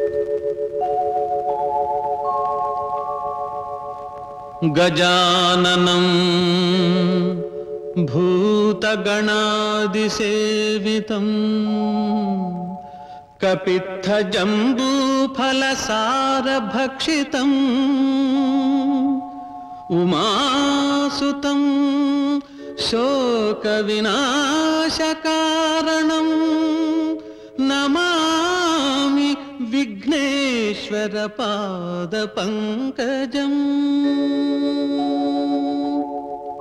गजाननं भूतगणादिसेवितम् कपित्थजम्बूफलसारभक्षितम् उमासुतं शोकविनाशकारणं नमामि विघ्नेश्वरपादपङ्कजम्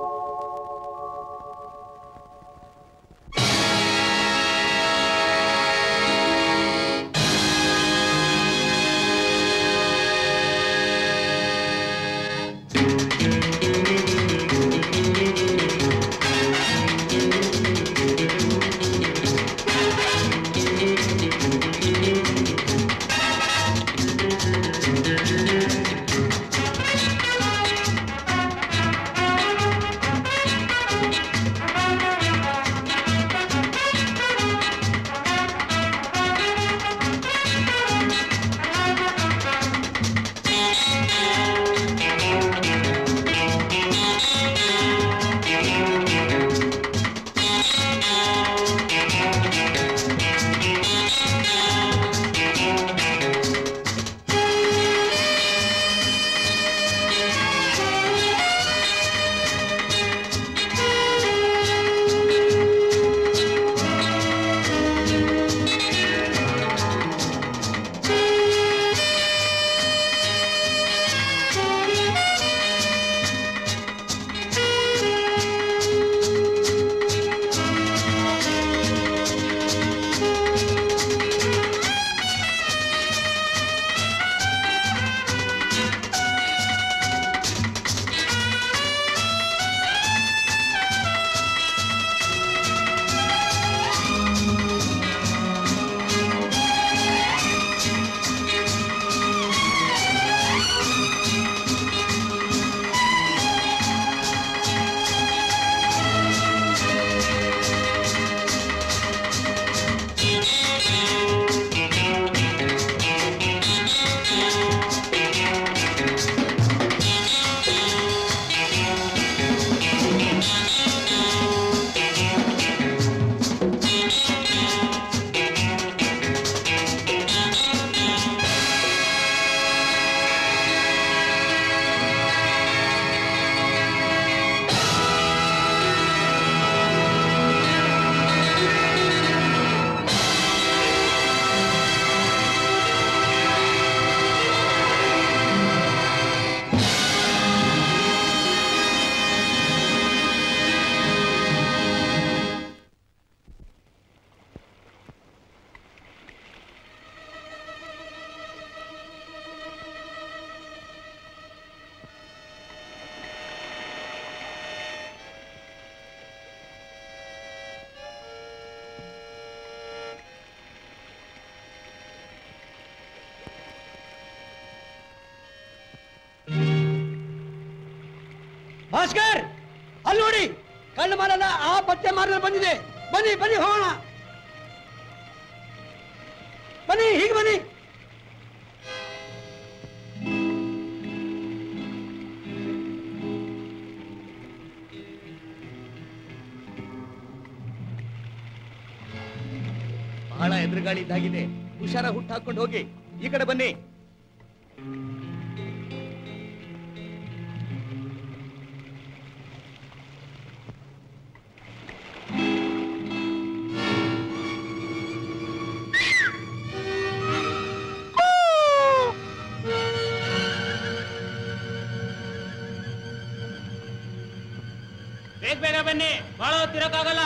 ಭಾಸ್ಕರ್ ಅಲ್ಲಿ ನೋಡಿ ಕಳ್ಳ ಮಾರಲ್ಲ ಆ ಪತ್ತೆ ಮಾರಲ್ಲ ಬಂದಿದೆ ಬನ್ನಿ ಬನ್ನಿ ಹೋಗೋಣ ಬನ್ನಿ ಹೀಗೆ ಬನ್ನಿ ಬಹಳ ಎದುರುಗಾಳಿ ಇದ್ದಾಗಿದೆ ಹುಷಾರ ಹುಟ್ಟು ಹಾಕೊಂಡು ಹೋಗಿ ಈ ಕಡೆ ಬನ್ನಿ ಬೇಗ ಬೇಗ ಬನ್ನಿ ಬಹಳ ಹೊತ್ತಿರಕ್ಕಾಗಲ್ಲ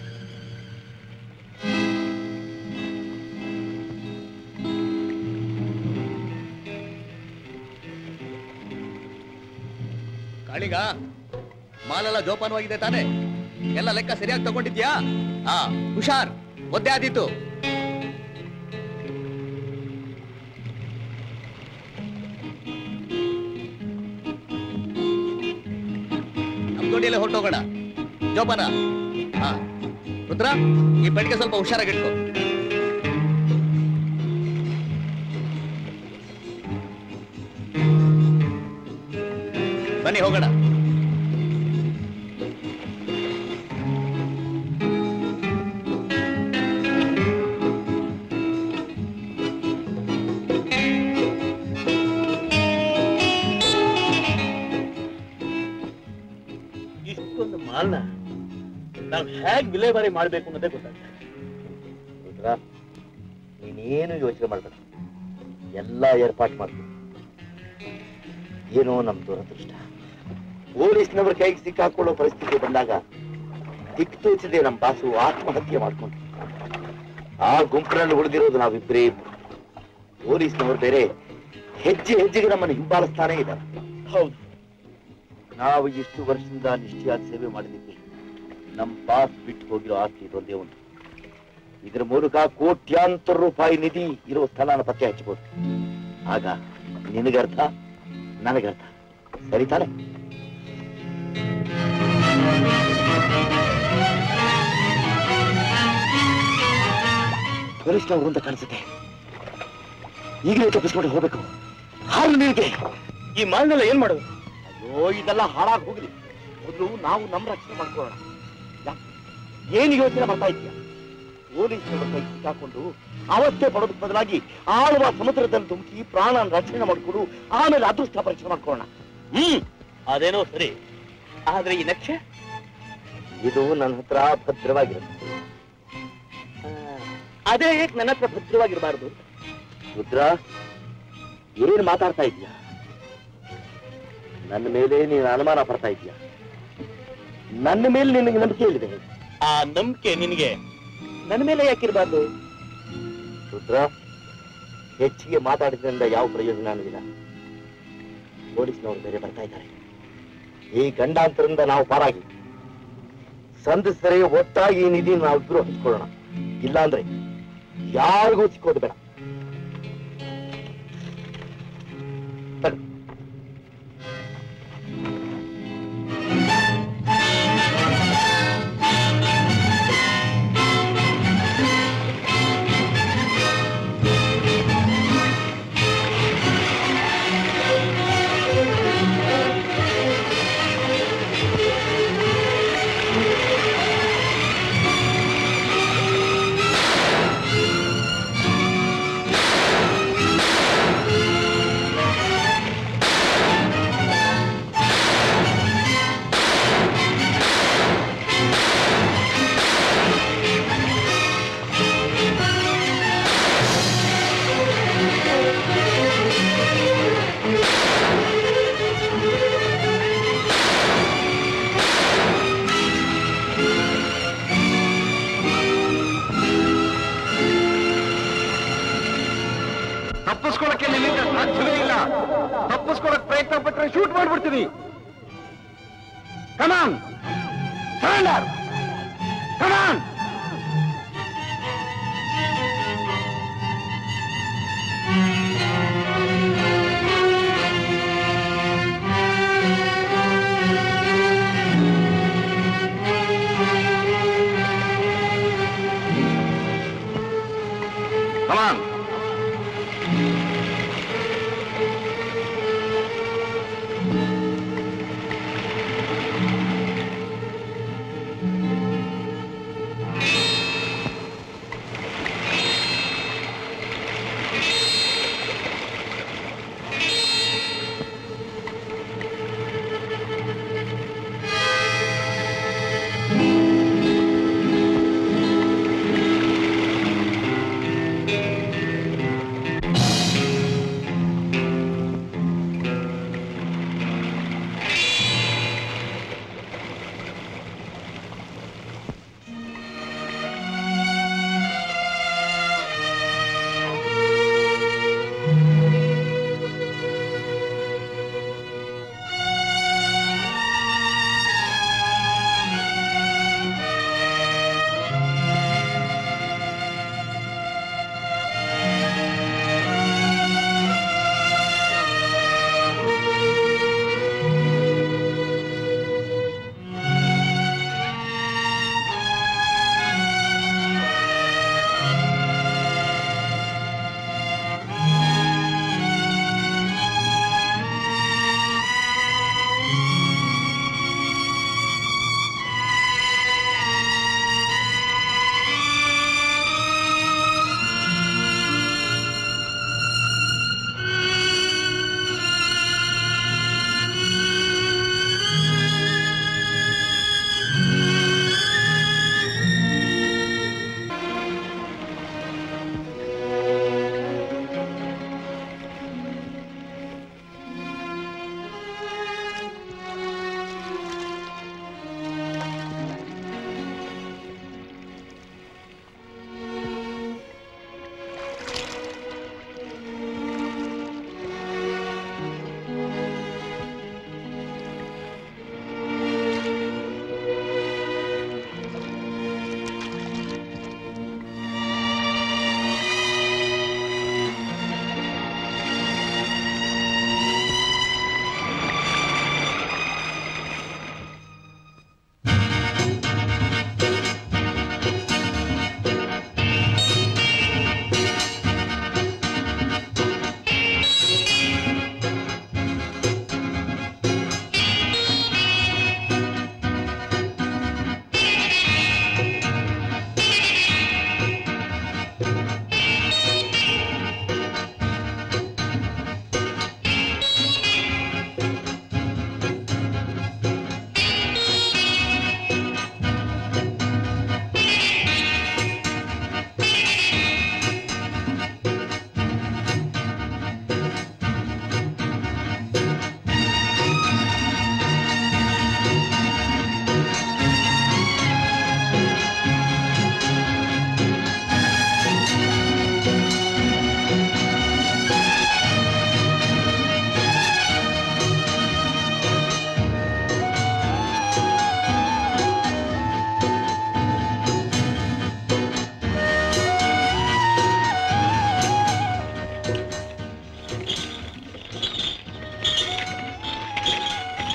ಕಾಳಿಗ ಮಾಲೆಲ್ಲ ಜೋಪಾನವಾಗಿದೆ ತಾನೆ ಎಲ್ಲ ಲೆಕ್ಕ ಸರಿಯಾಗಿ ತಗೊಂಡಿದ್ಯಾ ಹಾ ಹುಷಾರ್ ಒದ್ದೆ ಆದೀತು ನಮ್ ದೊಡ್ಡಿಯಲ್ಲೇ ಹೊರಟೋಗೋಣ ಜೋಪಾನ ಹಾ ರುದ್ರ ಈ ಬೆಳಿಗ್ಗೆ ಸ್ವಲ್ಪ ಹುಷಾರಾಗಿಟ್ಕೋ ಬನ್ನಿ ಹೋಗೋಣ ಇಷ್ಟೊಂದು ಮಾಲ್ನ ನಾವು ಹೇಗ್ ವಿಲೇವಾರಿ ಮಾಡ್ಬೇಕು ಅನ್ನೋದೇ ಗೊತ್ತಾಗ್ತದೆ ರುದ್ರ ನೀನೇನು ಯೋಚನೆ ಮಾಡ್ಬೇಡ ಎಲ್ಲ ಏರ್ಪಾಟ್ ಮಾಡ್ತೀನಿ ಏನೋ ನಮ್ ದುರದೃಷ್ಟ ಪೊಲೀಸ್ನವ್ರ ಕೈಗೆ ಸಿಕ್ಕಾಕೊಳ್ಳೋ ಪರಿಸ್ಥಿತಿ ಬಂದಾಗ ದಿಕ್ಕು ತೋಚದೆ ನಮ್ಮ ಬಾಸು ಆತ್ಮಹತ್ಯೆ ಮಾಡ್ಕೊಂಡು ಆ ಗುಂಪಿನಲ್ಲಿ ಉಳಿದಿರೋದು ನಾವಿಬ್ಬರೇ ಇಬ್ರು. ಪೊಲೀಸ್ನವ್ರು ಬೇರೆ ಹೆಜ್ಜೆ ಹೆಜ್ಜೆಗೆ ನಮ್ಮನ್ನು ಹಿಂಬಾಲಿಸ್ತಾನೇ ಇದ್ದಾರೆ ಹೌದು ನಾವು ಇಷ್ಟು ವರ್ಷದಿಂದ ನಿಷ್ಠೆಯಾದ ಸೇವೆ ಮಾಡಿದ್ದೀವಿ ನಮ್ಮ ಬಾಸ್ ಬಿಟ್ಟು ಹೋಗಿರೋ ಆಸ್ತಿ ಇದೊಂದೇ ಒಂದು ಇದರ ಮೂಲಕ ಕೋಟ್ಯಾಂತರ ರೂಪಾಯಿ ನಿಧಿ ಇರೋ ಸ್ಥಳನ ಪತ್ತೆ ಹಚ್ಚಬಹುದು ಆಗ ನಿನಗರ್ಥ ನನಗರ್ಥ ಸರಿ ತಾನೆ ಪೊಲೀಸ್ನವರು ಅಂತ ಕಾಣಿಸುತ್ತೆ ಈಗಲೇ ತಪ್ಪಿಸ್ಕೊಂಡು ಹೋಗ್ಬೇಕು ಹಾಲು ನಿನಗೆ ಈ ಮಾಲ್ನೆಲ್ಲ ಏನ್ ಮಾಡೋದು ಅಯ್ಯೋ ಇದೆಲ್ಲ ಹಾಳಾಗಿ ಹೋಗ್ಲಿ ಮೊದಲು ನಾವು ನಮ್ಮ ರಕ್ಷಣೆ ಮಾಡ್ಕೊಳ್ಳೋಣ ಯಾ- ಏನು ಯೋಚನೆ ಮಾಡ್ತಾ ಇದೀಯ ಪೊಲೀಸ್ನವರ ಕೈ ಸಿಕ್ಕಾಕೊಂಡು ಅವಸ್ಥೆ ಪಡೋದಕ್ಕೆ ಬದಲಾಗಿ ಆಳುವ ಸಮುದ್ರದಲ್ಲಿ ಧುಮುಕಿ ಪ್ರಾಣ ರಕ್ಷಣೆ ಮಾಡ್ಕೊಂಡು ಆಮೇಲೆ ಅದೃಷ್ಟ ಪರೀಕ್ಷೆ ಮಾಡ್ಕೊಳ್ಳೋಣ ಹ್ಮ್ ಅದೇನೋ ಸರಿ ಆದ್ರೆ ಈ ನಕ್ಷೆ ಇದು ನನ್ನ ಹತ್ರ ಭದ್ರವಾಗಿರುತ್ತೆ ಆ, ಅದೇ ಏಕೆ ನನ್ನ ಹತ್ರ ಭದ್ರವಾಗಿರಬಾರದು ರುದ್ರ ಏನ್ ಮಾತಾಡ್ತಾ ಇದೀಯ ನನ್ನ ಮೇಲೆ ನೀನು ಅನುಮಾನ ಪಡ್ತಾ ಇದೀಯ ನನ್ನ ಮೇಲೆ ನಿನಗೆ ನಂಬಿಕೆ ಇಲ್ಲಿದೆ ಆ ನಂಬಿಕೆ ನಿನಗೆ ನನ್ನ ಮೇಲೆ ಯಾಕಿರಬಾರ್ದು ರುದ್ರ ಹೆಚ್ಚಿಗೆ ಮಾತಾಡಿದ್ರಿಂದ ಯಾವ ಪ್ರಯೋಜನ ಅನ್ನೋದಿಲ್ಲ ಪೊಲೀಸ್ನವರು ಬೇರೆ ಬರ್ತಾ ಇದ್ದಾರೆ ಈ ಗಂಡಾಂತರದಿಂದ ನಾವು ಪಾರಾಗಿ ಸಂಧಿಸರೆ ಒಟ್ಟಾಗಿ ಈ ನಿಧಿ ನಾವಿಬ್ರು ಹಂಚ್ಕೊಳ್ಳೋಣ ಇಲ್ಲಾಂದ್ರೆ ಯಾರಿಗೂ ಸಿಕ್ಕೋದು ಬೇಡ ತಗೋ. ತಪ್ಪಿಸ್ಕೊಳಕ್ಕೆ ನಿನ್ನಿಂದ ಸಾಧ್ಯವೇ ಇಲ್ಲ ತಪ್ಪಿಸ್ಕೊಳಕ್ ಪ್ರಯತ್ನ ಪಟ್ರೆ ಶೂಟ್ ಮಾಡ್ಬಿಡ್ತೀನಿ ಕಮಾನ್ ಸರೆಂಡರ್ ಕಮಾನ್ ಕಮಾನ್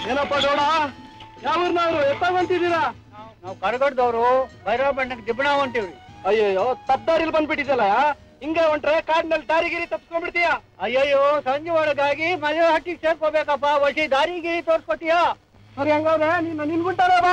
ಏನಪ್ಪ ಗೌಡ ಯಾವೂರ್ನವ್ರು ಎತ್ತಾಗಂತಿದ್ದೀರಾ ನಾವು ಕರಗಡ್ದವ್ರು ಭೈರವ ಬಣ್ಣಕ್ಕೆ ದಿಬ್ಬಣ ಹೊಂಟಿವ್ರಿ ಅಯ್ಯಯ್ಯೋ ತಪ್ಪಾರಿಲ್ ಬಂದ್ಬಿಟ್ಟಿದ್ದಲ್ಲ ಹಿಂಗೆ ಹೊಂಟ್ರೆ ಕಾಡ್ನಲ್ಲಿ ದಾರಿಗಿರಿ ತಪ್ಸ್ಕೊಂಡ್ಬಿಡ್ತೀಯ ಅಯ್ಯಯ್ಯೋ ಸಂಜೆ ಒಳಗಾಗಿ ಮದುವೆ ಹಟ್ಟಿಗೆ ಸೇರ್ಕೋಬೇಕಪ್ಪ ವಸಿ ದಾರಿಗಿರಿ ತೋರ್ಸ್ಕೊತೀಯಾ ಸರಿ ಹಂಗಾದ್ರೆ ನೀನು ನಿನ್ಗುಂಟಾರ ಬಾ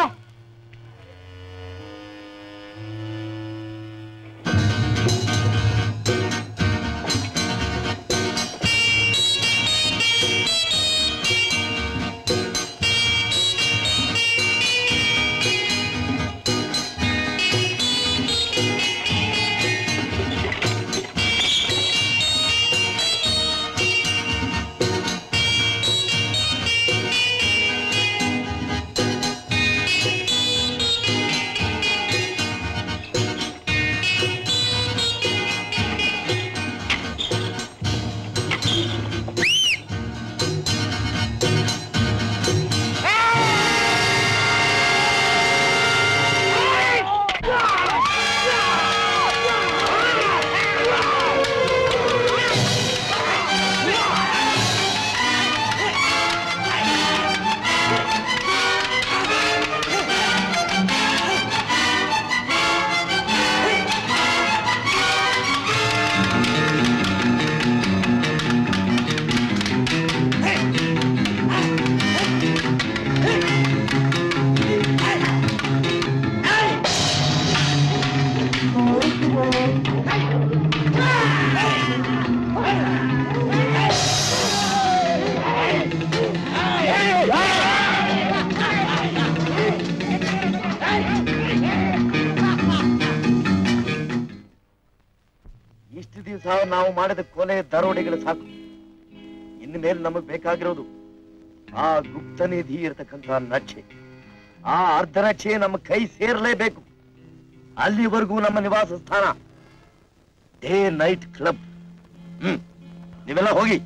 ಇಷ್ಟು ದಿವಸ ನಾವು ಮಾಡಿದ ಕೊಲೆ ದರೋಡೆಗಳು ಸಾಕು ಇನ್ನು ಮೇಲೆ ನಮಗ್ ಬೇಕಾಗಿರೋದು ಆ ಗುಪ್ತ ನಿಧಿ ಇರತಕ್ಕಂತ ನಕ್ಷೆ ಆ ಅರ್ಧ ನಕ್ಷೆ ನಮ್ಮ ಕೈ ಸೇರ್ಲೇಬೇಕು ಅಲ್ಲಿವರೆಗೂ ನಮ್ಮ ನಿವಾಸ ಸ್ಥಾನ ಡೇ ನೈಟ್ ಕ್ಲಬ್ ಹ್ಮ್ ನೀವೆಲ್ಲ ಹೋಗಿ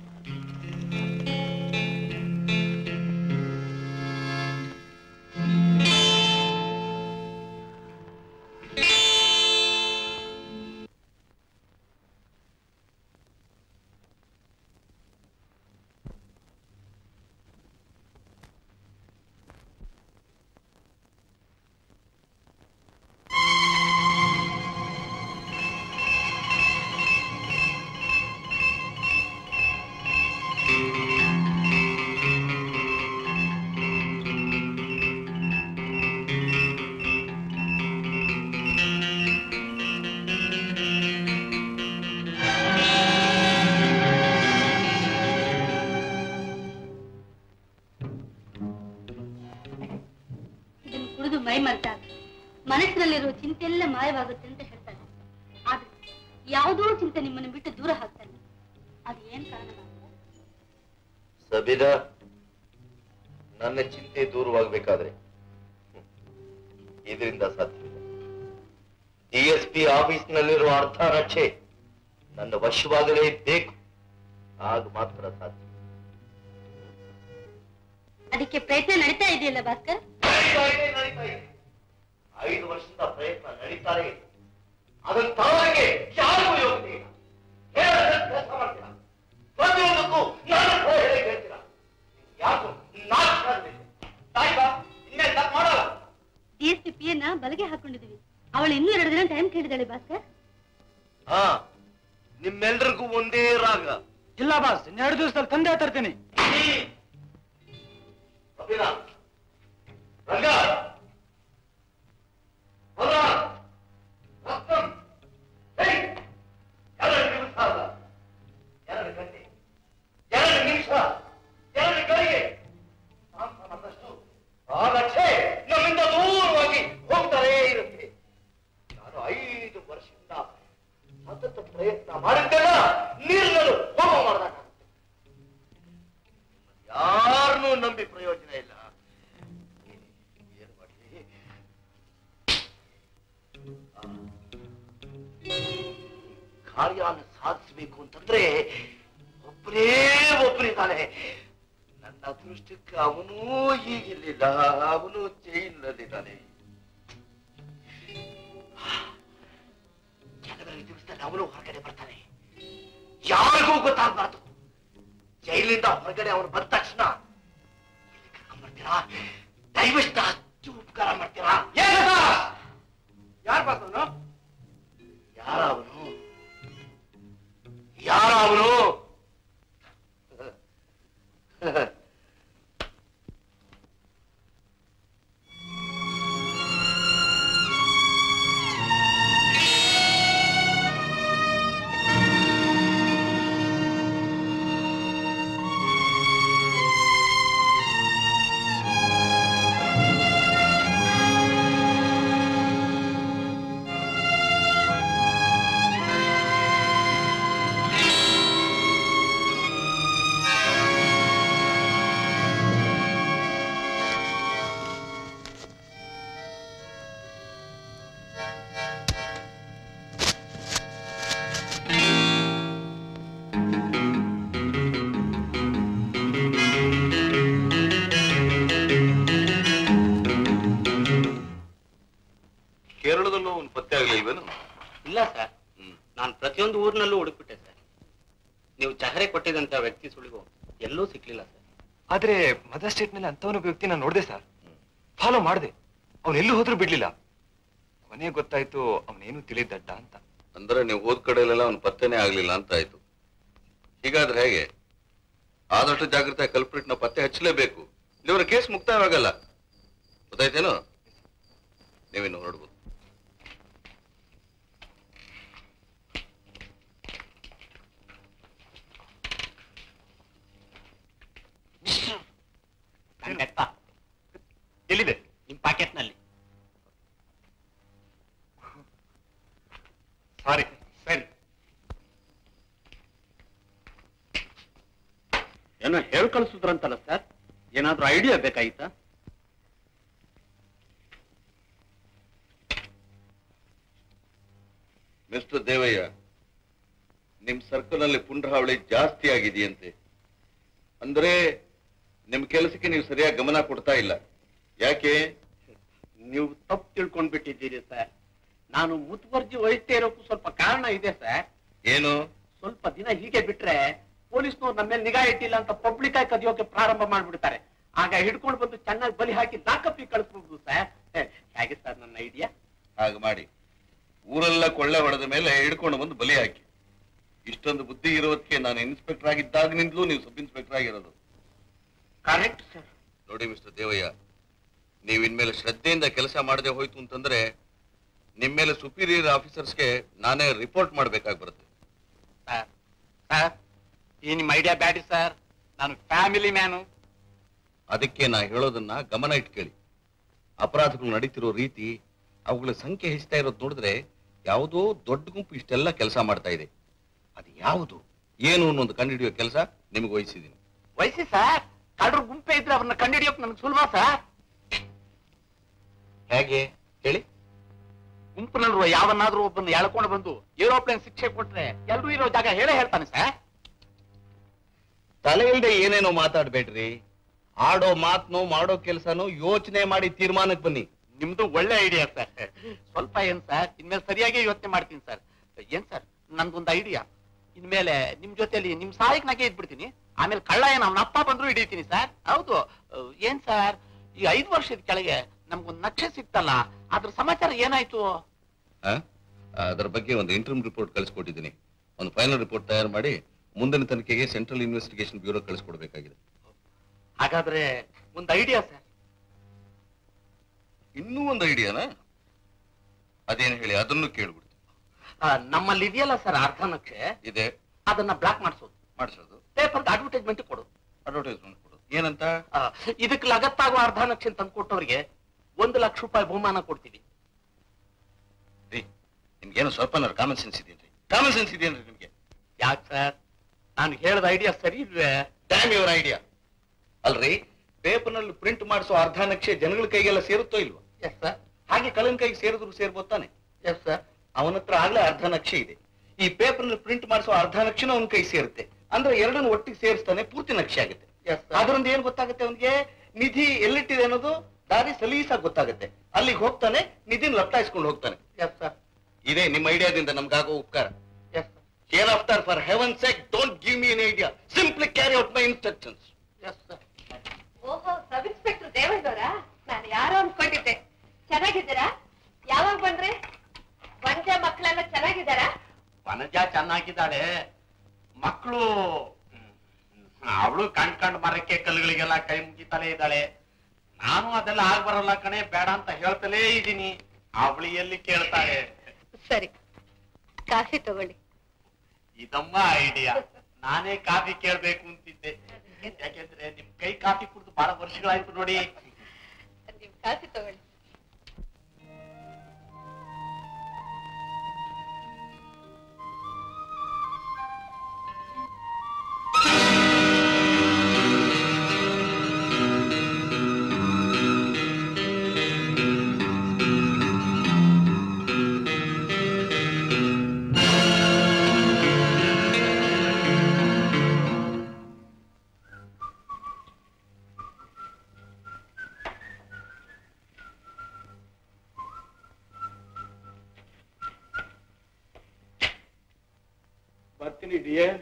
ಇದನ್ನು ಕುಡಿದು ಮೈ ಮರೆತಾಗ ಮನಸ್ಸಿನಲ್ಲಿರುವ ಚಿಂತೆಲ್ಲ ಮಾಯವಾಗುತ್ತೆ ಅಂತ ಹೇಳ್ತಾರೆ ಆದ್ರೆ ಯಾವುದೋ ಚಿಂತೆ ನಿಮ್ಮನ್ನು ಬಿಟ್ಟು ದೂರ ಹಾಕ್ತಾರೆ ಅದು ಏನ್ ಕಾರಣ ಮಾತ್ರ? ಸಬಿದಾ ನನ್ನ ಚಿಂತೆ ದೂರವಾಗಬೇಕಾದ್ರೆ ಇದರಿಂದ ಸಾಧ್ಯವಿಲ್ಲ ಡಿ ಎಸ್ ಪಿ ಆಫೀಸ್ನಲ್ಲಿರುವ ಅರ್ಧ ರಕ್ಷೆ ನನ್ನ ವಶವಾಗಲೇಬೇಕು ಆಗ ಮಾತ್ರ ಸಾಧ್ಯ ಅದಕ್ಕೆ ಪ್ರಯತ್ನ ನಡೀತಾ ಇದೆಯಲ್ಲ ಭಾಸ್ಕರ್ ನಡೀತಾ ಇದೆ, ನಡೀತಾ ಇದೆ. ಐದು ವರ್ಷದ ಪ್ರಯತ್ನ ನಡೀತಾರೆ ಇದೆ. ಅದನ್ನ ತಾವರಿಗೆ ಯಾರಿಗೂ ಯೋಗ್ಯತೆ ಇಲ್ಲ ಹೇಳದ ಕೆಲಸ ಮಾಡ್ತೀರಾ ಪ್ರತಿಯೊಂದಕ್ಕೂ ನಾನು ಭಯ ಹೇಳಿ ಹೇಳ್ತೀರಾ ಯಾಕೋ ನಾಚಿಕೆ ಆಗ್ಬೇಕು. ತಾಯಿ ಬಾ ಇನ್ನೇ ತಪ್ಪು ಮಾಡಲ್ಲ ಡಿ ಎಸ್ ಪಿ ಪಿಯನ್ನ ಬಲಗೆ ಹಾಕೊಂಡಿದೀವಿ ಅವಳು ಇನ್ನೂ ಎರಡು ದಿನ ಟೈಮ್ ಕೇಳಿದಾಳೆ ಭಾಸ್ಕರ್ ಹಾ ನಿಮ್ಮೆಲ್ರಿಗೂ ಒಂದೇ ರಾಗ ಇಲ್ಲ ಬಾಸ್ ಇನ್ನೆರಡು ದಿವಸದಲ್ಲಿ ತಂದೆ ತರ್ತೀನಿ ಅಭಿನಾ ರಂಗ ಬಲ ರತ್ನಂ ಹೇ ಎರಡು ನಿಮಿಷ ಅಲ್ಲ ಎರಡು ಗಂಟೆ ಎರಡು ನಿಮಿಷ ಎರಡು ಗಳಿಗೆ ಶಾಂತ ಮತ್ತಷ್ಟು ಆ ಲಕ್ಷೆ ನಮ್ಮಿಂದ ದೂರವಾಗಿ ಹೋಗ್ತಾರೆ ಇರುತ್ತೆ ನಾನು ಐದು ವರ್ಷದಿಂದ ಸತತ ಪ್ರಯತ್ನ ಮಾಡಿದ್ದೆಲ್ಲ ನೀರಿನಲ್ಲೂ ಹೋಮ ಮಾಡ್ದಾಗುತ್ತೆ ಯಾರನ್ನೂ ನಂಬಿ ಪ್ರಯೋಜನ ಇಲ್ಲ ಏನ್ ಮಾಡಿ ಕಾರ್ಯನ ಸಾಧಿಸಬೇಕು ಅಂತಂದ್ರೆ ಒಬ್ಬರೇ ಒಬ್ಬರಿದ್ದಾನೆ ನನ್ನ ಅದೃಷ್ಟಕ್ಕೆ ಅವನೂ ಹೀಗಿರ್ಲಿಲ್ಲ ಅವನು ಜೈಲಿನಲ್ಲಿದ್ದಾನೆ ಕೆಲವರಿಗೆ ದಿವಸದಲ್ಲಿ ಅವನು ಹೊರಗಡೆ ಬರ್ತಾನೆ ಯಾರಿಗೂ ಗೊತ್ತಾಗಬಾರ್ದು ಜೈಲಿಂದ ಹೊರಗಡೆ ಅವನು ಬಂದ ತಕ್ಷಣ ಇಲ್ಲಿ ಮಾಡ್ತೀರಾ ದಯವಿಟ್ಟು ಅಷ್ಟು ಉಪಕಾರ ಮಾಡ್ತೀರಾ ಯಾರು ಬಾಸ್ ಅವನು ಯಾರ ಅವನು ಯಾರ ಅವನು ಕೇರಳದಲ್ಲೂ ಒಂದು ಪತ್ತೆ ಆಗ್ಲಿಲ್ವೇನು ಇಲ್ಲ ಸರ್ ನಾನು ಪ್ರತಿಯೊಂದು ಊರಿನಲ್ಲೂ ಹುಡುಕ್ಬಿಟ್ಟೆ ಸರ್ ನೀವು ಚಹರೆ ಕೊಟ್ಟಿದಂತ ವ್ಯಕ್ತಿ ಸುಳಿವು ಎಲ್ಲೂ ಸಿಕ್ಲಿಲ್ಲ ಸರ್ ಆದ್ರೆ ಮದರ್ ಸ್ಟೇಟ್ ಮೇಲೆ ಅಂತವನೊಬ್ಬ ವ್ಯಕ್ತಿ ನಾನು ನೋಡಿದೆ ಸರ್ ಫಾಲೋ ಮಾಡಿದೆ ಅವನು ಎಲ್ಲೂ ಹೋದ್ರೂ ಬಿಡ್ಲಿಲ್ಲ ಕೊನೆಗೆ ಗೊತ್ತಾಯ್ತು ಅವನೇನು ತಿಳಿದಡ್ಡ ಅಂತ ಅಂದ್ರೆ ನೀವು ಹೋದ್ ಕಡೆಯಲ್ಲೆಲ್ಲ ಅವ್ನು ಪತ್ತೆನೇ ಆಗ್ಲಿಲ್ಲ ಅಂತ ಆಯ್ತು ಹೀಗಾದ್ರೆ ಹೇಗೆ ಆದಷ್ಟು ಜಾಗ್ರತೆ ಕಲ್ಪ್ರಿಟ್ನ ಪತ್ತೆ ಹಚ್ಚಲೇಬೇಕು ಇವರ ಕೇಸ್ ಮುಕ್ತಾಯವಾಗಲ್ಲ ಗೊತ್ತಾಯ್ತೇನು ನೀವಿನ್ನು ಹೊರಡ್ಬೋದು ಎಲ್ಲಿದೆ ನಿಮ್ ಪಾಕೆಟ್ನಲ್ಲಿ ಸಾರಿ ಸರಿ ಏನೋ ಹೇಳ್ ಕಳಿಸಿದ್ರಂತಲ್ಲ ಸರ್ ಏನಾದ್ರೂ ಐಡಿಯಾ ಬೇಕಾಗಿತ್ತಾ ಮಿಸ್ಟರ್ ದೇವಯ್ಯ ನಿಮ್ ಸರ್ಕಲ್ ಅಲ್ಲಿ ಪುಂಡ್ರಹಾವಳಿ ಜಾಸ್ತಿ ಆಗಿದೆಯಂತೆ ಅಂದ್ರೆ ನಿಮ್ ಕೆಲಸಕ್ಕೆ ನೀವು ಸರಿಯಾಗಿ ಗಮನ ಕೊಡ್ತಾ ಇಲ್ಲ ಯಾಕೆ ನೀವು ತಪ್ಪು ತಿಳ್ಕೊಂಡ್ಬಿಟ್ಟಿದ್ದೀರಿ ಸರ್ ನಾನು ಮುತುವರ್ಜಿ ವಹಿಸ್ತೇ ಇರೋಕ್ಕೂ ಸ್ವಲ್ಪ ಕಾರಣ ಇದೆ ಸರ್ ಏನು ಸ್ವಲ್ಪ ದಿನ ಹೀಗೆ ಬಿಟ್ರೆ ಪೊಲೀಸ್ನವ್ರು ನಮ್ಮ ಮೇಲೆ ನಿಗಾ ಇಟ್ಟಿಲ್ಲ ಅಂತ ಪಬ್ಲಿಕ್ ಆಗಿ ಕದಿಯೋಕೆ ಪ್ರಾರಂಭ ಮಾಡ್ಬಿಡ್ತಾರೆ ಆಗ ಹಿಡ್ಕೊಂಡು ಬಂದು ಚೆನ್ನಾಗಿ ಬಲಿ ಹಾಕಿ ಲಾಕಪ್ಪಿಗೆ ಕಳಿಸ್ಬೋದು ಸರ್ ಹೇಗೆ ಸರ್ ನನ್ನ ಐಡಿಯಾ ಹಾಗೆ ಮಾಡಿ ಊರೆಲ್ಲ ಕೊಳ್ಳೆ ಹೊಡೆದ ಮೇಲೆ ಹಿಡ್ಕೊಂಡು ಬಂದು ಬಲಿ ಹಾಕಿ ಇಷ್ಟೊಂದು ಬುದ್ಧಿ ಇರೋದಕ್ಕೆ ನಾನು ಇನ್ಸ್ಪೆಕ್ಟರ್ ಆಗಿದ್ದಾಗಿನಿಂದಲೂ ನೀವು ಸಬ್ ಇನ್ಸ್ಪೆಕ್ಟರ್ ಆಗಿರೋದು ಕರೆಕ್ಟ್ ಸರ್ ನೋಡಿ ಮಿಸ್ಟರ್ ದೇವಯ್ಯ ನೀವು ಇನ್ಮೇಲೆ ಶ್ರದ್ಧೆಯಿಂದ ಕೆಲಸ ಮಾಡದೆ ಹೋಯ್ತು ಅಂತಂದ್ರೆ ನಿಮ್ಮ ಮೇಲೆ ಸುಪೀರಿಯರ್ ಆಫೀಸರ್ಸ್ಗೆ ನಾನೇ ರಿಪೋರ್ಟ್ ಮಾಡ್ಬೇಕಾಗಿ ಬರುತ್ತೆ ಸರ್ ಸರ್ ಈ ನಿಮ್ಮ ಐಡಿಯಾ ಬ್ಯಾಡಿ ಸರ್ ನಾನು ಫ್ಯಾಮಿಲಿ ಮ್ಯಾನು ಅದಕ್ಕೆ ನಾ ಹೇಳೋದನ್ನ ಗಮನ ಇಟ್ಕೇಳಿ ಅಪರಾಧಗಳು ನಡೀತಿರೋ ರೀತಿ ಅವುಗಳ ಸಂಖ್ಯೆ ಹೆಚ್ಚುತ್ತಾ ಇರೋದು ನೋಡಿದ್ರೆ ಯಾವುದೋ ದೊಡ್ಡ ಗುಂಪು ಇಷ್ಟೆಲ್ಲ ಕೆಲಸ ಮಾಡ್ತಾ ಇದೆ ಅದು ಯಾವುದು ಏನು ಅನ್ನೋದು ಕಂಡುಹಿಡಿಯೋ ಕೆಲಸ ನಿಮಗೆ ವಹಿಸಿದ್ದೀನಿ ವಯಸ್ಸಿ ಸರ್ ಕಳ್ಳರು ಗುಂಪೆ ಇದ್ರೆ ಅವ್ರನ್ನ ಕಂಡಿಡಿಯೋಕೆ ನನಗೆ ಸುಲಭ ಸರ್ ಹೇಗೆ ಹೇಳಿ ಗುಂಪಿನಲ್ಲಿರುವ ಯಾವನ್ನಾದ್ರೂ ಒಬ್ಬನ್ನ ಎಳ್ಕೊಂಡು ಬಂದು ಏರೋಪ್ಲೇನ್ ಶಿಕ್ಷೆ ಕೊಟ್ರೆ ಎಲ್ರೂ ಇರೋ ಜಾಗ ಹೇಳೇ ಹೇಳ್ತಾನೆ ಸರ್ ತಲೆ ಇಲ್ದೆ ಏನೇನೋ ಮಾತಾಡ್ಬೇಡ್ರಿ ಆಡೋ ಮಾತ್ನು ಮಾಡೋ ಕೆಲಸನು ಯೋಚನೆ ಮಾಡಿ ತೀರ್ಮಾನಕ್ಕೆ ಬನ್ನಿ ನಿಮ್ದು ಒಳ್ಳೆ ಐಡಿಯಾ ಸರ್ ಸ್ವಲ್ಪ ಏನ್ ಸರ್ ಇನ್ಮೇಲೆ ಸರಿಯಾಗಿ ಯೋಚನೆ ಮಾಡ್ತೀನಿ ಸರ್ ಏನ್ ಸರ್ ನಂದೊಂದು ಐಡಿಯಾ ಇನ್ಮೇಲೆ ನಿಮ್ ಜೊತೆಲಿ ನಿಮ್ ಸಹಾಯಕ್ ನಾಗೆ ಇದ್ಬಿಡ್ತೀನಿ ಆಮೇಲೆ ಕಳ್ಳ ಏನ್ ಅವನ ಅಪ್ಪ ಬಂದ್ರು ಹಿಡಿತೀನಿ ಸರ್ ಹೌದು ಅಹ್, ಏನ್ ಸರ್ ಈ ಐದು ವರ್ಷದ ಕೆಳಗೆ ನಮ್ಗೊಂದು ನಕ್ಷೆ ಸಿಕ್ತಲ್ಲ ಅದ್ರ ಸಮಾಚಾರ ಏನಾಯ್ತು ಆ? ಅದರ ಬಗ್ಗೆ ಒಂದು ಇಂಟರ್ಮ್ ರಿಪೋರ್ಟ್ ಕಳಿಸ್ಕೊಟ್ಟಿದ್ದೀನಿ ಒಂದು ಫೈನಲ್ ರಿಪೋರ್ಟ್ ತಯಾರು ಮಾಡಿ ಮುಂದಿನ ತನಿಖೆಗೆ ಸೆಂಟ್ರಲ್ ಇನ್ವೆಸ್ಟಿಗೇಷನ್ ಬ್ಯೂರೋ ಕಳಿಸ್ಕೊಡ್ಬೇಕಾಗಿದೆ ಹಾಗಾದ್ರೆ ಒಂದು ಐಡಿಯಾ ಸರ್ ಇನ್ನೂ ಒಂದು ಐಡಿಯಾನ ಅದೇನು ಹೇಳಿ ಅದನ್ನು ಕೇಳ್ಬಿಡ್ತೀನಿ ನಮ್ಮಲ್ಲಿ ಇದೆಯಲ್ಲ ಸರ್ ಅರ್ಧ ನಕ್ಷೆ ಇದೆ ಅದನ್ನ ಬ್ಲಾಕ್ ಮಾಡಿಸೋದು ಮಾಡಿಸೋದು ಪೇಪರ್ ಅಡ್ವರ್ಟೈಸ್ಮೆಂಟ್ ಕೊಡೋದು ಅಡ್ವರ್ಟೈಸ್ಮೆಂಟ್ ಕೊಡೋದು ಏನಂತ ಆ, ಇದಕ್ಕೆ ಲಗತ್ತಾಗುವ ಅರ್ಧ ನಕ್ಷೆ ತಂದ್ಕೊಟ್ಟವ್ರಿಗೆ ಒಂದು ಲಕ್ಷ ರೂಪಾಯಿ ಬಹುಮಾನ ಕೊಡ್ತೀವಿ ರೀ ನಿಮ್ಗೇನು ಸ್ವಲ್ಪ ಕಾಮನ್ ಸೆನ್ಸ್ ಇದೆಯೇನ್ರಿ ಕಾಮನ್ ಸೆನ್ಸ್ ಇದೆಯೇನ್ರಿ ನಿಮ್ಗೆ ಯಾಕೆ ಸರ್ ನಾನು ಹೇಳಿದ ಐಡಿಯಾ ಸರಿ ಇಲ್ವೇ ಡ್ಯಾಮ್ ಯುವರ್ ಐಡಿಯಾ ಅಲ್ರಿ ಪೇಪರ್ನಲ್ಲಿ ಪ್ರಿಂಟ್ ಮಾಡಿಸೋ ಅರ್ಧ ನಕ್ಷೆ ಜನಗಳ ಕೈಗೆಲ್ಲ ಸೇರುತ್ತೋ ಇಲ್ವಾ ಎಸ್ ಸರ್ ಹಾಗೆ ಕಳ್ಳನ ಕೈಗೆ ಸೇರಿದ್ರು ಸೇರ್ಬೋದು ತಾನೆ ಎಸ್ ಸರ್ ಅವನ ಹತ್ರ ಆಗ್ಲೇ ಅರ್ಧ ನಕ್ಷೆ ಇದೆ ಈ ಪೇಪರ್ ನಲ್ಲಿ ಪ್ರಿಂಟ್ ಮಾಡಿಸೋ ಅರ್ಧ ನಕ್ಷೆನೂ ಅವನ ಕೈ ಸೇರುತ್ತೆ ಅಂದ್ರೆ ಎರಡನ್ನು ಒಟ್ಟಿಗೆ ಸೇರಿಸ್ತಾನೆ ಪೂರ್ತಿ ನಕ್ಷೆ ಆಗುತ್ತೆ Yes, sir. ಅದರಿಂದ ಏನ್ ಗೊತ್ತಾಗುತ್ತೆ ಅವನಿಗೆ ನಿಧಿ ಎಲ್ಲಿಟ್ಟಿದೆ ಅನ್ನೋದು ದಾರಿ ಸಲೀಸಾಗಿ ಗೊತ್ತಾಗುತ್ತೆ ಅಲ್ಲಿಗೆ ಹೋಗ್ತಾನೆ ನಿಧಿನ ಲಪ್ಟಾಯಿಸ್ಕೊಂಡು ಹೋಗ್ತಾನೆ ಎಸ್ ಸರ್ ಇದೇ ನಿಮ್ಮ ಐಡಿಯಾದಿಂದ ನಮ್ಗಾಗೋ ಉಪಕಾರ yes sir hereafter for heaven sake don't give me an idea simply carry out my instructions yes sir ಓಹೋ ಸಬ್ ಇನ್ಸ್ಪೆಕ್ಟರ್ ಯಾರೋ ಅನ್ಕೊಂಡಿದ್ದೆ ಚೆನ್ನಾಗಿದ್ದೀರಾ ಯಾವಾಗ ಬಂದ್ರೆ ವಂಜ ಮಕ್ಕಳೆಲ್ಲ ಚೆನ್ನಾಗಿದ್ದಾರಾ ವನಜ ಚೆನ್ನಾಗಿದ್ದಾಳೆ ಮಕ್ಕಳು ಅವಳು ಕಂಡ್ ಕಂಡ್ ಮರಕ್ಕೆ ಕಲ್ಲುಗಳಿಗೆಲ್ಲ ಕೈ ಮುಗಿತಾನೆ ಇದ್ದಾಳೆ ನಾನು ಅದೆಲ್ಲ ಆಗ್ ಬರಲ್ಲ ಕಣೆ ಬೇಡ ಅಂತ ಹೇಳ್ತಲೇ ಇದ್ದೀನಿ ಅವಳು ಎಲ್ಲಿ ಕೇಳ್ತಾಳೆ ಸರಿ ಕಾಫಿ ತಗೊಳ್ಳಿ ಇದಮ್ಮ ಐಡಿಯಾ ನಾನೇ ಕಾಫಿ ಕೇಳ್ಬೇಕು ಅಂತಿದ್ದೆ ಯಾಕೆಂದ್ರೆ ನಿಮ್ ಕೈ ಕಾಫಿ ಕುಡಿದು ಬಹಳ ವರ್ಷಗಳಾಯ್ತು ನೋಡಿ ನೀವು ಕಾಫಿ ತಗೊಳ್ಳಿ ಬರ್ತೀನಿ ಡಿಯರ್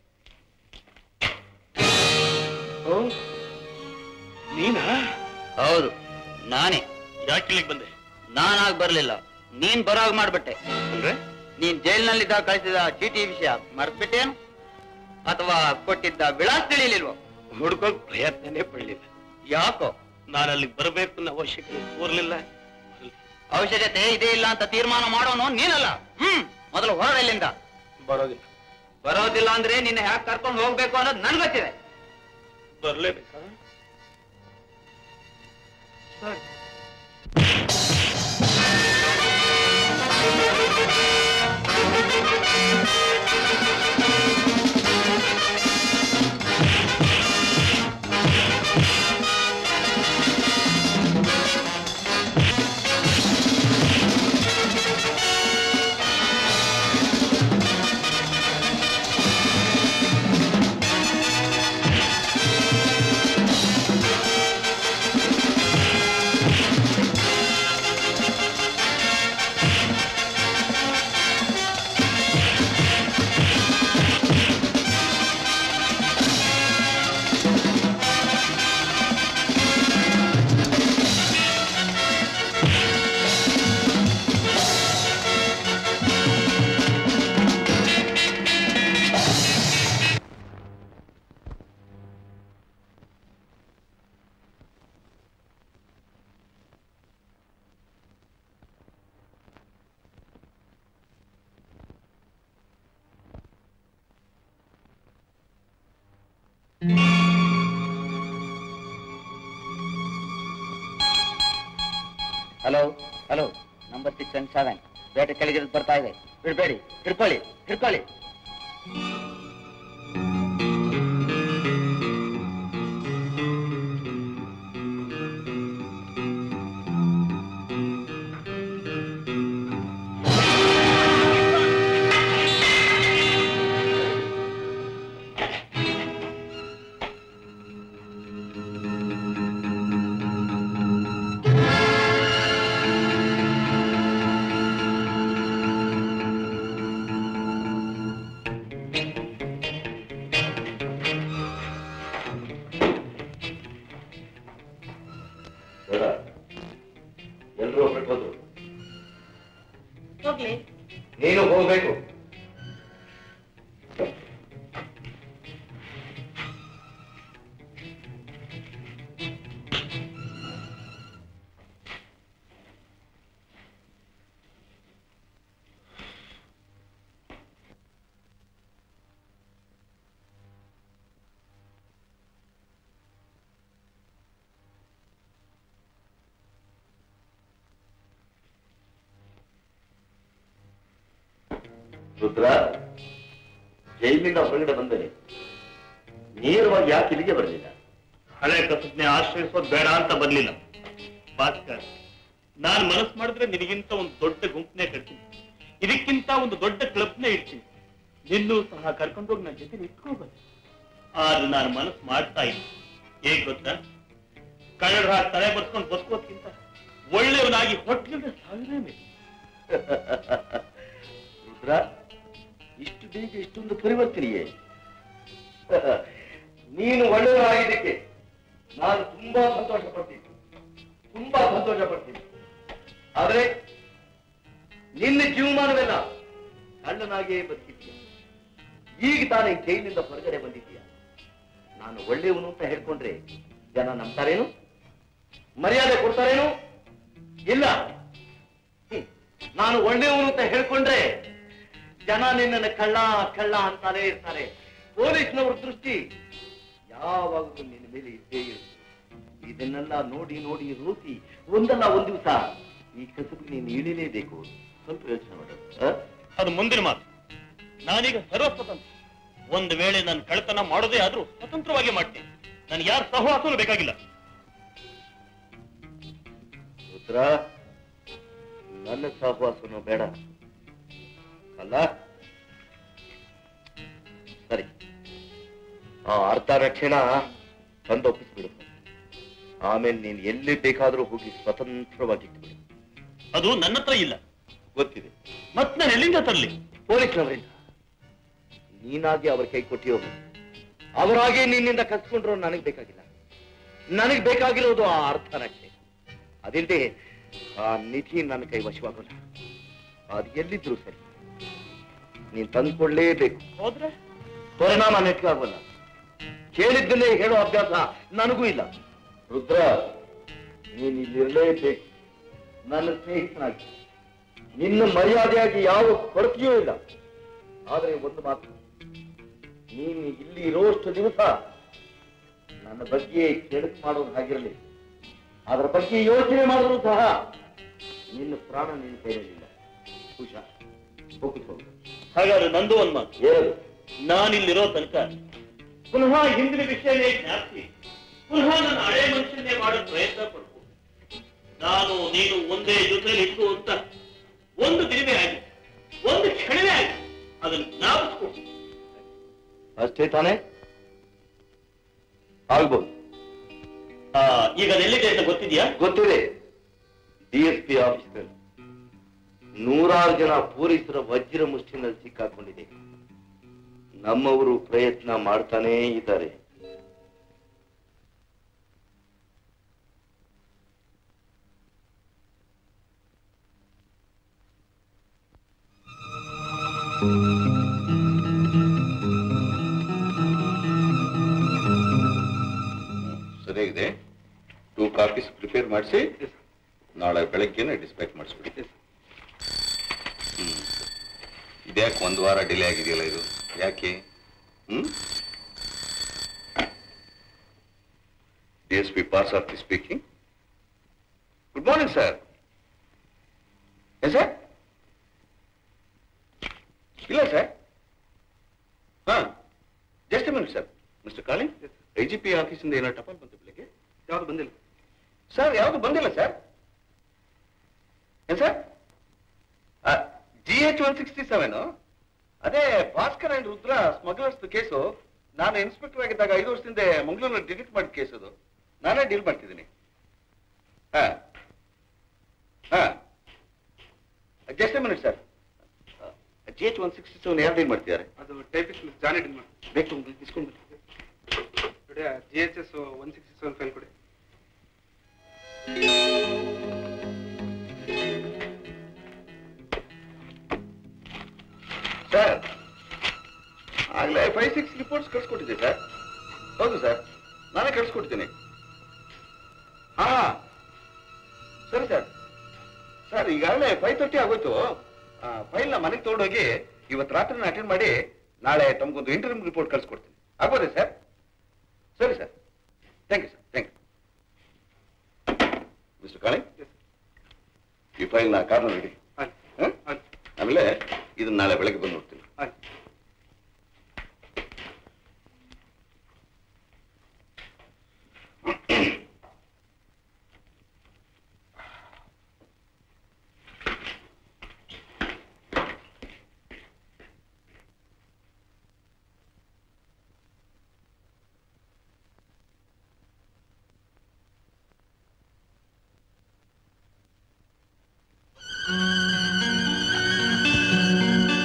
ಓ ನೀನಾ ಹೌದು ನಾನೇ ಯಾಕೆ ಇಲ್ಲಿಗೆ ಬಂದೆ ನಾನಾಗ್ ಬರ್ಲಿಲ್ಲ ನೀನ್ ಬರೋಗ್ ಮಾಡ್ಬಿಟ್ಟೆ ಅಂದ್ರೆ ನೀನ್ ಜೈಲ್ನಲ್ಲಿದ್ದಾಗ ಕಳಿಸಿದ ಚೀಟಿ ವಿಷಯ ಮರ್ತ್ಬಿಟ್ಟೇನು ಅಥವಾ ಕೊಟ್ಟಿದ್ದ ವಿಳಾಸ ತಿಳಿಲಿಲ್ವೋ ಹುಡ್ಕೋಕ್ ಪ್ರಯತ್ನನೇ ಪಡಲಿಲ್ಲ ಯಾಕೋ ನಾನು ಅಲ್ಲಿಗೆ ಬರಬೇಕು ಅನ್ನೋ ಅವಶ್ಯಕತೆ ತೋರ್ಲಿಲ್ಲ ಅವಶ್ಯಕತೆ ಇದೇ ಇಲ್ಲ ಅಂತ ತೀರ್ಮಾನ ಮಾಡೋನು ನೀನಲ್ಲ ಹ್ಮ್ ಮೊದಲು ಹೊರಡಲ್ಲಿಂದ ಬರೋದಿಲ್ಲ ಬರೋದಿಲ್ಲ ಅಂದ್ರೆ ನಿನ್ನ ಹ್ಯಾಕ್ ಕರ್ಕೊಂಡು ಹೋಗ್ಬೇಕು ಅನ್ನೋದು ನನ್ ಗೊತ್ತಿದೆ ಬರ್ಲೇಬೇಕಾ ಸರಿ hello hello number six and seven ಬೇಟೆ ಕೆಳಗೆ ಬರ್ತಾ ಇದೆ ಬಿಡ್ಬೇಡಿ ಹಿಡ್ಕೊಳ್ಳಿ ಹಿಡ್ಕೊಳ್ಳಿ ಎಲ್ರೂ ಹೋಗ್ಬಿಟ್ಟು ಹೋದ್ರು ಹೋಗ್ಲಿ ನೀನು ಹೋಗ್ಬೇಕು ರುದ್ರ ಜೈಲಿನಿಂದ ಹೊರಗಡೆ ಬಂದರೆ ನೇರವಾಗಿ ಯಾಕೆ ಇಲ್ಲಿಗೆ ಬರಲಿಲ್ಲ ಹಳೆ ಕಸಜ್ಞೆ ಆಶ್ರಯಿಸೋದು ಬೇಡ ಅಂತ ಬರ್ಲಿಲ್ಲ ಭಾಸ್ಕರ್ ನಾನ್ ಮನಸ್ಸು ಮಾಡಿದ್ರೆ ನಿನಗಿಂತ ಒಂದು ದೊಡ್ಡ ಗುಂಪನ್ನೇ ಕಟ್ತೀನಿ ಇದಕ್ಕಿಂತ ಒಂದು ದೊಡ್ಡ ಕ್ಲಬ್ನೇ ಇಡ್ತೀನಿ ನಿನ್ನೂ ಸಹ ಕರ್ಕೊಂಡೋಗಿ ನನ್ನ ಜೊತೆ ಇಟ್ಕೋಬೋದು ಆದ್ರೆ ನಾನು ಮನಸ್ಸು ಮಾಡ್ತಾ ಇಲ್ಲ ಹೇಗ್ ಗೊತ್ತಾ ಕಳ್ಳರ ಹಾಗೆ ತಲೆ ಬರ್ಸ್ಕೊಂಡು ಬದುಕೋದ್ಕಿಂತ ಒಳ್ಳೆಯವನಾಗಿ ಹೊಟ್ಟಿಲ್ದೆ ಸಾವಿರ ಮೇಲೆ ರುದ್ರ ಇಷ್ಟು ಬೇಗ ಇಷ್ಟೊಂದು ಪರಿವರ್ತನೆಯೇ ನೀನು ಒಳ್ಳೆಯವರಾಗಿದ್ದಕ್ಕೆ ನಾನು ತುಂಬಾ ಸಂತೋಷ ಪಡ್ತೀನಿ ತುಂಬಾ ಸಂತೋಷ ಪಡ್ತೀನಿ ಆದ್ರೆ ನಿನ್ನ ಜೀವಮಾನವೆಲ್ಲ ಕಳ್ಳನಾಗಿಯೇ ಬದುಕಿದ್ದೀಯ ಈಗ ತಾನೇ ಜೈಲಿಂದ ಹೊರಗಡೆ ಬಂದಿದ್ದೀಯ ನಾನು ಒಳ್ಳೆಯವನು ಅಂತ ಹೇಳ್ಕೊಂಡ್ರೆ ಜನ ನಂಬ್ತಾರೇನು ಮರ್ಯಾದೆ ಕೊಡ್ತಾರೇನು ಇಲ್ಲ ಹ್ಮ್. ನಾನು ಒಳ್ಳೆಯವನು ಅಂತ ಹೇಳ್ಕೊಂಡ್ರೆ ಜನ ನಿನ್ನನ್ನು ಕಳ್ಳ ಕಳ್ಳ ಅಂತಾನೆ ಇರ್ತಾರೆ ಪೊಲೀಸ್ನವ್ರ ದೃಷ್ಟಿ ಯಾವಾಗಲೂ ನಿನ್ನ ಮೇಲೆ ಇದ್ದೇ ಇರುತ್ತೆ ಇದನ್ನೆಲ್ಲ ನೋಡಿ ನೋಡಿ ರೂಸಿ ಒಂದಲ್ಲ ಒಂದ್ ದಿವಸ ಈ ಕಸಬಿಗೆ ನೀನು ಇಳಿಲೇಬೇಕು ಸ್ವಲ್ಪ ಯೋಚನೆ ಮಾಡು ಆ? ಅದು ಮುಂದಿನ ಮಾತು ನಾನೀಗ ಸರ್ವ ಸ್ವತಂತ್ರ ಒಂದು ವೇಳೆ ನಾನು ಕಳ್ಳತನ ಮಾಡೋದೇ ಆದ್ರೂ ಸ್ವತಂತ್ರವಾಗಿ ಮಾಡ್ತೀನಿ ನನಗೆ ಯಾರ ಸಹವಾಸನೂ ಬೇಕಾಗಿಲ್ಲ ರುದ್ರ ನನ್ನ ಸಹವಾಸನು ಬೇಡ ಅಲ್ಲ ಸರಿ ಆ ಅರ್ಧ ರಕ್ಷಣ ತಂದೊಪ್ಪಿಸ್ಬಿಡು ಆಮೇಲೆ ನೀನು ಎಲ್ಲಿ ಬೇಕಾದ್ರೂ ಹೋಗಿ ಸ್ವತಂತ್ರವಾಗಿ ಇಟ್ಬಿಡು ಅದು ನನ್ನ ಹತ್ರ ಇಲ್ಲ ಗೊತ್ತಿದೆ ಮತ್ ನಾನು ಎಲ್ಲಿಂದ ತರಲಿ ಪೊಲೀಸ್ನವರಿಂದ ನೀನಾಗಿ ಅವ್ರ ಕೈ ಕೊಟ್ಟಿಯೋ ಅವರಾಗೆ ನಿನ್ನಿಂದ ಕಸ್ಕೊಂಡ್ರು ನನಗೆ ಬೇಕಾಗಿಲ್ಲ ನನಗೆ ಬೇಕಾಗಿರೋದು ಆ ಅರ್ಥ ರಕ್ಷೆ ಅದಿಲ್ಲದೆ ಆ ನಿಧಿ ನನ್ನ ಕೈ ವಶವಾಗೋಲ್ಲ ಅದು ಎಲ್ಲಿದ್ರು ಸರಿ ನೀನ್ ತಂದ್ಕೊಳ್ಳೇಬೇಕು ಹೋದ್ರೆ ಪರಿಣಾಮ ನೆಟ್ಕಾಗೋಲ್ಲ ಕೇಳಿದ್ದನ್ನೇ ಹೇಳೋ ಅಭ್ಯಾಸ ನನಗೂ ಇಲ್ಲ ರುದ್ರ ನೀನ್ ಇಲ್ಲಿರಲೇಬೇಕು ನನ್ನ ಸ್ನೇಹಿತನಾಗಿ ನಿನ್ನ ಮರ್ಯಾದೆಯಾಗಿ ಯಾವ ಕೊರತೆಯೂ ಇಲ್ಲ ಆದ್ರೆ ಒಂದು ಮಾತು ನೀನು ಇಲ್ಲಿ ಇರೋಷ್ಟು ದಿವಸ ನನ್ನ ಬಗ್ಗೆ ಕೆಡುಕು ಮಾಡೋದು ಹಾಗಿರಲಿ ಅದರ ಬಗ್ಗೆ ಯೋಚನೆ ಮಾಡಿದ್ರು ಸಹ ನಿನ್ನ ಪ್ರಾಣ ನಿನ್ನ ಕೈಯಲ್ಲಿಲ್ಲ ಹುಷಾರ್ ಹೋಗಿಸೋ ಹಾಗಾದ್ರೆ ನಂದು ಒಂದ್ ಮಾತು ಏನದು ನಾನಿಲ್ಲಿರೋ ತನಕ ಪುನಃ ಹಿಂದಿನ ವಿಷಯನೇ ಜ್ಞಾಪಿಸಿ ಪುನಃ ನನ್ನ ಹಳೆ ಮನುಷ್ಯನ್ನೇ ಮಾಡೋ ಪ್ರಯತ್ನ ಪಡ್ಬೋದು ನಾನು ನೀನು ಒಂದೇ ಜೊತೆಲಿ ಇತ್ತು ಅಂತ ಒಂದು ದಿನವೇ ಆಗಿ ಒಂದು ಕ್ಷಣವೇ ಆಗಿ ಅದನ್ನು ಜ್ಞಾಪಿಸ್ಕೊ ಅಷ್ಟೇ ತಾನೇ ಆಗ್ಬೋದು ಆ, ಈಗ ಅದೆಲ್ಲಿದೆ ಅಂತ ಗೊತ್ತಿದ್ಯಾ ಗೊತ್ತಿದೆ ಡಿ ಎಸ್ ಪಿ ಆಫೀಸ್ನಲ್ಲಿ ನೂರಾರು ಜನ ಪೊಲೀಸರ ವಜ್ರ ಮುಷ್ಟಿನಲ್ಲಿ ಸಿಕ್ಕಾಕೊಂಡಿದೆ ನಮ್ಮವರು ಪ್ರಯತ್ನ ಮಾಡ್ತಾನೇ ಇದ್ದಾರೆ ಸರಿಯಾಗಿದೆ ಟೂ ಕಾಪೀಸ್ ಪ್ರಿಪೇರ್ ಮಾಡಿಸಿ ನಾಳೆ ಬೆಳಗ್ಗೆನೆ ಡಿಸ್ಪ್ಯಾಚ್ ಮಾಡಿಸ್ಬಿಡಿ ಹ್ಮ್ ಇದ್ಯಾಕೆ ಒಂದು ವಾರ ಡಿಲೇ ಆಗಿದೆಯಲ್ಲ ಇದು ಯಾಕೆ hmm D S P Parthasarathi speaking good morning sir sir ಇಲ್ಲ ಸರ್ ಹಾ just minute sir mister Kaling I G P ಆಫೀಸಿಂದ ಏನೋ ಟಪಾಲ್ ಬಂತು ಬೆಳಿಗ್ಗೆ ಯಾವುದು ಬಂದಿಲ್ಲ ಸರ್ ಯಾವುದು ಬಂದಿಲ್ಲ ಸರ್ ಏನ್ sir G H one sixty seven ಅದೇ Bhaskar and Rudra smugglers case ನಾನು ಇನ್ಸ್ಪೆಕ್ಟರ್ ಆಗಿದ್ದಾಗ ಐದು ವರ್ಷದಿಂದ ಮಂಗಳೂರಿನಲ್ಲಿ ಡಿಲೀಟ್ ಮಾಡಿದ ಕೇಸ್ ಅದು ನಾನೇ ಡೀಲ್ ಮಾಡ್ತಿದ್ದೀನಿ ಹಾ ಹಾ just minute sir G H one sixty seven ಯಾರು ಡೀಲ್ ಮಾಡ್ತಿದ್ದಾರೆ ಅದು ಟೈಪಿಸ್ಟ್ ಮಿಸ್ ಜಾನಿ ಡಿಲ್ ಮಾಡಿ ಬೇಕು ಇಸ್ಕೊಂಡು ನೋಡಿ G H S one sixty seven file ಕೊಡಿ ಸರ್ ಆಗಲೇ ಫೈವ್ ಸಿಕ್ಸ್ ರಿಪೋರ್ಟ್ಸ್ ಕಳ್ಸಿಕೊಟ್ಟಿದ್ದೆ ಸರ್ ಹೌದು ಸರ್ ನಾನೇ ಕಳ್ಸಿಕೊಡ್ತೀನಿ ಹಾ ಸರಿ ಸರ್ ಸರ್ ಈಗಾಗಲೇ ಫೈವ್ ತರ್ಟಿ ಆಗೋಯ್ತು ಫೈಲ್ನ ಮನೆಗೆ ತೊಗೊಂಡೋಗಿ ಇವತ್ತು ರಾತ್ರಿನ ಅಟೆಂಡ್ ಮಾಡಿ ನಾಳೆ ತಮಗೊಂದು ಇಂಟರ್ವ್ಯೂ ರಿಪೋರ್ಟ್ ಕಳ್ಸಿಕೊಡ್ತೀನಿ ಆಗ್ಬೋದೇ ಸರ್ ಸರಿ sir thank you sir thank you mister Kali ಈ ಫೈಲ್ನ ಕಾರ್ನಲ್ಲಿ ಇಡಿ ಹ? ಆಮೇಲೆ ಇದನ್ನ ನಾಳೆ ಬೆಳಗ್ಗೆ ಬಂದು ನೋಡ್ತೀನಿ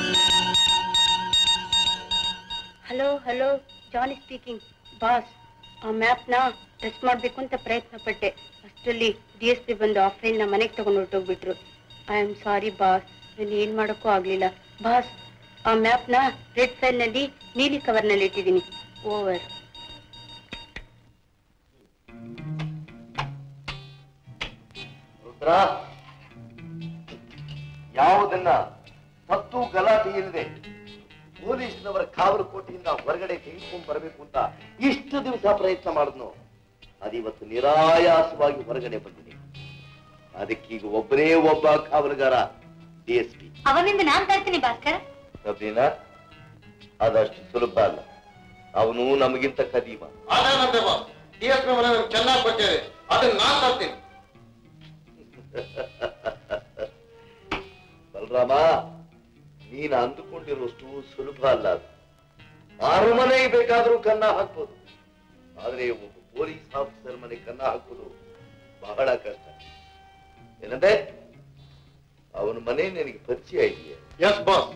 hello hello Johnny speaking boss ಆ ಮ್ಯಾಪ್ನ ಟೆಸ್ಟ್ ಮಾಡ್ಬೇಕು ಅಂತ ಪ್ರಯತ್ನ ಪಟ್ಟೆ ಅಷ್ಟರಲ್ಲಿ ಡಿ ಎಸ್ ಪಿ ಬಂದು ಆ ಫೈಲ್ನ ಮನೆಗೆ ತಗೊಂಡು ಹೊರಟೋಗ್ಬಿಟ್ರು ಐ ಆಮ್ ಸಾರಿ ಬಾಸ್ ನಾನು ಏನ್ ಮಾಡೋಕ್ಕೂ ಆಗ್ಲಿಲ್ಲ ಬಾಸ್ ಆ ಮ್ಯಾಪ್ನ ರೆಡ್ ಫೈಲ್ನಲ್ಲಿ ನೀಲಿ ಕವರ್ನಲ್ಲಿ ಇಟ್ಟಿದ್ದೀನಿ ಓವರ್ ರುದ್ರ ಯಾವುದನ್ನ ಸತ್ತು ಗಲಾಟೆ ಇಲ್ಲದೆ ಪೊಲೀಸ್ನವರ ಕಾವಲು ಕೋಟೆಯಿಂದ ಹೊರಗಡೆ ತೆಗೆದುಕೊಂಡು ಬರಬೇಕು ಅಂತ ಇಷ್ಟು ದಿವಸ ಪ್ರಯತ್ನ ಮಾಡಿದ್ನು ಅದಿವತ್ತು ನಿರಾಯಾಸವಾಗಿ ಹೊರಗಡೆ ಬಂದಿದೆ ಅದಕ್ಕೀಗ ಒಬ್ಬನೇ ಒಬ್ಬ ಕಾವಲುಗಾರ ಡಿ ಎಸ್ ಪಿ ಅವನಿಂದ ನಾನ್ ತರ್ತೀನಿ ಭಾಸ್ಕರ್ ಸಬ್ರೀನಾ ಅದಷ್ಟು ಸುಲಭ ಅಲ್ಲ ಅವನು ನಮಗಿಂತ ಕದೀಮ ಅದೇನಂತೆ ಬಾಸ್ ಡಿ ಎಸ್ ಮನೆ ಚೆನ್ನಾಗಿ ಕೊಟ್ಟೇವೆ ಅದನ್ನ ನಾನ್ ತರ್ತೀನಿ ಬಲರಾಮ ನೀನು ಅಂದುಕೊಂಡಿರುವಷ್ಟು ಸುಲಭ ಅಲ್ಲ ಅದು ಅರಮನೆಗೆ ಬೇಕಾದ್ರೂ ಕನ್ನ ಹಾಕ್ಬೋದು ಆದ್ರೆ ಒಬ್ಬ ಪೊಲೀಸ್ ಆಫೀಸರ್ ಮನೆ ಕನ್ನ ಹಾಕೋದು ಬಹಳ ಕಷ್ಟ ಏನಂತೆ ಅವನ ಮನೆ ನಿನಗೆ ಪರಿಚಯ ಇದೆಯಾ ಎಸ್ ಬಾಸ್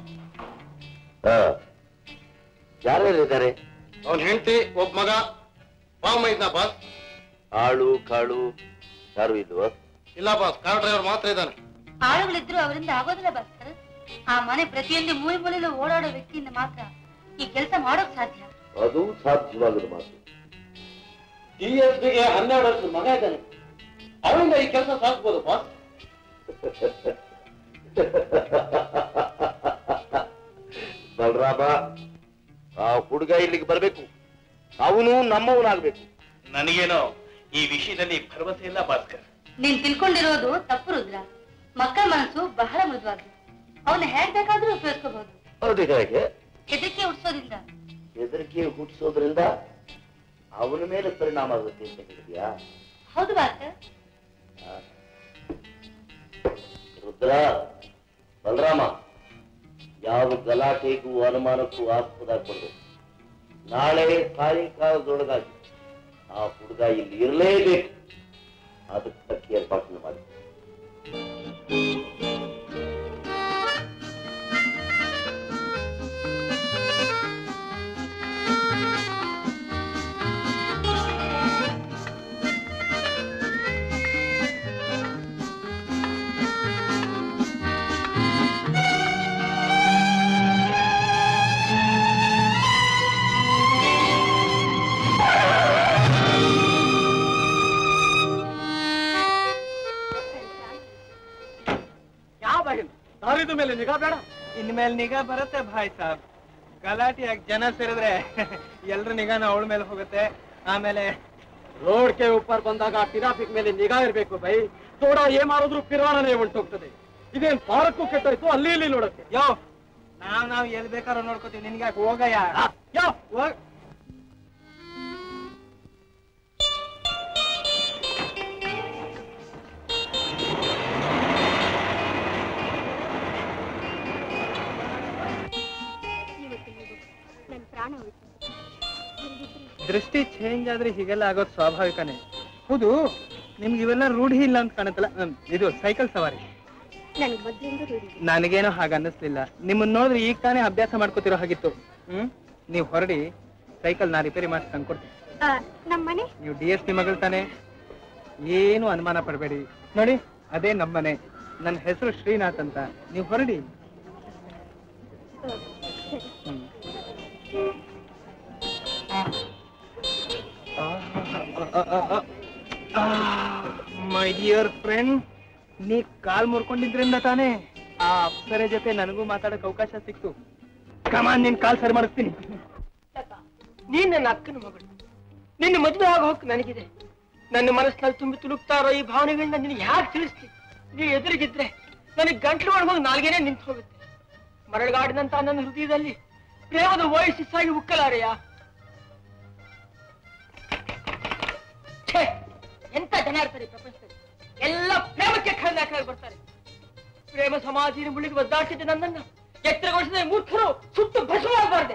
ಯಾರ್ಯಾರಿದ್ದಾರೆ ಅವನ್ ಹೆಂಡತಿ ಒಬ್ಬ ಮಗ ಬಾಮ್ಮ ಇದ್ನ ಬಾಸ್ ಆಳು ಕಾಳು ಯಾರು ಇಲ್ವಾ ಇಲ್ಲ ಬಾಸ್ ಕಾರ್ ಡ್ರೈವರ್ ಮಾತ್ರ ಇದ್ದಾನೆ ಆಳುಗಳಿದ್ರು ಅವರಿಂದ ಆಗೋದಿಲ್ಲ ಭಾಸ್ಕರ್ ಆ ಮನೆ ಪ್ರತಿಯೊಂದು ಮೂಲೆ ಮೂಲೆಯಲ್ಲೂ ಓಡಾಡೋ ವ್ಯಕ್ತಿಯಿಂದ ಮಾತ್ರ ಈ ಕೆಲಸ ಮಾಡೋಕ್ ಸಾಧ್ಯ ಅದು ಸಾಧ್ಯವಾಗದ ಮಾತು ಡಿ ಎಸ್ ಪಿಗೆ ಹನ್ನೆರಡು ವರ್ಷದ ಮಗ ಇದ್ದಾನೆ ಅವರಿಂದ ಈ ಕೆಲಸ ಸಾಕ್ಬೋದು ಬಾಸ್ ಬಲರಾಮ ಆ ಹುಡುಗ ಇಲ್ಲಿಗೆ ಬರ್ಬೇಕು ಅವನು ನಮ್ಮವನಾಗ್ಬೇಕು ನನಗೇನೋ ಈ ವಿಷಯದಲ್ಲಿ ಭರವಸೆ ಇಲ್ಲ ಭಾಸ್ಕರ್ ನೀನ್ ತಿಳ್ಕೊಂಡಿರೋದು ತಪ್ಪು ರುದ್ರ ಮಕ್ಕಳ ಮನಸ್ಸು ಬಹಳ ಮೃದುವಾಗಿದೆ ಅವನ್ನ ಹೇಗ್ ಬೇಕಾದ್ರೂ ಉಪಯೋಗಿಸ್ಕೋಬಹುದು ಅದು ಹೇಗೆ ಹೆದರಿಕೆ ಉಡ್ಸೋದ್ರಿಂದ ಹೆದರಿಕೆ ಹುಟ್ಟಿಸೋದ್ರಿಂದ ಅವನ ಮೇಲೆ ಪರಿಣಾಮ ಆಗುತ್ತೆ ಅಂತ ಹೇಳಿದ್ಯಾ ಹೌದು ಭಾಸ್ಕರ್ ರುದ್ರ ಬಲರಾಮ ಯಾವ ಗಲಾಟೆಗೂ ಅನುಮಾನಕ್ಕೂ ಆಸ್ಪದ ಕೊಡು ನಾಳೆ ಸಾಯಂಕಾಲದೊಳಗಾಗಿ ಆ ಹುಡುಗ ಇಲ್ಲಿ ಇರಲೇಬೇಕು ಅದಕ್ಕೆ ತಕ್ಕ ಏರ್ಪಾಟನ್ನು ಮಾಡಿ ಯಾವ ದಾರಿದ ಮೇಲೆ ನಿಗಾ ಬೇಡ ಇನ್ಮೇಲೆ ನಿಗಾ ಬರುತ್ತೆ ಭಾಯ್ ಸಾಬ್ ಗಲಾಟೆಯಾಗಿ ಜನ ಸೇರಿದ್ರೆ ಎಲ್ರ ನಿಗಾನ ಅವಳ ಮೇಲೆ ಹೋಗುತ್ತೆ ಆಮೇಲೆ ರೋಡ್ ಕೆ ಉಪ್ಪರ್ ಬಂದಾಗ ಟ್ರಾಫಿಕ್ ಮೇಲೆ ನಿಗಾ ಇರ್ಬೇಕು ಬೈ ತೋಡ ಏನ್ ಮಾಡಿದ್ರು ಪಿರ್ವಾಣನೆ ಹೊಂಟೋಗ್ತದೆ ಇದೇನ್ ಪಾರ್ಕು ಕೆಟ್ಟೋಯ್ತು ಅಲ್ಲಿ ಇಲ್ಲಿ ನೋಡಕ್ಕೆ ಯೋ ನಾವ್ ನಾವ್ ಎಲ್ ಬೇಕಾದ್ರೂ ನೋಡ್ಕೋತೀವಿ ನಿನ್ಗೆ ಯಾಕೆ ಹೋಗಯ್ಯ ಯೋ ಹೋಗ್ ನನ್ ಪ್ರಾಣ ದೃಷ್ಟಿ ಚೇಂಜ್ ಆದ್ರೆ ಹೀಗೆಲ್ಲ ಆಗೋದು ಸ್ವಾಭಾವಿಕನೇ ಹೌದು ನಿಮ್ಗೆ ಇವೆಲ್ಲ ರೂಢಿ ಇಲ್ಲ ಅಂತ ಕಾಣುತ್ತಲ್ಲ ಹ್ಮ್, ಇದು ಸೈಕಲ್ ಸವಾರಿ ನನ್ಗೆ ಮೊದ್ಲಿಂದ ರೂಢಿ ನನಗೇನೋ ಹಾಗೆ ಅನ್ನಿಸ್ಲಿಲ್ಲ ನಿಮ್ಮನ್ನ ನೋಡಿದ್ರೆ ಈಗ ತಾನೇ ಅಭ್ಯಾಸ ಮಾಡ್ಕೋತಿರೋ ಹಾಗಿತ್ತು ಹ್ಮ್ ನೀವು ಹೊರಡಿ ಸೈಕಲ್ ನಾ ರಿಪೇರಿ ಮಾಡಿ ತಂದ್ಕೊಡ್ತೀನಿ ನಮ್ಮ ಮನೆ ನೀವು ಡಿ ಎಸ್ ಪಿ ಮಗಳು ತಾನೆ ಏನು ಅನುಮಾನ ಪಡಬೇಡಿ ನೋಡಿ ಅದೇ ನಮ್ಮನೆ ನನ್ನ ಹೆಸರು ಶ್ರೀನಾಥ್ ಅಂತ ನೀವು ಹೊರಡಿ ಮೈ ಡಿಯರ್ ಫ್ರೆಂಡ್ ನೀ ಕಾಲ್ ಮುರ್ಕೊಂಡಿದ್ರಿಂದ ತಾನೇ ಆ ಅಪ್ಸರೆ ಜೊತೆ ನನಗೂ ಮಾತಾಡಕ್ ಅವಕಾಶ ಸಿಕ್ತು ಕಮಾನ್ ನಿನ್ ಕಾಲ್ ಸರಿ ಮಾಡಿಸ್ತೀನಿ ನೀನ್ ನನ್ನ ಅಕ್ಕನ ಮಗಳು ನಿನ್ನ ಮದುವೆ ಆಗ ಹೋಗ್ ನನಗಿದೆ ನನ್ನ ಮನಸ್ಸಿನಲ್ಲಿ ತುಂಬಿ ತುಳುಕ್ತಾ ಇರೋ ಈ ಭಾವನೆಗಳನ್ನ ನಿನಗೆ ಯಾಕೆ ತಿಳಿಸ್ತಿ ನೀ ಎದುರಿಗಿದ್ರೆ ನನಗೆ ಗಂಟ್ಲು ಒಳಗೆ ಹೋಗಿ ನಾಲ್ಗೇನೆ ನಿಂತು ಹೋಗುತ್ತೆ ಮರಳುಗಾಡಿನಂತ ನನ್ನ ಹೃದಯದಲ್ಲಿ ಪ್ರೇಮದ ವಯಸ್ಸಾಗಿ ಉಕ್ಕಲಾರೆಯ ಛೇ ಎಂತ ಜನ ಇರ್ತಾರೆ ಈ ಪ್ರಪಂಚದಲ್ಲಿ ಎಲ್ಲ ಪ್ರೇಮಕ್ಕೆ ಖಂಡಾಕರಾಗಿ ಬರ್ತಾರೆ ಪ್ರೇಮ ಸಮಾಧಿನ ಮುಳಿಗೆ ಒದ್ದಾಡ್ತಿದ್ದೆ ನನ್ನನ್ನ ಎತ್ತರಗೊಳಿಸಿದ ಈ ಮೂರ್ಖರು ಸುಟ್ಟು ಭಸ್ಮವಾಗಬಾರ್ದೆ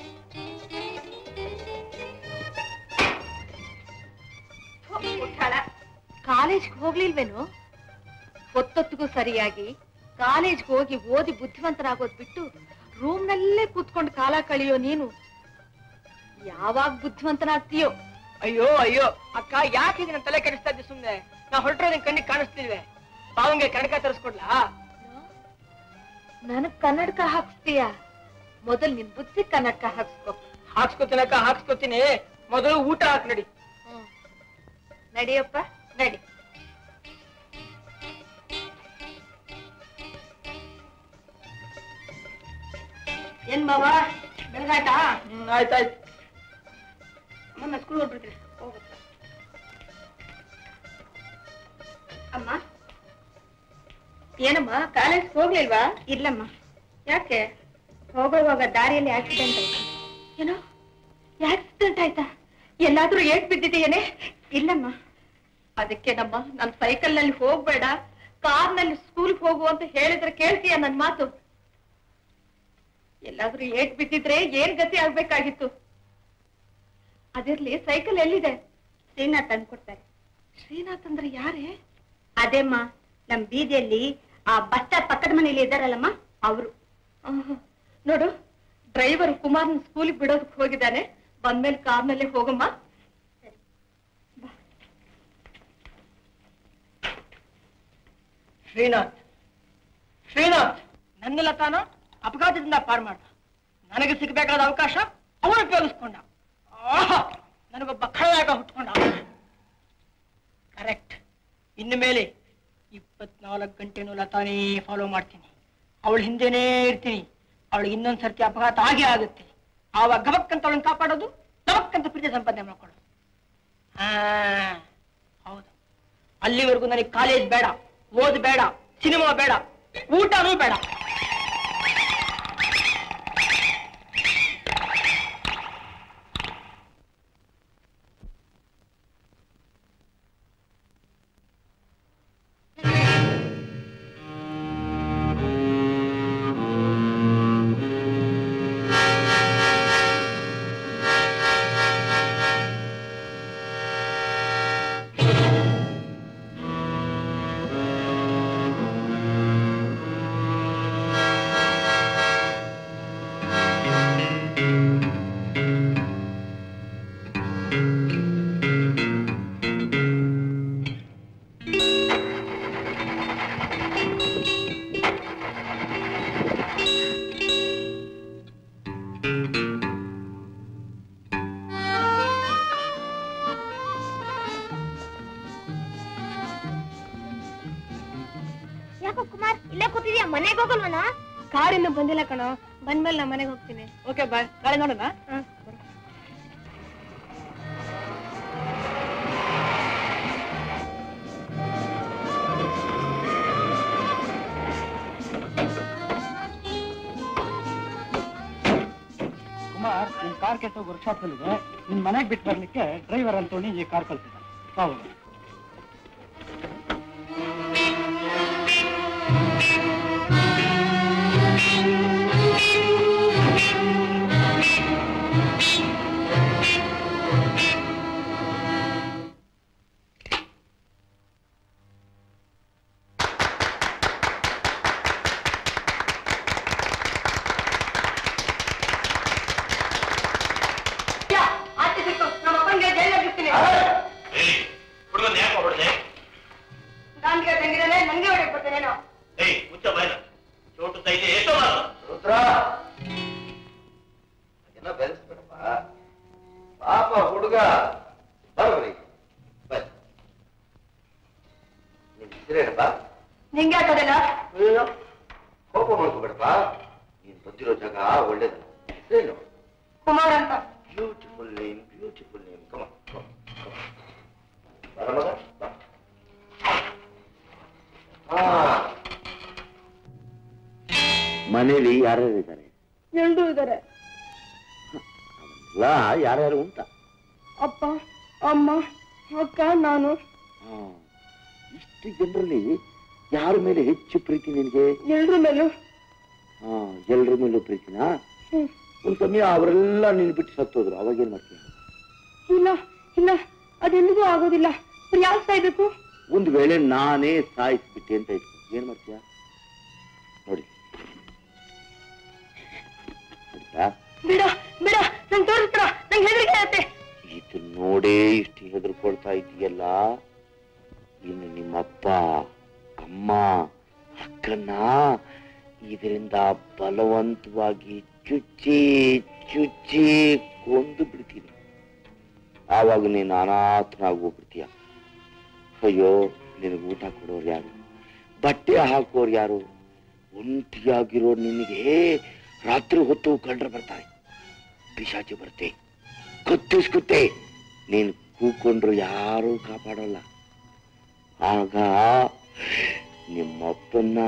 ಕಾಲೇಜ್ಗೆ ಹೋಗ್ಲಿಲ್ವೇನು ಹೊತ್ತೊತ್ತಿಗೂ ಸರಿಯಾಗಿ ಕಾಲೇಜ್ಗೆ ಹೋಗಿ ಓದಿ ಬುದ್ಧಿವಂತರಾಗೋದ್ ಬಿಟ್ಟು ರೂಮ್ನಲ್ಲೇ ಕೂತ್ಕೊಂಡು ಕಾಲ ಕಳೆಯೋ ನೀನು ಯಾವಾಗ ಬುದ್ಧಿವಂತನಾಗ್ತೀಯೋ ಅಯ್ಯೋ ಅಯ್ಯೋ ಅಕ್ಕ ಯಾಕೆ ಹೀಗೆ ನನ್ನ ತಲೆ ಕೆಡಿಸ್ತಾ ಇದ್ದೆ ಸುಮ್ನೆ ನಾ ಹೊರಟ್ರೆ ನಿನ್ ಕಣ್ಣಿಗೆ ಕಾಣಿಸ್ತಿಲ್ವೇ ಪಾವಂಗೆ ಕಣಕ ತರಿಸ್ಕೊಡ್ಲಾ ನನಗ್ ಕನ್ನಡಕ ಹಾಕ್ಸ್ತೀಯ ಮೊದಲ್ ನಿನ್ ಬುದ್ಧಿ ಕನ್ನಡಕ ಹಾಕ್ಸ್ಕೊ ಹಾಕ್ಸ್ಕೊತೀನಕ್ಕ ಹಾಕ್ಸ್ಕೊತೀನಿ ಮೊದಲು ಊಟ ಹಾಕ್ ನಡಿ ನಡಿಯಪ್ಪ ನಡಿ ಏನ್ ಮಾವ ಬೆಳಗಾಯ್ತಾ ಹ್ಮ್ ಆಯ್ತಾಯ್ತು ಅಮ್ಮ ಸ್ಕೂಲ್ ಹೋಗ್ಬಿಡ್ತೀರಿ ಹೋಗುತ್ತೆ ಅಮ್ಮ ಏನಮ್ಮ ಕಾಲೇಜ್ ಹೋಗ್ಲಿಲ್ವಾ ಇಲ್ಲಮ್ಮ ಯಾಕೆ ಹೋಗುವಾಗ ದಾರಿಯಲ್ಲಿ ಆಕ್ಸಿಡೆಂಟ್ ಆಯ್ತು ಏನೋ ಆಕ್ಸಿಡೆಂಟ್ ಆಯ್ತಾ ಎಲ್ಲಾದ್ರೂ ಏಟ್ ಬಿದ್ದಿದೆಯೇನೆ ಇಲ್ಲಮ್ಮ ಅದಕ್ಕೇನಮ್ಮ ನಾನು ಸೈಕಲ್ ನಲ್ಲಿ ಹೋಗ್ಬೇಡ ಕಾರ್ ನಲ್ಲಿ ಸ್ಕೂಲ್ ಹೋಗು ಅಂತ ಹೇಳಿದ್ರೆ ಕೇಳ್ತೀಯ ನನ್ ಮಾತು ಎಲ್ಲಾದ್ರೂ ಏಟ್ ಬಿದ್ದಿದ್ರೆ ಏನ್ ಗತಿ ಆಗ್ಬೇಕಾಗಿತ್ತು ಅದಿರ್ಲಿ ಸೈಕಲ್ ಎಲ್ಲಿದೆ ಶ್ರೀನಾಥ್ ತಂದ್ಕೊಡ್ತಾರೆ ಶ್ರೀನಾಥ್ ಅಂದ್ರೆ ಯಾರೇ ಅದೇಮ್ಮ ನಮ್ ಬೀದಿಯಲ್ಲಿ ಆ ಬಸ್ ಸ್ಟಾಪ್ ಪಕ್ಕದ ಮನೇಲಿ ಇದ್ದಾರಲ್ಲಮ್ಮ ಅವರು ನೋಡು ಡ್ರೈವರ್ ಕುಮಾರ್ನ ಸ್ಕೂಲಿಗೆ ಬಿಡೋದಕ್ಕೆ ಹೋಗಿದ್ದಾನೆ ಬಂದ್ಮೇಲೆ ಕಾರ್ನಲ್ಲೇ ಹೋಗಮ್ಮ ಶ್ರೀನಾಥ್ ಶ್ರೀನಾಥ್ ನನ್ನೆಲ್ಲ ತಾನ ಅಪಘಾತದಿಂದ ಪಾರ್ ಮಾಡ್ದ ನನಗೆ ಸಿಗಬೇಕಾದ ಅವಕಾಶ ಅವನು ಉಪಯೋಗಿಸ್ಕೊಂಡ ಆಹಾ ನನಗೊಬ್ಬ ಖಳನಾಯಕ ಹುಟ್ಕೊಂಡ ಕರೆಕ್ಟ್ ಇನ್ನು ಮೇಲೆ ಇಪ್ಪತ್ನಾಲ್ಕು ಗಂಟೆನೂ ಲತಾನೇ ಫಾಲೋ ಮಾಡ್ತೀನಿ ಅವಳ ಹಿಂದೆನೇ ಇರ್ತೀನಿ ಅವಳಿಗೆ ಇನ್ನೊಂದ್ ಸರ್ತಿ ಅಪಘಾತ ಆಗೇ ಆಗುತ್ತೆ ಆವಾಗ ಗಬಕ್ ಅಂತ ಅವಳನ್ನ ಕಾಪಾಡೋದು ಗಬಕ್ ಅಂತ ಪ್ರೀತಿ ಸಂಪಾದನೆ ಮಾಡ್ಕೊಳ್ಳೋದು ಹಾ ಹೌದು ಅಲ್ಲಿವರೆಗೂ ನನಗೆ ಕಾಲೇಜ್ ಬೇಡ ಓದ್ ಬೇಡ ಸಿನಿಮಾ ಬೇಡ ಊಟನೂ ಬೇಡ ಯಾಕೋ ಕುಮಾರ್ ಇಲ್ಲೇ ಕೂತಿದ್ಯಾ ಮನೆಗೆ ಹೋಗಲ್ವನ ಕಾರಿನ್ನು ಬಂದಿಲ್ಲ ಕಣೋ ಬಂದ್ಮೇಲೆ ನಾ ಮನೆಗೆ ಹೋಗ್ತೀನಿ ಓಕೆ ಬಾಯ್ ನಾಳೆ ನೋಡೋಣ ಕುಮಾರ್ ನಿನ್ ಕಾರ್ ಕೆಟ್ಟ ವರ್ಕ್ಶಾಪ್ ಇದೆ ನಿನ್ ಮನೆಗೆ ಬಿಟ್ಟು ಬರ್ಲಿಕ್ಕೆ ಡ್ರೈವರ್ ಅಂತೋಣಿ ಈ ಕಾರ್ ಕಳ್ಸಿದ್ದಾನೆ ಹೌದು ಆಚೆ ಸಿಕ್ಕು ನಮ್ಮ ಅಪ್ಪನಿಗೆ ಜೈಲಾಗಿರ್ತೀನಿ ಹುಡುಗನ್ ಯಾಕೆ ಹೊಡೆದೆ ನಾನ್ಗೆ ತಂಗಿದಾನೆ ನಂಗೆ ಹೊಡೆಯಕ್ ಬರ್ತೇನೇನೋ ಏಯ್ ಮುಚ್ಚ ಬಾಯ್ನ ಚೋಟು ತೈಲಿ ಎಷ್ಟೋ ರುದ್ರ ಅದೆಲ್ಲ ಬೆಳೆಸ್ಬೇಡಪ್ಪ ಪಾಪ ಹುಡುಗ ಬರ್ರಿ ಬರ್ರಿ ನಿನ್ ಹೆಸರೇನಪ್ಪ ನಿಂಗೆ ಯಾಕದೆಲ್ಲ ಅಯ್ಯೋ, ಕೋಪ ಮಾಡ್ಕೋಬೇಡಪ್ಪ ನೀನ್ ಬಂದಿರೋ ಜಾಗ ಒಳ್ಳೇದಲ್ಲ ಹೆಸರೇನು ಕುಮಾರ್ ಅಂತ ಬ್ಯೂಟಿಫುಲ್ ನೇಮ್ ಬ್ಯೂಟಿಫುಲ್ ನೇಮ್ ಕಮ ಬರ ಮಗ ಬಾ. ಆ. ಮನೇಲಿ ಯಾರ್ಯಾರು ಇದ್ದಾರೆ ಎಲ್ರು ಇದಾರೆ ಎಲ್ಲ ಯಾರ್ಯಾರು ಅಂತ ಅಪ್ಪ ಅಮ್ಮ ಅಕ್ಕ ನಾನು ಇಷ್ಟು ಜನರಲ್ಲಿ ಯಾರ ಮೇಲೆ ಹೆಚ್ಚು ಪ್ರೀತಿ ನಿನಗೆ ಎಲ್ರ ಮೇಲೂ ಹಾ ಎಲ್ರ ಮೇಲೂ ಪ್ರೀತಿನಾ ಹ್ಮ್. ಒಂದ್ ಸಮಯ ಅವರೆಲ್ಲ ನೀನು ಬಿಟ್ಟು ಸತ್ತೋದ್ರು ಅವಾಗ ಏನ್ ಮಾಡ್ತೀಯ ಇಲ್ಲ ಇಲ್ಲ ಅದೆಲ್ಲಿಗೂ ಆಗೋದಿಲ್ಲ ಯಾಕೆ ಸಾಯ್ಬೇಕು ಒಂದ್ ವೇಳೆ ನಾನೇ ಸಾಯಿಸ್ಬಿಟ್ಟೆ ಅಂತ ಇತ್ತು ಏನ್ ಮಾಡ್ತೀಯ ನೋಡಿ ನೋಡ್ತಾ? ಬೇಡ ಬೇಡ ನಂಗೆ ತೋರಿಸ್ತಾರ ನಂಗೆ ಹೆದರಿಕೆ ಆಗತ್ತೆ ಇದನ್ನ ನೋಡೇ ಇಷ್ಟು ಹೆದರ್ಕೊಳ್ತಾ ಇದೆಯಲ್ಲ ಇನ್ನು ನಿಮ್ಮಪ್ಪ ಅಮ್ಮ ಅಕ್ಕನ್ನ ಇದರಿಂದ ಬಲವಂತವಾಗಿ ಚುಚ್ಚಿ ಚುಚ್ಚಿ ಕೊಂದು ಬಿಡ್ತೀನಿ ಆವಾಗ ನೀನು ಅನಾಥನಾಗಿ ಹೋಗ್ಬಿಡ್ತೀಯ ಅಯ್ಯೋ ನಿನಗೆ ಊಟ ಕೊಡೋರು ಯಾರು ಬಟ್ಟೆ ಹಾಕೋರು ಯಾರು ಒಂಟಿಯಾಗಿರೋ ನಿನಗೆ ರಾತ್ರಿ ಹೊತ್ತು ಕಂಡ್ರೆ ಬರ್ತಾರೆ ಪಿಶಾಚಿ ಬರುತ್ತೆ ಕತ್ತಿಸ್ಕುತ್ತೆ ನೀನು ಕೂಕೊಂಡ್ರು ಯಾರೂ ಕಾಪಾಡೋಲ್ಲ ಆಗ ನಿಮ್ಮಪ್ಪನ್ನ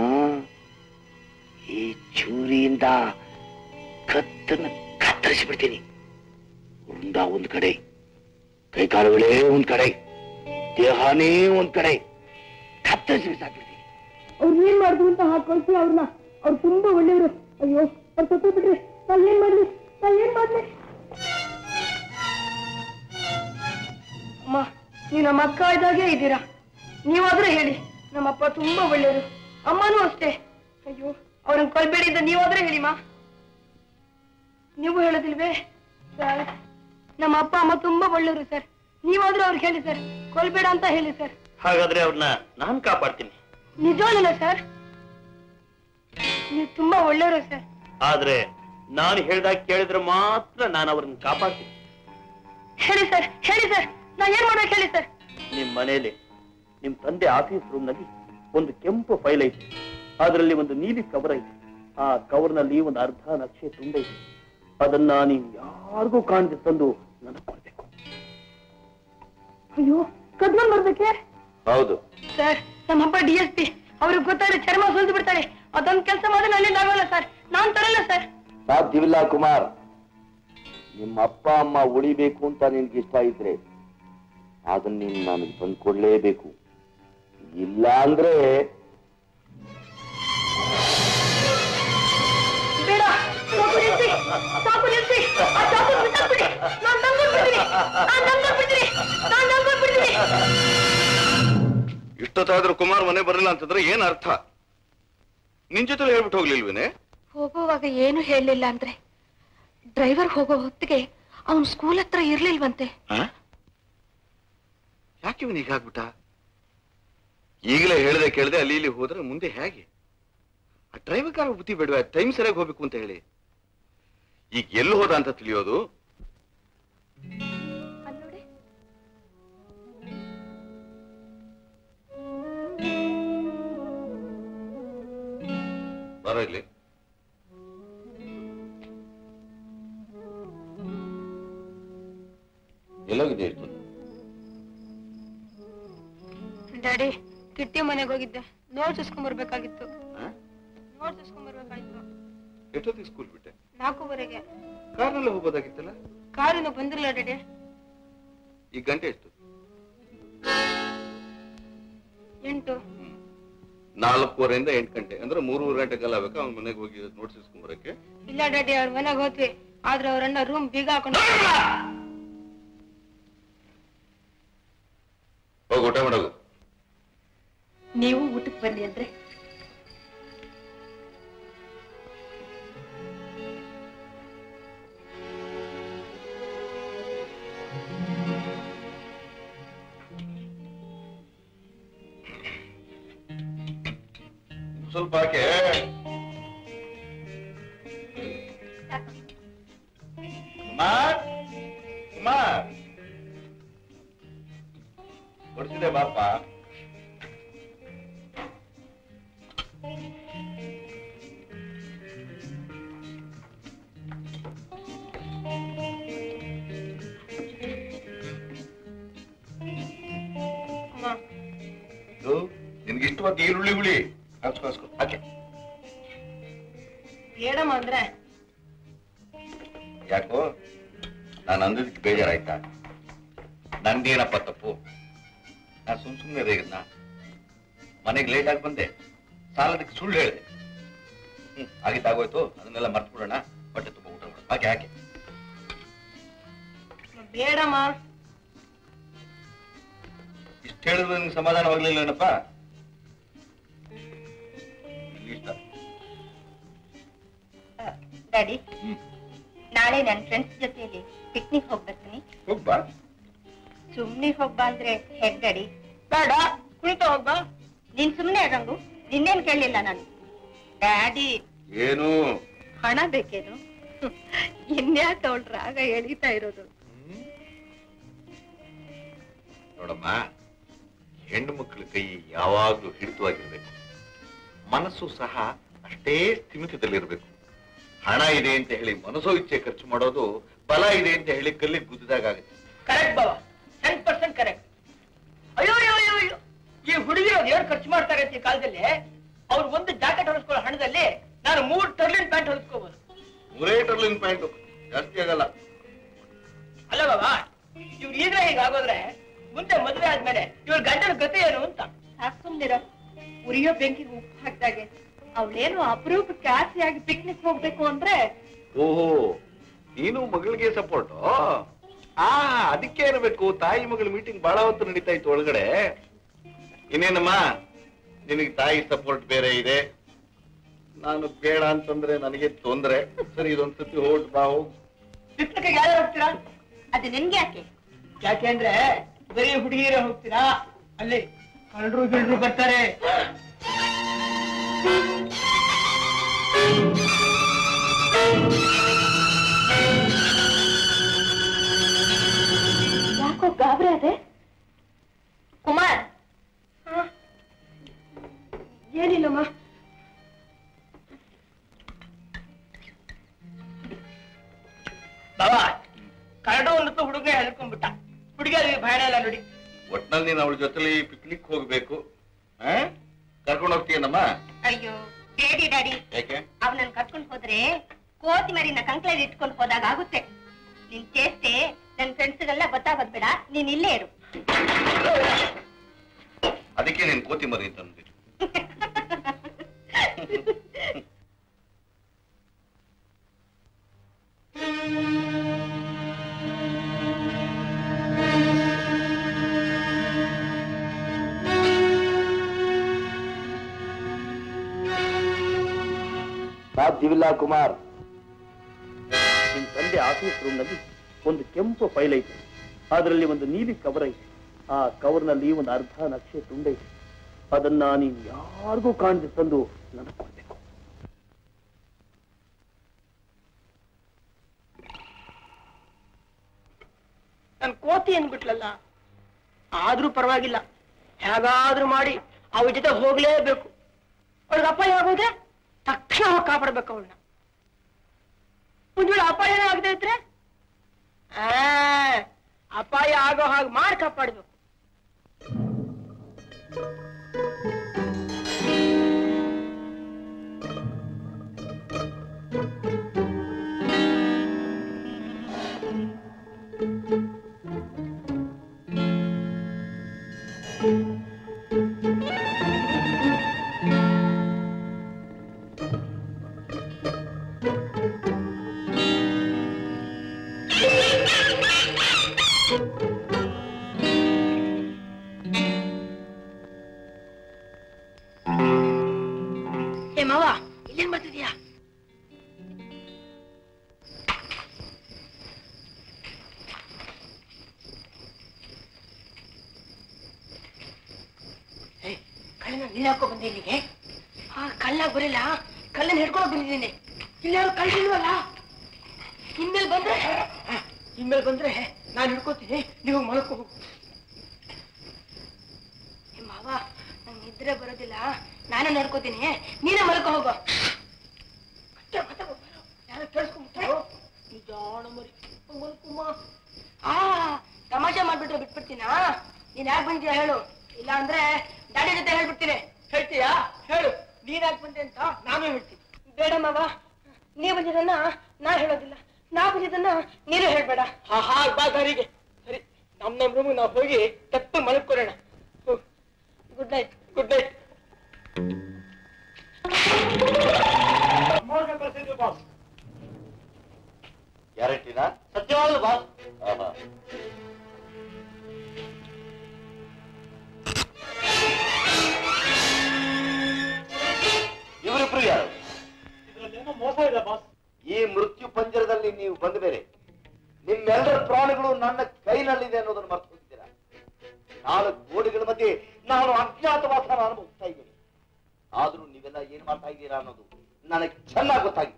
ಈ ಚೂರಿಯಿಂದ ಕತ್ತನ್ನ ಕತ್ತರಿಸ್ಬಿಡ್ತೀನಿ ವೃಂದ ಒಂದ್ ಕಡೆ ಕೈಕಾಲುಗಳೇ ಒಂದ್ ಕಡೆ ದೇಹನೇ ಒಂದ್ ಕಡೆ ಕತ್ತರಿಸಿ ಬಿಸಾಕ್ಬಿಡ್ತೀನಿ ಅವ್ರು ಏನ್ ಮಾಡಿದ್ರು ಅಂತ ಹಾಕೊಳ್ಸಿ ಅವ್ರನ್ನ ಅವ್ರು ತುಂಬಾ ಒಳ್ಳೆಯವರು ಅಯ್ಯೋ ಅವ್ರು ಸತ್ತು ಬಿಡ್ರಿ ನಾನ್ ಏನ್ ಮಾಡ್ಲಿ ನಾನ್ ಏನ್ ಮಾಡ್ಲಿ ಅಮ್ಮ ನೀವು ನಮ್ಮ ಅಕ್ಕ ಇದ್ದಾಗೆ ಇದ್ದೀರಾ ನೀವಾದ್ರೂ ಹೇಳಿ ನಮ್ಮಪ್ಪ ತುಂಬಾ ಒಳ್ಳೆಯವರು ಅಮ್ಮನೂ ಅಷ್ಟೇ ಅಯ್ಯೋ ಅವ್ರನ್ನ ಕೊಲ್ಬೇಡಿ ಅಂತ ನೀವಾದ್ರೂ ಹೇಳಿ ಮಾ ನೀವು ಹೇಳೋದಿಲ್ವೇ ಸರ್ ನಮ್ಮ ಅಪ್ಪ ಅಮ್ಮ ತುಂಬಾ ಒಳ್ಳೆಯವರು ಸರ್ ನೀವಾದ್ರೂ ಅವ್ರಿಗೆ ಹೇಳಿ ಸರ್ ಕೊಲ್ಬೇಡ ಅಂತ ಹೇಳಿ ಸರ್ ಹಾಗಾದ್ರೆ ಅವ್ರನ್ನ ನಾನ್ ಕಾಪಾಡ್ತೀನಿ ನಿಜವಲ್ಲ ಸರ್ ನೀವು ತುಂಬಾ ಒಳ್ಳೆಯವರು ಸರ್ ಆದ್ರೆ ನಾನು ಹೇಳ್ದಾಗ ಕೇಳಿದ್ರೆ ಮಾತ್ರ ನಾನು ಅವ್ರನ್ನ ಕಾಪಾಡ್ತೀನಿ ಹೇಳಿ ಸರ್ ಹೇಳಿ ಸರ್ ನಾ ಏನ್ ಮಾಡ್ಬೇಕು ಹೇಳಿ ಸರ್ ನಿಮ್ ಮನೇಲಿ ನಿಮ್ ತಂದೆ ಆಫೀಸ್ ರೂಮ್ ನಲ್ಲಿ ಒಂದು ಕೆಂಪು ಫೈಲ್ ಐತಿ ಅದರಲ್ಲಿ ಒಂದು ನೀಲಿ ಕವರ್ ಐತಿ ಆ ಕವರ್ ನಲ್ಲಿ ಒಂದು ಅರ್ಧ ನಕ್ಷೆ ತುಂಬೈತಿ ಅದನ್ನ ನೀನ್ ಯಾರಿಗೂ ಕಾಣದೆ ತಂದು ನನಗ್ ಕೊಡ್ಬೇಕು ಅಯ್ಯೋ ಕದ್ಕೊಂಡ್ ಬರ್ಬೇಕೆ ಹೌದು ಸರ್ ನಮ್ಮಪ್ಪ ಡಿ ಎಸ್ ಪಿ ಅವ್ರಿಗೆ ಗೊತ್ತಾದ್ರೆ ಚರ್ಮ ಸುಲ್ದು ಬಿಡ್ತಾರೆ ಅದೊಂದ್ ಕೆಲಸ ಮಾಡಿದ್ರೆ ನನ್ನಿಂದ ಆಗೋಲ್ಲ ಸರ್ ನಾನ್ ತರಲ್ಲ ಸರ್ ಸಾಧ್ಯವಿಲ್ಲ ಕುಮಾರ್ ನಿಮ್ಮ ಅಪ್ಪ ಅಮ್ಮ ಉಳಿಬೇಕು ಅಂತ ನಿನ್ಗೆ ಇಷ್ಟ ಇದ್ರೆ ಅದನ್ನ ನೀನು ನನಗೆ ತಂದ್ಕೊಡ್ಲೇಬೇಕು ಇಲ್ಲ ಅಂದ್ರೆ ಬೇಡ ಸಾಕು ನಿಲ್ಸಿ ಸಾಕು ನಿಲ್ಸಿ ಆ ಚಾಕು ಬಿಸಾಕ್ಬಿಡಿ ನಾನ್ ನಂಗೊಂಡ್ ಬಿಡ್ತೀನಿ ನಾನ್ ನಂಗೊಂಡ್ ಬಿಡ್ತೀನಿ ನಾನ್ ನಂಗೊಂಡ್ ಬಿಡ್ತೀನಿ ಇಷ್ಟೊತ್ತಾದ್ರೂ ಕುಮಾರ್ ಮನೆ ಬರಲಿಲ್ಲ ಅಂತಂದ್ರೆ ಏನ್ ಅರ್ಥ ನಿನ್ ಜೊತೆ ಹೇಳ್ಬಿಟ್ಟು ಹೋಗ್ಲಿಲ್ವೇನೆ ಹೋಗುವಾಗ ಏನು ಹೇಳಲಿಲ್ಲ ಅಂದ್ರೆ ಡ್ರೈವರ್ ಹೋಗೋ ಹೊತ್ತಿಗೆ ಅವನ್ ಸ್ಕೂಲ್ ಹತ್ರ ಇರ್ಲಿಲ್ವಂತೆ ಯಾಕೆ ಇವನು ಹೀಗಾಗ್ಬಿಟ್ಟ ಈಗಲೇ ಹೇಳ್ದೆ ಕೇಳ್ದೆ ಅಲ್ಲಿ ಇಲ್ಲಿ ಹೋದ್ರೆ ಮುಂದೆ ಹೇಗೆ ಆ ಡ್ರೈವರ್ ಕಾರ ಬುದ್ಧಿ ಬೇಡವಾ ಟೈಮ್ ಸರಿಯಾಗಿ ಹೋಗ್ಬೇಕು ಅಂತ ಹೇಳಿ ಈಗ ಎಲ್ಲಿ ಹೋದ ಅಂತ ತಿಳಿಯೋದು ಬರೋ ಇಲ್ಲಿ ಎಲ್ಲೋಗಿದೆ ಇಷ್ಟು ಡ್ಯಾಡಿ ಕಿಟ್ಟಿ ಮನೆಗೆ ಹೋಗಿದ್ದೆ ನೋಟ್ಸ್ ಇಸ್ಕೊಂಡ್ ಬರ್ಬೇಕಾಗಿತ್ತು ನೋಟ್ಸ್ ಇಸ್ಕೊಂಡ್ ಬರ್ಬೇಕಾಗಿತ್ತು ಎಷ್ಟೊತ್ತಿಗೆ ಸ್ಕೂಲ್ ಬಿಟ್ಟೆ ನಾಲ್ಕೂವರೆಗೆ ಕಾರ್ನಲ್ಲೇ ಹೋಗೋದಾಗಿತ್ತಲ್ಲ ಕಾರಿನ ಬಂದಿರಲಿಲ್ಲ ಡ್ಯಾಡಿ ಈಗ ಗಂಟೆ ಎಷ್ಟು ಎಂಟು ನಾಲ್ಕೂವರೆಯಿಂದ ಎಂಟು ಗಂಟೆ ಅಂದ್ರೆ ಮೂರುವರೆ ಗಂಟೆಗೆಲ್ಲ ಆಗ್ಬೇಕು ಅವ್ನ ಮನೆಗೆ ಹೋಗಿ ನೋಟ್ಸ್ ಇಸ್ಕೊಂಬರಕ್ಕೆ ಇಲ್ಲ ಡ್ಯಾಡಿ ಅವ್ರ ಮನೆಗೆ ಹೋದ್ವಿ ಆದ್ರೆ ಅವ್ರ ಅಣ್ಣ ರೂಮ್ ಬೀಗ ಹಾಕೊಂಡು ಹೋಗಿ ಊಟ ಮಾಡೋದು ನೀವು ಊಟಕ್ಕೆ ಬನ್ನಿ ಅಂದ್ರೆ ಸ್ವಲ್ಪ ಹಾಕೆ ಕುಮಾರ್ ಕುಮಾರ್ ಹೊಡಿಸಿದೆ ಬಾಪ ಇದು ನಿನ್ಗೆ ಇಷ್ಟವಾದ ಈರುಳ್ಳಿ ಹುಳಿ ಹಾಕ್ಸ್ಕೊ ಹಾಕ್ಸ್ಕೊ ಹಾಕೆ ಬೇಡಮ್ಮ ಅಂದ್ರೆ ಯಾಕೋ ನಾನು ಅಂದಿದ್ದಕ್ಕೆ ಬೇಜಾರಾಯ್ತಾ ನಂದೇನಪ್ಪ ತಪ್ಪು ನಾನು ಸುಮ್ ಸುಮ್ಮನೆ ರೇಗದ್ನ ಮನೆಗೆ ಲೇಟ್ ಆಗಿ ಬಂದೆ ಸಾಲದಕ್ಕೆ ಸುಳ್ಳು ಹೇಳಿದೆ ಹ್ಮ್ ಆಗಿದ್ದಾಗೋಯ್ತು ಅದನ್ನೆಲ್ಲ ಮರ್ತು ಬಿಡೋಣ ಹೊಟ್ಟೆ ತುಂಬ ಊಟ ಮಾಡೋಣ ಹಾಗೆ ಹಾಗೆ ಬೇಡಮ್ಮ ಇಷ್ಟು ಹೇಳಿದ್ರು ನಿಮ್ಗೆ ಸಮಾಧಾನವಾಗ್ಲಿಲ್ಲೇನಪ್ಪ ಇಷ್ಟ ಡ್ಯಾಡಿ ನಾಳೆ ನನ್ನ ಫ್ರೆಂಡ್ಸ್ ಜೊತೆಯಲ್ಲಿ ಪಿಕ್ನಿಕ್ ಹೋಗ್ಬರ್ತೀನಿ ಹೋಗ್ಬಾ ಸುಮ್ನೆ ಹೋಗ್ಬಾ ಅಂದ್ರೆ ಹೆಗ್ಗಡಿ ಬೇಡ ಕುಳಿತ ಹೋಗ್ಬಾ ನೀನ್ ಸುಮ್ನೆ ರಂಗು ನಿನ್ನೇನ್ ಕೇಳಲಿಲ್ಲ ನಾನು ಡ್ಯಾಡಿ ಏನು ಹಣ ಬೇಕೇನು ಇನ್ಯಾಕೆ ಅವಳ ರಾಗ ಎಳೀತಾ ಇರೋದು ನೋಡಮ್ಮ ಹೆಣ್ಣು ಮಕ್ಕಳ ಕೈ ಯಾವಾಗ್ಲೂ ಹಿಡಿತವಾಗಿರ್ಬೇಕು ಮನಸ್ಸು ಸಹ ಅಷ್ಟೇ ಸ್ಥಿಮಿತದಲ್ಲಿರ್ಬೇಕು ಹಣ ಇದೆ ಅಂತ ಹೇಳಿ ಮನಸ್ಸೋ ಇಚ್ಛೆ ಖರ್ಚು ಮಾಡೋದು ಬಲ ಇದೆ ಅಂತ ಹೇಳಿ ಕಲ್ಲಿಗೆ ಗುದ್ದಿದಾಗ ಆಗುತ್ತೆ ಕರೆಕ್ಟ್ ಬಾವ ಟೆನ್ ಪರ್ಸೆಂಟ್ ಕರೆಕ್ಟ್ ಅಯ್ಯೋ ಅಯ್ಯೋ ಅಯ್ಯೋ ಅಯ್ಯೋ ಈ ಹುಡುಗಿರು ಏನ್ ಖರ್ಚು ಮಾಡ್ತಾರೆ ಅಂತ ಈ ಕಾಲದಲ್ಲಿ ಅವ್ರು ಒಂದು ಜಾಕೆಟ್ ಹೊಲಿಸ್ಕೊಳ್ಳೋ ಹಣದಲ್ಲಿ ನಾನು ಮೂರ್ ಟರ್ಲಿನ್ ಪ್ಯಾಂಟ್ ಹೊಲಿಸ್ಕೋಬಹುದು ಮೂರೇ ಟರ್ಲಿನ್ ಪಾಯಿಂಟ್ ಜಾಸ್ತಿ ಆಗಲ್ಲ ಅಲ್ಲ ಬಾಬಾ ಇವ್ರು ಈಗಲೇ ಹೀಗಾಗೋದ್ರೆ ಮುಂದೆ ಮದುವೆ ಆದ್ಮೇಲೆ ಇವ್ರ ಗಂಡನ ಗತಿ ಏನು ಅಂತ ಸಾಕ್ ಸುಮ್ನಿರೋ ಉರಿಯೋ ಬೆಂಕಿಗೆ ಉಪ್ಪು ಹಾಕ್ದಾಗೆ ಅವಳೇನು ಅಪರೂಪಕ್ಕೆ ಆಸೆಯಾಗಿ ಪಿಕ್ನಿಕ್ ಹೋಗ್ಬೇಕು ಅಂದ್ರೆ ಓಹೋ ನೀನು ಮಗಳಿಗೆ ಸಪೋರ್ಟ್ ಆ ಅದಕ್ಕೆ ಇರಬೇಕು ತಾಯಿ ಮಗಳ ಮೀಟಿಂಗ್ ಬಹಳ ಹೊತ್ತು ನಡೀತಾ ಇತ್ತು ಒಳಗಡೆ ಇನ್ನೇನಮ್ಮ ನಿನಗೆ ತಾಯಿ ಸಪೋರ್ಟ್ ಬೇರೆ ಇದೆ ನಾನು ಬೇಡ ಅಂತಂದ್ರೆ ನನಗೆ ತೊಂದ್ರೆ ಸರಿ ಇದೊಂದ್ಸತಿ ಹೊರಟ್ ಬಾ ಹೋಗ್ ಪಿಕ್ನಿಕ್ ಯಾರು ಹೋಗ್ತೀರಾ ಅದು ನಿನ್ಗೆ ಯಾಕೆ ಯಾಕೆ ಅಂದ್ರೆ ಬರೀ ಹುಡುಗಿರೇ ಹೋಗ್ತೀರಾ ಅಲ್ಲಿ ಕಳ್ಳರು ಗಿಳ್ರು ಬರ್ತಾರೆ ಯಾಕೋ ಗಾಬರಿ ಅದೇ ಕುಮಾರ್ ಏನಿಲ್ಲಮ್ಮ ಬಾಬಾ ಕರಡು ಒಂದು ಹುಡುಗ ಹೆದರ್ಕೊಂಡ್ಬಿಟ್ಟ ಹುಡುಗಿಯರಿಗೆ ಭಯ ಇಲ್ಲ ನೋಡಿ ಒಟ್ನಲ್ಲಿ ನೀನು ಅವಳ ಜೊತೆಲಿ ಪಿಕ್ನಿಕ್ ಹೋಗ್ಬೇಕು ಆ ಕರ್ಕೊಂಡು ಹೋಗ್ತೀಯನಮ್ಮ ಅಯ್ಯೋ ಬೇಡಿ ಡ್ಯಾಡಿ ಯಾಕೆ ಅವನನ್ನ ಕರ್ಕೊಂಡು ಹೋದ್ರೆ ಕೋತಿ ಮರಿನ ಕಂಕ್ಳಲ್ಲಿ ಇಟ್ಕೊಂಡು ಹೋದಾಗ ಆಗುತ್ತೆ ನಿನ್ ಚೇಷ್ಟೆ ನನ್ ಫ್ರೆಂಡ್ಸ್ಗೆಲ್ಲ ಗೊತ್ತಾಗೋದ್ ಬೇಡ ನೀನ್ ಇಲ್ಲೇ ಇರು ಅದಕ್ಕೆ ನೀನು ಕೋತಿ ಮರಿ ತಂದ್ಬಿಟ್ಟು ಸಾಧ್ಯವಿಲ್ಲ ಕುಮಾರ್ ನಿಮ್ ತಂದೆ ಆಫೀಸ್ ರೂಮ್ ನಲ್ಲಿ ಒಂದು ಕೆಂಪು ಫೈಲ್ ಐತೆ ಅದರಲ್ಲಿ ಒಂದು ನೀಲಿ ಕವರ್ ಐತೆ ಆ ಕವರ್ ನಲ್ಲಿ ಒಂದು ಅರ್ಧ ನಕ್ಷೆ ತುಂಡೈತೆ ಅದನ್ನ ನೀನ್ ಯಾರಿಗೂ ಕಾಣದೆ ತಂದು ನನಗೆ ಕೊಡ್ಬೇಕು ನನ್ ಕೋತಿ ಅಂದ್ಬಿಟ್ಲಲ್ಲ ಆದ್ರೂ ಪರವಾಗಿಲ್ಲ ಹೇಗಾದ್ರೂ ಮಾಡಿ ಅವಳ ಜೊತೆ ಹೋಗ್ಲೇಬೇಕು ಅವಳಿಗೆ ಅಪಾಯ ಆಗೋದ್ರೆ ತಕ್ಷಣ ಹೋಗಿ ಕಾಪಾಡ್ಬೇಕು ಅವಳನ್ನ ಒಂದ್ ವೇಳೆ ಅಪಾಯ ಆಗದೆ ಇದ್ರೆ ಆ, ಅಪಾಯ ಆಗೋ ಹಾಗೆ ಮಾಡಿ ಕಾಪಾಡ್ಬೇಕು ಏ ಮಾವ ಇಲ್ಲೇನ್ ಮಾಡ್ತಿದ್ಯಾ ಏ, ಕಳ್ಳನ ನೀನ್ ಹಾಕೋ ಬಂದೆ ಇಲ್ಲಿಗೆ ಆ ಕಳ್ಳ ಬರಿಲ್ಲ ಕಳ್ಳನ ಹಿಡ್ಕೊಂಡು ಬಂದಿದ್ದೀನಿ ಇಲ್ಲಿ ಯಾರು ಕಳ್ಳಿಲ್ವಲ್ಲ ಇನ್ಮೇಲೆ ಬಂದ್ರೆ ಆ, ಇನ್ಮೇಲೆ ಬಂದ್ರೆ ನಾನು ಹಿಡ್ಕೋತೀನಿ ನೀವು ಮಲ್ಕೋ ಹೋಗು ಏ ಮಾವ ನಂಗೆ ನಿದ್ರೆ ಬರೋದಿಲ್ಲ ನಾನೇ ನೋಡ್ಕೋತೀನಿ ನೀನೇ ಮಲ್ಕೋ ಹೋಗೋ ಅಷ್ಟೇ ಮಾತಾಡೋ ಯಾರು ಕೇಳಿಸ್ಕೊಂಬಿಟ್ಟಾರೋ ನಿಜಾಣ ಮರಿ ಮಲ್ಕುಮ್ಮ ಆ ತಮಾಷೆ ಮಾಡ್ಬಿಟ್ರೆ ಬಿಟ್ಬಿಡ್ತೀನಾ ನೀನ್ ಯಾಕೆ ಬಂದಿಯಾ ಹೇಳು ಇಲ್ಲ ಅಂದ್ರೆ ಡ್ಯಾಡಿ ಜೊತೆ ಹೇಳ್ಬಿಡ್ತೀನಿ ಹೇಳ್ತೀಯಾ ಹೇಳು ನೀನ್ ಯಾಕೆ ಬಂದೆ ಅಂತ ನಾನು ಹೇಳ್ತೀನಿ ಬೇಡ ಮಾವ ನೀವ್ ಬಂದಿದ್ದನ್ನ ನಾ ಹೇಳೋದಿಲ್ಲ ನಾ ಬಂದಿದ್ದನ್ನ ನೀನು ಹೇಳ್ಬೇಡ ಹಾ ಹಾ ಬಾ ದಾರಿಗೆ ಸರಿ ನಮ್ ನಮ್ ರೂಮ್ ನಾವು ಹೋಗಿ ತಪ್ಪು ಮಲ್ಕೊರೋಣ ಗುಡ್ ನೈಟ್ ಗುಡ್ ನೈಟ್ ಗ್ಯಾರಂಟಿನಾ ಸತ್ಯವಾದ ಬಾಸ್ ಆಹಾ. ಇವರಿಬ್ರು ಯಾರು ಮೋಸ ಇದೆ ಬಾಸ್ ಈ ಮೃತ್ಯು ಪಂಜರದಲ್ಲಿ ನೀವು ಬಂದ ಮೇಲೆ ನಿಮ್ಮೆಲ್ಲರ ಪ್ರಾಣಿಗಳು ನನ್ನ ಕೈನಲ್ಲಿದೆ ಅನ್ನೋದನ್ನು ಮರ್ತು ಹೋಗಿದ್ದೀರಾ ನಾಲ್ಕು ಗೋಡೆಗಳ ಮಧ್ಯೆ ನಾನು ಅಜ್ಞಾತವಾಸನ ಅನುಭವಿಸ್ತಾ ಇದ್ದೀನಿ ಆದ್ರೂ ನೀವೆಲ್ಲ ಏನ್ ಮಾಡ್ತಾ ಇದ್ದೀರಾ ಅನ್ನೋದು ನನಗೆ ಚೆನ್ನಾಗಿ ಗೊತ್ತಾಗಿದೆ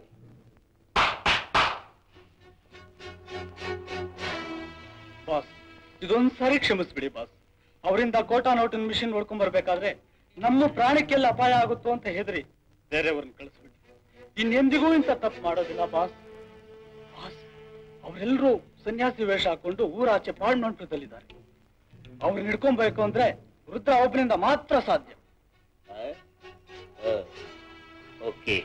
ಬಾಸ್ ಇದೊಂದ್ ಸಾರಿ ಕ್ಷಮಿಸ್ಬಿಡಿ ಬಾಸ್ ಅವರಿಂದ ಕೋಟಾ ನೋಟಿನ ಮಿಷಿನ್ ಹೊಡ್ಕೊಂಡ್ ಬರ್ಬೇಕಾದ್ರೆ ನಮ್ಮ ಪ್ರಾಣಕ್ಕೆಲ್ಲ ಅಪಾಯ ಆಗುತ್ತೋ ಅಂತ ಹೆದರಿ ಬೇರೆಯವ್ರನ್ನ ಕಳಿಸ್ಬಿಡಿ ಇನ್ನೆಂದಿಗೂ ಇಂಥ ತಪ್ಪು ಮಾಡೋದಿಲ್ಲ ಬಾಸ್ ಬಾಸ್ ಅವರೆಲ್ಲರೂ ಸನ್ಯಾಸಿ ವೇಷ ಹಾಕೊಂಡು ಊರಾಚೆ ಪಾಳ್ಮಂಟದಲ್ಲಿದ್ದಾರೆ ಅವ್ರನ್ನ ಹಿಡ್ಕೊಂಬೇಕು ಅಂದ್ರೆ ರುದ್ರ ಒಬ್ಬನಿಂದ ಮಾತ್ರ ಸಾಧ್ಯ ಓಕೆ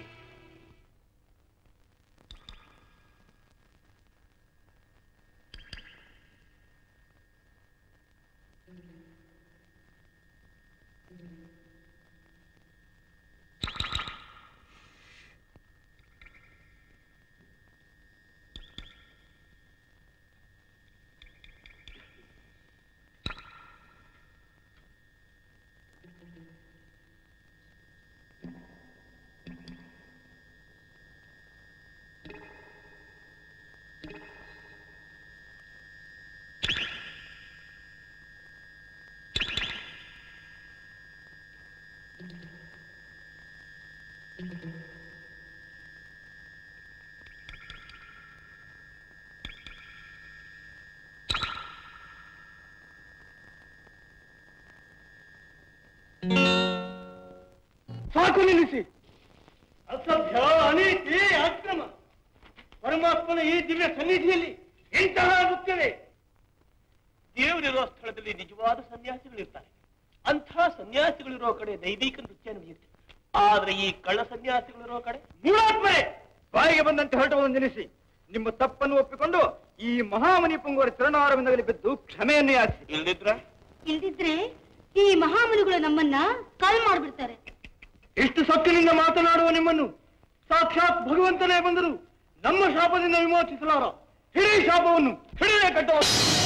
ಸಾಕು ನಿಲ್ಲಿಸಿ ಅಸಭ್ಯ ಅನೀತಿ ಅಕ್ರಮ ಪರಮಾತ್ಮನ ಈ ದಿವ್ಯ ಸನ್ನಿಧಿಯಲ್ಲಿ ಇಂತಹ ಆಗುತ್ತವೆ ದೇವರಿರೋ ಸ್ಥಳದಲ್ಲಿ ನಿಜವಾದ ಸನ್ಯಾಸಿಗಳಿರ್ತಾರೆ ಅಂಥ ಸನ್ಯಾಸಿಗಳಿರೋ ಕಡೆ ದೈವಿಕ ನೃತ್ಯ ನಡೆಯುತ್ತೆ ಆದ್ರೆ ಈ ಕಳ್ಳ ಸನ್ಯಾಸಿಗಳಿರೋ ಕಡೆ ಮೂಲಾತ್ಮರೇ ಬಾಯಿಗೆ ಬಂದಂತೆ ಹೊರಟವನ್ನು ನಿಲ್ಲಿಸಿ ನಿಮ್ಮ ತಪ್ಪನ್ನು ಒಪ್ಪಿಕೊಂಡು ಈ ಮಹಾಮನಿ ಪುಂಗುವರ ಚರಣಾರವಿಂದದಲ್ಲಿ ಬಿದ್ದು ಕ್ಷಮೆಯನ್ನು ಯಾಚಿಸಿ ಇಲ್ದಿದ್ರ ಇಲ್ದಿದ್ರೆ ಈ ಮಹಾಮುನಿಗಳು ನಮ್ಮನ್ನ ಕಾಲ್ ಮಾಡ್ಬಿಡ್ತಾರೆ ಇಷ್ಟು ಸೊಕ್ಕಿನಿಂದ ಮಾತನಾಡುವ ನಿಮ್ಮನ್ನು ಸಾಕ್ಷಾತ್ ಭಗವಂತನೇ ಬಂದರು ನಮ್ಮ ಶಾಪದಿಂದ ವಿಮೋಚಿಸಲಾರ ಹಿಡಿ ಶಾಪವನ್ನು ಹಿಡಿದೇ ಕಟ್ಟುವ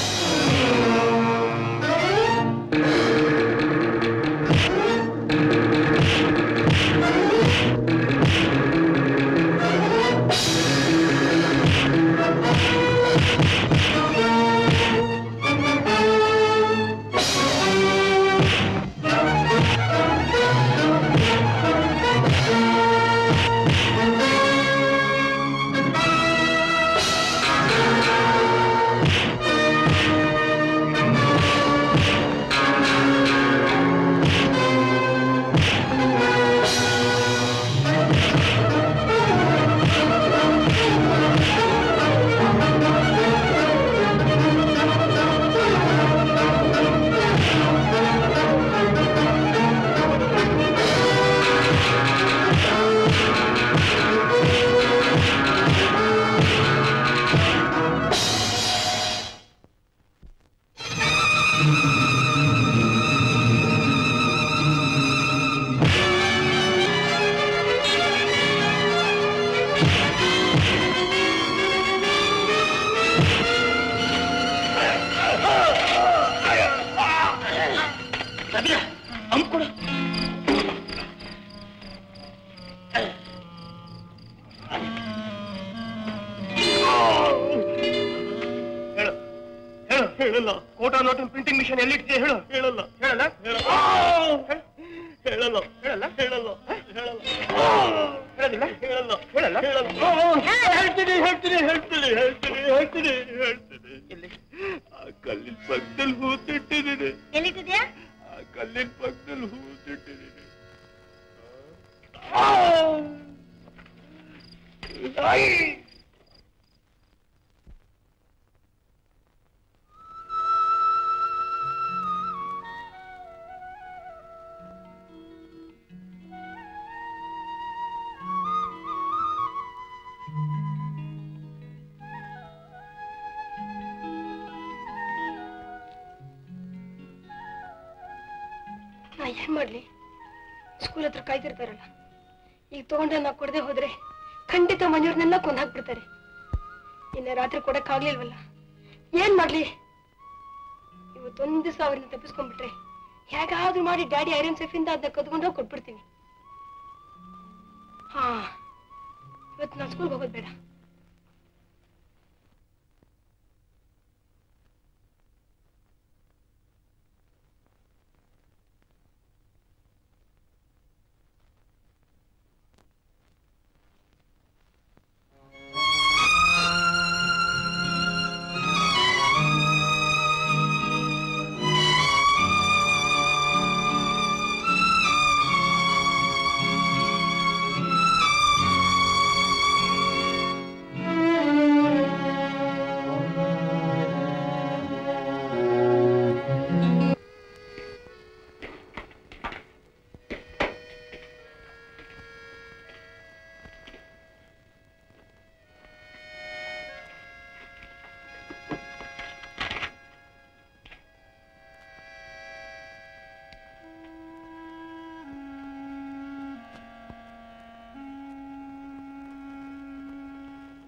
ಹೇಳು ಹೇಳು ಹೇಳಲ್ಲ ಕೋಟಾ ನೋಟಿನ ಪ್ರಿಂಟಿಂಗ್ ಮಿಷನ್ ಎಲ್ಲಿಟ್ಟಿದೆ ಹೇಳು ಹೇಳಲ್ಲ ಹೇಳಲ್ಲ ಹೇಳಲ್ಲ ಹೇಳಲ್ಲ ಹೇಳಲ್ಲ ಹೇಳಲ್ಲ ಹೇಳಲ್ಲ ಹೇಳಲ್ಲ ಹೇಳಲ್ಲ ಹೇಳಲ್ಲ ಹೇಳಲ್ಲ ಹೇಳ್ತೀನಿ ಹೇಳ್ತೀನಿ ಹೇಳ್ತೀನಿ ಹೇಳ್ತೀನಿ ಹೇಳ್ತೀನಿ ಹೇಳ್ತೀನಿ ಎಲ್ಲಿ ಆ ಕಲ್ಲಿನ ಪಕ್ಕದಲ್ಲಿ ಹೂ ತಿಟ್ಟಿದ್ದೀನಿ ಎಲ್ಲಿಟ್ಟಿದ್ಯಾ ಆ ಕಲ್ಲಿನ ಪಕ್ಕದಲ್ಲಿ ಹೂ ತಿಟ್ಟಿದ್ದೀನಿ ನಾ ಏನ್ ಮಾಡ್ಲಿ ಸ್ಕೂಲ್ ಹತ್ರ ಕಾಯ್ತಿರ್ತಾರಲ್ಲ ಈಗ ತಗೊಂಡ ನಾ ಕೊಡದೆ ಹೋದ್ರೆ ಖಂಡಿತ ಮನೆಯವ್ರನ್ನೆಲ್ಲ ಕೊಂದ್ ಹಾಕ್ಬಿಡ್ತಾರೆ ನಿನ್ನೆ ರಾತ್ರಿ ಕೊಡಕ್ಕಾಗ್ಲಿಲ್ವಲ್ಲ ಏನ್ ಮಾಡ್ಲಿ ಇವತ್ತೊಂದ್ ದಿವಸ ಅವ್ರನ್ನ ತಪ್ಪಿಸ್ಕೊಂಡ್ಬಿಟ್ರೆ ಹೇಗಾದ್ರೂ ಮಾಡಿ ಡ್ಯಾಡಿ ಐರನ್ ಸೆಫಿಂದ ಅದನ್ನ ಕದ್ಕೊಂಡು ಹೋಗಿ ಕೊಟ್ಬಿಡ್ತೀನಿ ಹಾ ಇವತ್ತು ನಾ ಸ್ಕೂಲ್ಗೆ ಹೋಗೋದು ಬೇಡ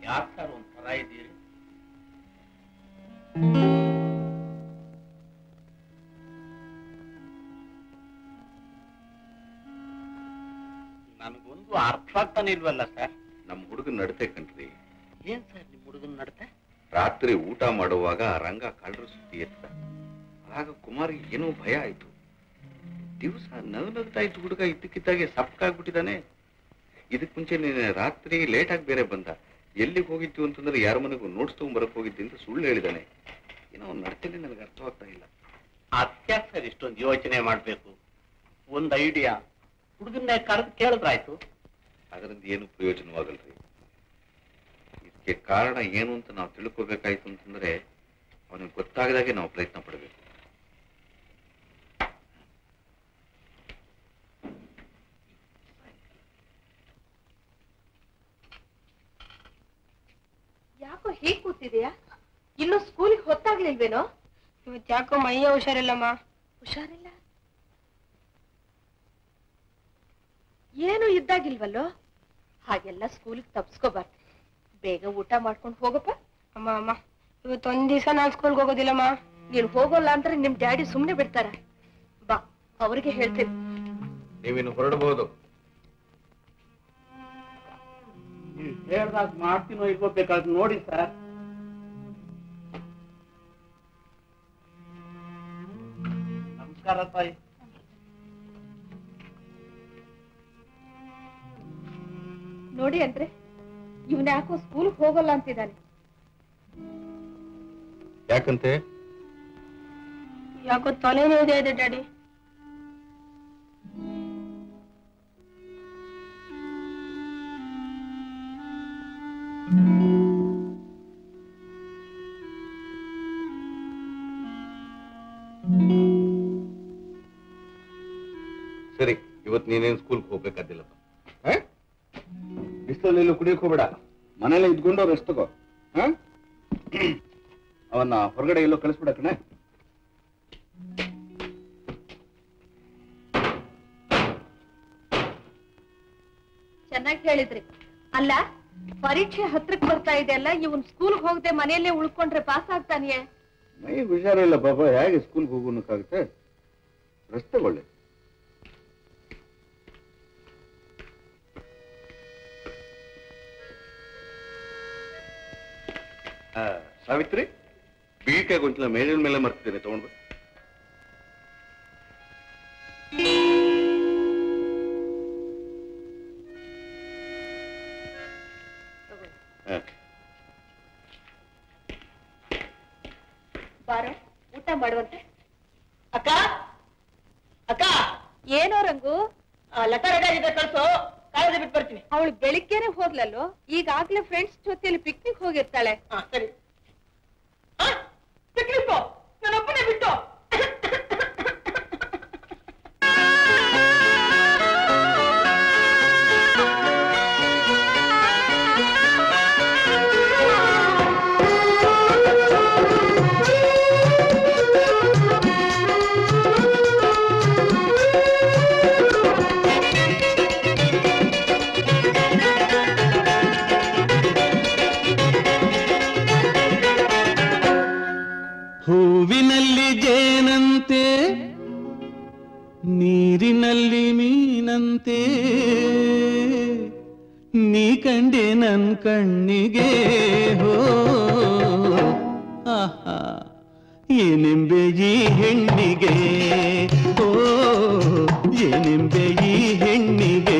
ಯಾಕೆ ಸರ್ ಒಂಥರ ಇದ್ದೀರಿ ನನಗೊಂದು ಅರ್ಥ ಆಗ್ತಾನೆ ಇಲ್ವಲ್ಲ ಸರ್ ನಮ್ಮ ಹುಡುಗನ ನಡತೆ ಕಣ್ರಿ ಏನ್ ಸರ್ ನಿಮ್ ಹುಡುಗನ್ ನಡತೆ ರಾತ್ರಿ ಊಟ ಮಾಡುವಾಗ ರಂಗ ಕಳ್ಳರು ಸುದ್ದಿ ಎತ್ತ ಆಗ ಕುಮಾರಿಗೆ ಏನೋ ಭಯ ಆಯ್ತು ದಿವಸ ನಗು ನಗ್ತಾ ಇತ್ತು ಹುಡುಗ ಇದ್ದಕ್ಕಿದ್ದಾಗೆ ಸಪ್ಪಕಾಗ್ಬಿಟ್ಟಿದ್ದಾನೆ ಇದಕ್ ಮುಂಚೆ ನೀನು ರಾತ್ರಿ ಲೇಟ್ ಆಗಿ ಬೇರೆ ಬಂದ ಎಲ್ಲಿಗೆ ಹೋಗಿದ್ದು ಅಂತಂದ್ರೆ ಯಾರ ಮನೆಗೂ ನೋಟ್ಸ್ ತಗೊಂಬರಕ್ ಹೋಗಿದ್ದೆ ಅಂತ ಸುಳ್ಳು ಹೇಳಿದಾನೆ ಏನೋ ಅವ್ನ್ ನಡತೆನೆ ನನಗೆ ಅರ್ಥವಾಗ್ತಾ ಇಲ್ಲ ಅತ್ಯಾಕ್ ಸರ್ ಇಷ್ಟೊಂದು ಯೋಚನೆ ಮಾಡ್ಬೇಕು ಒಂದ್ ಐಡಿಯಾ ಹುಡುಗನ್ನೇ ಕರೆದು ಕೇಳಿದ್ರಾಯ್ತು ಅದರಿಂದ ಏನು ಪ್ರಯೋಜನವಾಗಲ್ರಿ ಇದಕ್ಕೆ ಕಾರಣ ಏನು ಅಂತ ನಾವು ತಿಳ್ಕೊಬೇಕಾಯ್ತು ಅಂತಂದ್ರೆ ಅವನಿಗೆ ಗೊತ್ತಾಗದಾಗೆ ನಾವು ಪ್ರಯತ್ನ ಪಡಬೇಕು ಯಾಕೋ ಹೀಗ್ ಕೂತಿದ್ಯಾ ಇನ್ನು ಸ್ಕೂಲಿಗೆ ಹೊತ್ತಾಗ್ಲಿಲ್ವೇನೋ ಇವತ್ತು ಯಾಕೋ ಮೈಯ ಹುಷಾರಿಲ್ಲಮ್ಮ ಹುಷಾರಿಲ್ಲ ಏನು ಇದ್ದಾಗಿಲ್ವಲ್ಲೋ ಹಾಗೆಲ್ಲ ಸ್ಕೂಲಿಗೆ ತಪ್ಸ್ಕೋಬಾರ್ದು ಬೇಗ ಊಟ ಮಾಡ್ಕೊಂಡು ಹೋಗಪ್ಪ ಅಮ್ಮ ಅಮ್ಮ ಇವತ್ತು ಒಂದ್ ದಿವಸ ನಾನ್ ಸ್ಕೂಲ್ಗೆ ಹೋಗೋದಿಲ್ಲಮ್ಮ ನೀನ್ ಹೋಗೋಲ್ಲ ಅಂದ್ರೆ ನಿಮ್ ಡ್ಯಾಡಿ ಸುಮ್ನೆ ಬಿಡ್ತಾರ ಬಾ ಅವ್ರಿಗೆ ಹೇಳ್ತೀನಿ ನೀವಿನ್ನು ಹೊರಡಬಹುದು ನೀವು ಹೇಳ್ದಾಗ ಮಾಡ್ತೀನೋ ಇಲ್ವೋ ಬೇಕಾದ್ರೆ ನೋಡಿ ಸರ್ ನಮಸ್ಕಾರ ತಾಯಿ ನೋಡಿ ಅಂದ್ರೆ ಇವನ್ ಯಾಕೋ ಸ್ಕೂಲ್ಗೆ ಹೋಗಲ್ಲ ಅಂತಿದ್ದಾನೆ ಯಾಕಂತೆ ಯಾಕೋ ತಲೆನೋವುದೇ ಇದೆ ಡ್ಯಾಡಿ ಸರಿ ಇವತ್ತು ನೀನೇನು ಸ್ಕೂಲ್ಗೆ ಹೋಗ್ಬೇಕಾದಿಲ್ಲಪ್ಪ ಬಿಸಿಲಲ್ಲಿ ಎಲ್ಲೂ ಕುಡಿಯಕ್ ಹೋಗ್ಬೇಡ ಮನೇಲೆ ಇದ್ಕೊಂಡು ರೆಸ್ಟ್ ತಗೋ ಹ? ಅವನ್ನ ಹೊರಗಡೆ ಎಲ್ಲೋ ಕಳಿಸ್ಬಿಡ ಕಣೆ ಚೆನ್ನಾಗಿ ಹೇಳಿದ್ರಿ ಅಲ್ಲ ಪರೀಕ್ಷೆ ಹತ್ರಕ್ ಬರ್ತಾ ಇದೆ ಅಲ್ಲ ಇವನ್ ಸ್ಕೂಲ್ಗೆ ಹೋಗದೆ ಮನೆಯಲ್ಲೇ ಉಳ್ಕೊಂಡ್ರೆ ಪಾಸ್ ಆಗ್ತಾನಿಯೇ ಮೈ ಹುಷಾರಿಲ್ಲ ಪಾಪ ಹೇಗೆ ಸ್ಕೂಲ್ಗೆ ಹೋಗೋಣಕ್ಕಾಗುತ್ತೆ ರೆಸ್ಟ್ ತಗೊಳ್ಳಿ ಆ, ಸಾವಿತ್ರಿ ಬೀಳಿಕೆ ಗೊಂಚಲ ಮೇಲಿನ ಮೇಲೆ ಮರ್ತಿದ್ದೇನೆ ತಗೊಂಡು ಹಾ ಬಾರ ಊಟ ಮಾಡುವಂತೆ ಅಕ್ಕ ಅಕ್ಕ ಏನೋ ರಂಗು ಲತಾ ರೆಡಿ ಆಗಿದೆ ಕಳ್ಸು ಕಾಲೇಜ್ ಬಿಟ್ಟು ಬರ್ತೀನಿ ಅವಳು ಬೆಳಿಗ್ಗೆನೆ ಹೋಗ್ಲಲ್ಲೋ ಈಗಾಗ್ಲೇ ಫ್ರೆಂಡ್ಸ್ ಜೊತೆಲಿ ಪಿಕ್ನಿಕ್ ಹೋಗಿರ್ತಾಳೆ ಹಾ ಸರಿ ಪಿಕ್ನಿಕ್ ನಾನೊಬ್ಬನೇ ಬಿಟ್ಟು ಹೂವಿನಲ್ಲಿ ಜೇನಂತೆ ನೀರಿನಲ್ಲಿ ಮೀನಂತೆ ನೀ ಕಂಡೆ ನನ್ ಕಣ್ಣಿಗೆ ಹೋ ಆಹಾ ಏನೆಂಬೆ ಈ ಹೆಣ್ಣಿಗೆ ಓ ಏನೆಂಬೆ ಈ ಹೆಣ್ಣಿಗೆ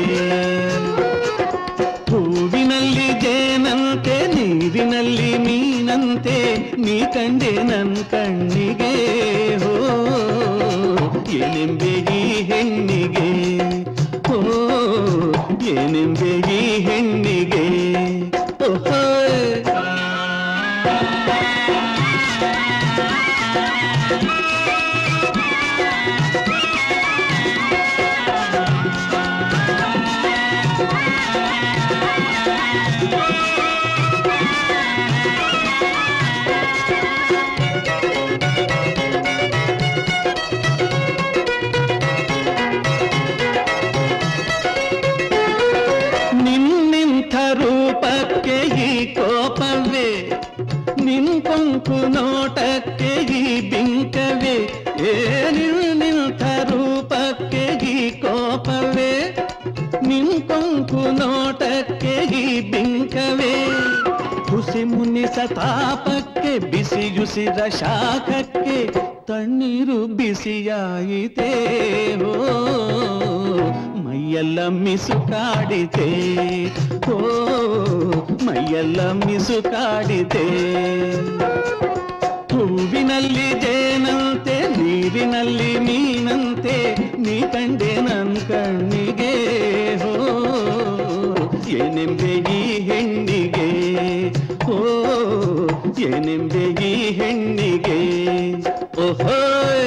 ಹೂವಿನಲ್ಲಿ ಜೇನಂತೆ ನೀರಿನಲ್ಲಿ ಮೀನಂತೆ ನೀ ಕಂಡೆ ನನ್ ಕಣ್ಣಿಗೆ ಹೋ ಏನೆಂಬೆ ಈ ಹೆಣ್ಣಿಗೆ ಹೋ ಏನೆಂಬೆ ಈ ಹೆಣ್ಣಿಗೆ ಓಹೋಯ್ Thank you. ನಿಂಥ ರೂಪಕ್ಕೆ ಈ ಕೋಪವೇ ನಿಂಕೊಂಕು ನೋಟಕ್ಕೆ ಈ ಬಿಂಕವೇ ಹುಸಿ ಮುನಿಸ ತಾಪಕ್ಕೆ ಬಿಸಿಯುಸಿದ ಶಾಖಕ್ಕೆ ತಣ್ಣೀರು ಬಿಸಿಯಾಯಿತೇ ಹೋ ಮೈಯೆಲ್ಲ ಮಿಸುಕಾಡಿತೆ ಓ ಮೈಯೆಲ್ಲ ಮಿಸುಕಾಡಿತೆ ಹೂವಿನಲ್ಲಿ ಜೇನಂತೆ ನೀರಿನಲ್ಲಿ ಮೀನಂತೆ ನೀ ಕಂಡೆ ನನ್ ಕಣ್ಣಿಗೆ ಹೋ ಏನೆಂಬೆ ಈ ಹೆಣ್ಣಿಗೆ ಓ ಏನೆಂಬೆ ಈ ಹೆಣ್ಣಿಗೆ ಓಹೋಯ್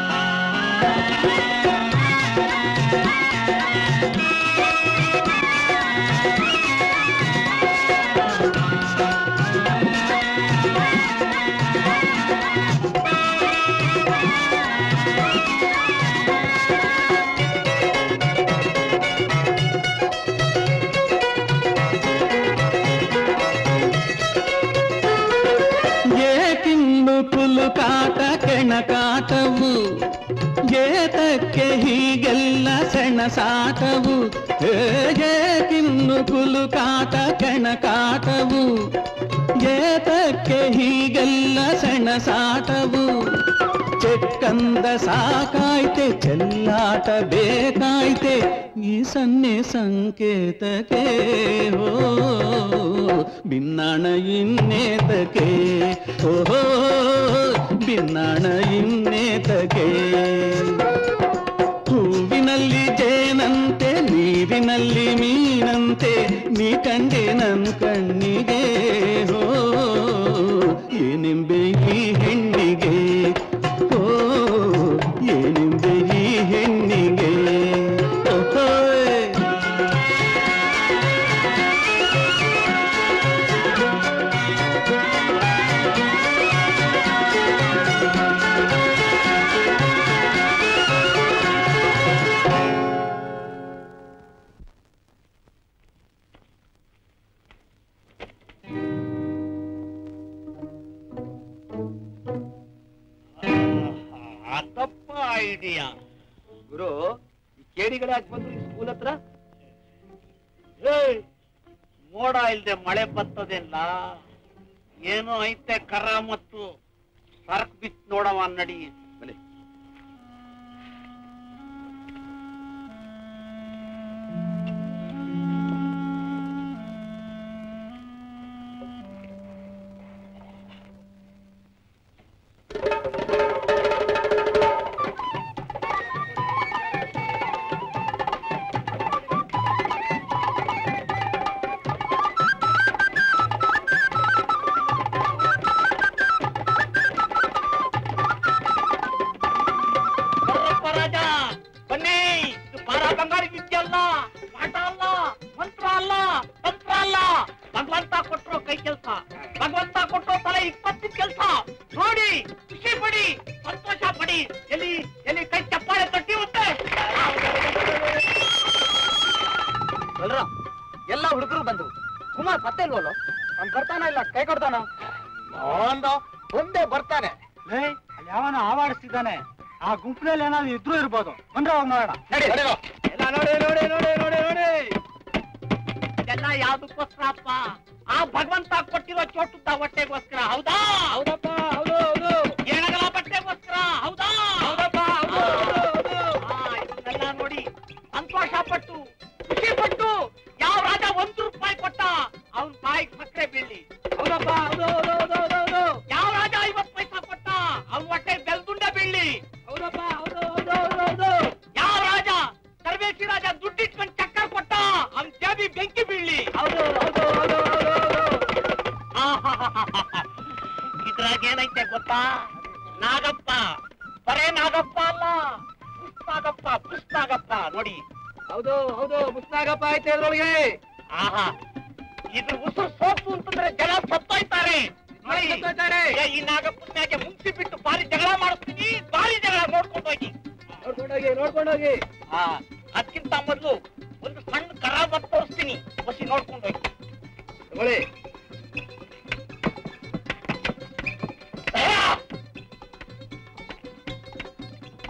ಏಕಿನ್ನು ಕುಲುಕಾಟ ಕೆಣಕಾಟವು ಏತಕ್ಕೆ ಹೀಗೆಲ್ಲ ಸೆಣಸಾಟವು ಏಕಿನ್ನು ಕುಲುಕಾಟ ಕೆಣಕಾಟವು ಏತಕ್ಕೆ ಹೀಗೆಲ್ಲ ಸೆಣಸಾಟವು ಚೆಕ್ಕಂದ ಸಾಕಾಯ್ತೆ ಚೆಲ್ಲಾಟ ಬೇಕಾಯ್ತೆ ಈ ಸನ್ನೆ ಸಂಕೇತಕ್ಕೆ ಹೋ ಭಿನ್ನಾಣ ಇನ್ನೇತಕ್ಕೆ ಓಹೋ ಭಿನ್ನಾಣ ಇನ್ನೇತಕ್ಕೆ ಹೂವಿನಲ್ಲಿ ಜೇನಂತೆ ನೀರಿನಲ್ಲಿ ಮೀನಂತೆ ನೀ ಕಂಡೆ ನನ್ ಕಣ್ಣಿಗೆ ಹೋ ಏನೆಂಬೆ ಈ ಹೆಣ್ಣಿಗೆ ಓ ಏನೆಂಬೆ ಈ ಹೆಣ್ಣಿಗೆ ಓಹೋಯ್ ತಪ್ಪ ಐಡಿಯಾ ಗುರು ಈ ಕೇಡಿಗಳು ಯಾಕೆ ಬಂದ್ರು ಈ ಸ್ಕೂಲ್ ಹತ್ರ ಏಯ್, ಮೋಡ ಇಲ್ದೆ ಮಳೆ ಬರ್ತದೆಲ್ಲ ಏನೋ ಐತೆ ಕರ ಮತ್ತು ಸರಕ್ ಬಿತ್ ನೋಡವ ನಡಿ ಬಲೆ ಬರ್ರಪ್ಪ ರಾಜ ಬನ್ನಿ ಇದು ಪಾರ ಬಂಗಾರಿ ವಿದ್ಯೆ ಅಲ್ಲ ಪಾಠ ಅಲ್ಲ ಮಂತ್ರ ಅಲ್ಲ ತಂತ್ರ ಅಲ್ಲ ಭಗವಂತ ಕೊಟ್ಟರು ಕೈ ಕೆಲಸ ಭಗವಂತ ಕೊಟ್ಟರು ತಲೆ ಇಪ್ಪತ್ತು ಕೆಲಸ ನೋಡಿ ಖುಷಿ ಪಡಿ ಸಂತೋಷ ಪಡಿ ಎಲ್ಲಿ ಎಲ್ಲಿ ಕೈ ಚಪ್ಪಾಳೆ ತಟ್ಟಿ ಉಂಟೆ ಬಲ್ರ ಎಲ್ಲ ಹುಡುಗರು ಬಂದ್ರು ಕುಮಾರ್ ಮತ್ತೆ ಇಲ್ವಲ್ಲ ಅವ್ನ್ ಬರ್ತಾನ ಇಲ್ಲ ಕೈ ಕೊಡ್ತಾನ ಒಂದು ಒಂದೇ ಬರ್ತಾನೆ ಅಲ್ಲಿ ಯಾವನ ಆವಾಡಿಸ್ತಿದ್ದಾನೆ ಆ ಗುಂಪಿನಲ್ಲಿ ಏನಾದ್ರು ಇದ್ರೂ ಇರ್ಬೋದು ಬಂದ್ರೆ ಹೋಗಿ ನೋಡೋಣ ಎಲ್ಲ ನೋಡಿ ನೋಡಿ ನೋಡಿ ನೋಡಿ ನೋಡಿ ಇದೆಲ್ಲ ಯಾವ್ದಕ್ಕೋಸ್ಕರ ಅಪ್ಪ ಆ ಭಗವಂತ ಕೊಟ್ಟಿರೋ ಚೋಟುದ್ದ ಹೊಟ್ಟೆಗೋಸ್ಕರ ಹೌದಾ ಹೌದಪ್ಪ ಹೌದು ಹೌದು ಏಣಗಲ ಬಟ್ಟೆಗೋಸ್ಕರ ಹೌದಾ ಹೌದಪ್ಪ ಹೌದು ಇದನ್ನೆಲ್ಲ ನೋಡಿ ಸಂತೋಷ ಪಟ್ಟು ಖುಷಿ ಪಟ್ಟು ಯಾವ ರಾಜ ಒಂದು ರೂಪಾಯಿ ಕೊಟ್ಟ ಅವನ್ ಬಾಯಿಗೆ ಸಕ್ಕರೆ ಬೀಳಿ ಹೌದಪ್ಪ ಹೌದು ಹೌದು ಹೌದು ಹೌದು ಹೌದು ಯಾವ ರಾಜ ಐವತ್ತು ಪೈಸಾ ಕೊಟ್ಟ ಅವನ್ ಹೊಟ್ಟೆ ಬೆಲ್ದುಂಡೆ ಬೀಳಿ ಹೌದಪ್ಪ ಹೌದು ಹೌದು ಹೌದು ಹೌದು ಯಾವ ರಾಜ ಸರ್ವೇಸಿ ರಾಜ ದುಡ್ಡಿಟ್ಕೊಂಡ್ ಚಕ್ಕರ್ ಕೊಟ್ಟ ಅವನ್ ಜಾಬಿ ಬೆಂಕಿ ಬೀಳಿ ಹೌದು ಹೌದು ಹೌದು ಹೌದು ಇದ್ರಾಗ ಏನೈತೆ ಗೊತ್ತಾ ನಾಗಪ್ಪ ಬರೇ ನಾಗಪ್ಪ ಅಲ್ಲ ಪುಷ್ನಾಗಪ್ಪ ಪುಷ್ನಾಗಪ್ಪ ನೋಡಿ ಹೌದು ಹೌದು ಪುಷ್ನಾಗಪ್ಪ ಐತೆ ಅದ್ರೊಳಗೆ ಆಹಾ ಇದ್ರ ಉಸಿರು ಸೋಪು ಅಂತಂದ್ರೆ ಜನ ಸತ್ತೋಯ್ತಾರೆ ನೋಡಿ ಏ, ಈ ನಾಗಪ್ಪನ ಮ್ಯಾಗೆ ಮುಂಚಿ ಬಿಟ್ಟು ಭಾರಿ ಜಗಳ ಮಾಡಿಸ್ತೀನಿ ಭಾರಿ ಜಗಳ ನೋಡ್ಕೊಂಡು ಹೋಗಿ ನೋಡ್ಕೊಂಡೋಗಿ ನೋಡ್ಕೊಂಡೋಗಿ ಹಾ ಅದಕ್ಕಿಂತ ಮೊದಲು ಒಂದು ಸಣ್ಣ ಕರ ಬತ್ ತೋರಿಸ್ತೀನಿ ಬಸಿ ನೋಡ್ಕೊಂಡು ಹೋಗಿ ತಗೊಳ್ಳಿ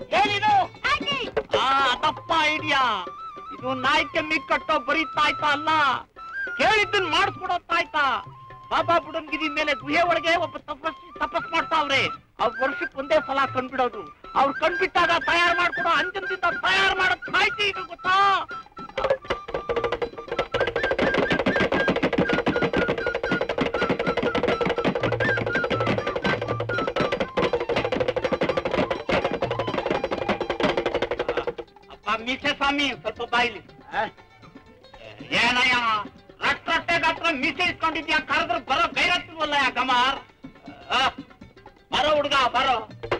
ಏನಿದು ಆ ಅದಪ್ಪ ಐಡಿಯಾ ಇದು ನಾಯಿ ಕೆಮ್ಮಿ ಕಟ್ಟೋ ಬರೀ ತಾಯ್ತ ಅಲ್ಲ ಹೇಳಿದ್ದನ್ ಮಾಡಿಸ್ಕೊಡೋ ತಾಯ್ತ ಬಾಬಾ ಬುಡನ್ಗಿರಿ ಮೇಲೆ ಗುಹೆ ಒಳಗೆ ಒಬ್ಬ ತಪಸ್ ತಪಸ್ ಮಾಡ್ತಾವ್ರೆ ಅವ್ರ ವರ್ಷಕ್ಕೆ ಒಂದೇ ಸಲ ಕಂಡ್ಬಿಡೋದು ಅವ್ರು ಕಂಡ್ಬಿಟ್ಟಾಗ ತಯಾರು ಮಾಡ್ಕೊಡೋ ಅಂಜನದಿಂದ ತಯಾರು ಮಾಡೋ ಸಾಹಿತಿ ಇದು ಗೊತ್ತಾ ಅಪ್ಪ ಮೀಸೆ ಸ್ವಾಮಿ ಸ್ವಲ್ಪ ಬಾಯ್ಲಿ ಏನಯ್ಯ ರಟ್ಟೆ ಹತ್ರ ಮೀಸೆ ಇಟ್ಕೊಂಡಿದ್ಯಾ ಕರೆದ್ರೆ ಬರೋ ಗೈರತ್ತಿಲ್ವಲ್ಲ ಯಾ ಗಮಾರ್ ಆ, ಬರೋ ಹುಡ್ಗ ಬರೋ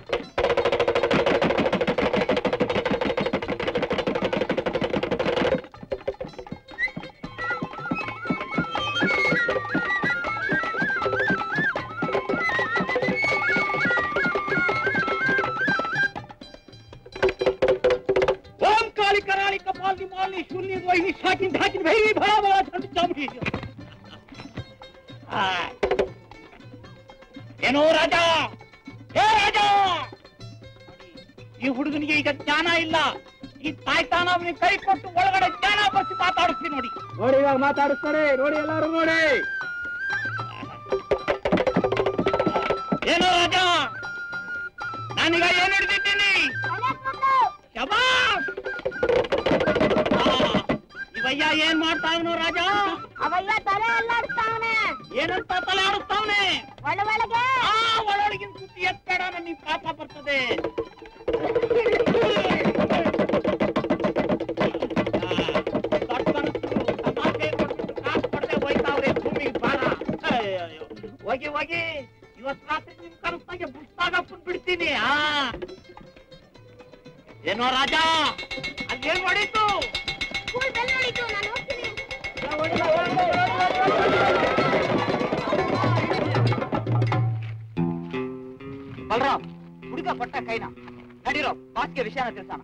ಓಂ ಕಾಳಿ ಕರಾಳಿ ಕಪಾಲಿ ಮಾಲಿ ಶೂನ್ಯ ರೋಹಿಣಿ ಶಾಕಿನ್ ಧಾಕಿನ್ ಭೈರಿ ಭರ ಭರ ಛಂದ ಚಾಮುಂಡಿ ಹಾಯ್. ಏನೋ ರಾಜ ಹೇ ರಾಜ ಈ ಹುಡುಗನಿಗೆ ಈಗ ಜ್ಞಾನ ಇಲ್ಲ ಈ ತಾಯ್ತಾನ ಅವನಿಗೆ ಕೈ ಕೊಟ್ಟು ಒಳಗಡೆ ಜ್ಞಾನ ಬರ್ಸಿ ಮಾತಾಡಿಸ್ತೀನಿ ನೋಡಿ ನೋಡಿ ಇವಾಗ ಮಾತಾಡಿಸ್ತಾರೆ ನೋಡಿ ಎಲ್ಲಾರು ನೋಡಿ ಏನೋ ರಾಜ ನಾನೀಗ ಏನ್ ಹಿಡ್ದಿದ್ದೀನಿ ಶಬಾಸ್ ಆ, ಇವಯ್ಯ ಏನ್ ಮಾಡ್ತಾವನು ರಾಜ ಅವಯ್ಯ ತಲೆ ಅಲ್ಲಾಡಿಸ್ತಾವನೆ ಏನಂತ ತಲೆ ಆಡಿಸ್ತಾವನೆ ಒಳ ಒಳಗೆ ಆ ಒಳೊಳಗಿನ ಸುದ್ದಿ ಎತ್ತಡ ನನಗೆ ಪಾಪ ಬರ್ತದೆ ಹೋಗಿ ಹೋಗಿ ಇವತ್ ರಾತ್ರಿ ನಿಮ್ ಕನಸ್ನಾಗೆ ಪುಸ್ತಕ ಬಿಡ್ತೀನಿ ಆ ಏನೋ ರಾಜ ಅಲ್ಲೇನ್ ಹೊಡೀತು ಸ್ಕೂಲ್ ಬೆಲ್ ನೋಡಿದ್ದು ನಾನು ಹೋಗ್ತೀನಿ ಬಲರಾಮ್ ಹುಡುಗ ಕೊಟ್ಟ ಕೈನ ನಡೀರೋ ಬಾಸ್ಗೆ ವಿಷಯನ ತಿಳಿಸೋಣ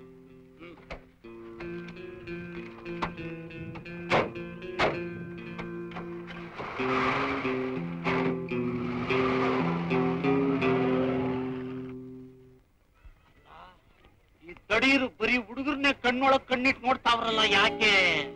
ಈ ತಡೀರು ಬರೀ ಹುಡುಗರ್ನೇ ಕಣ್ಣೊಳಗ್ ಕಣ್ಣಿಟ್ ನೋಡ್ತಾವ್ರಲ್ಲ ಯಾಕೆ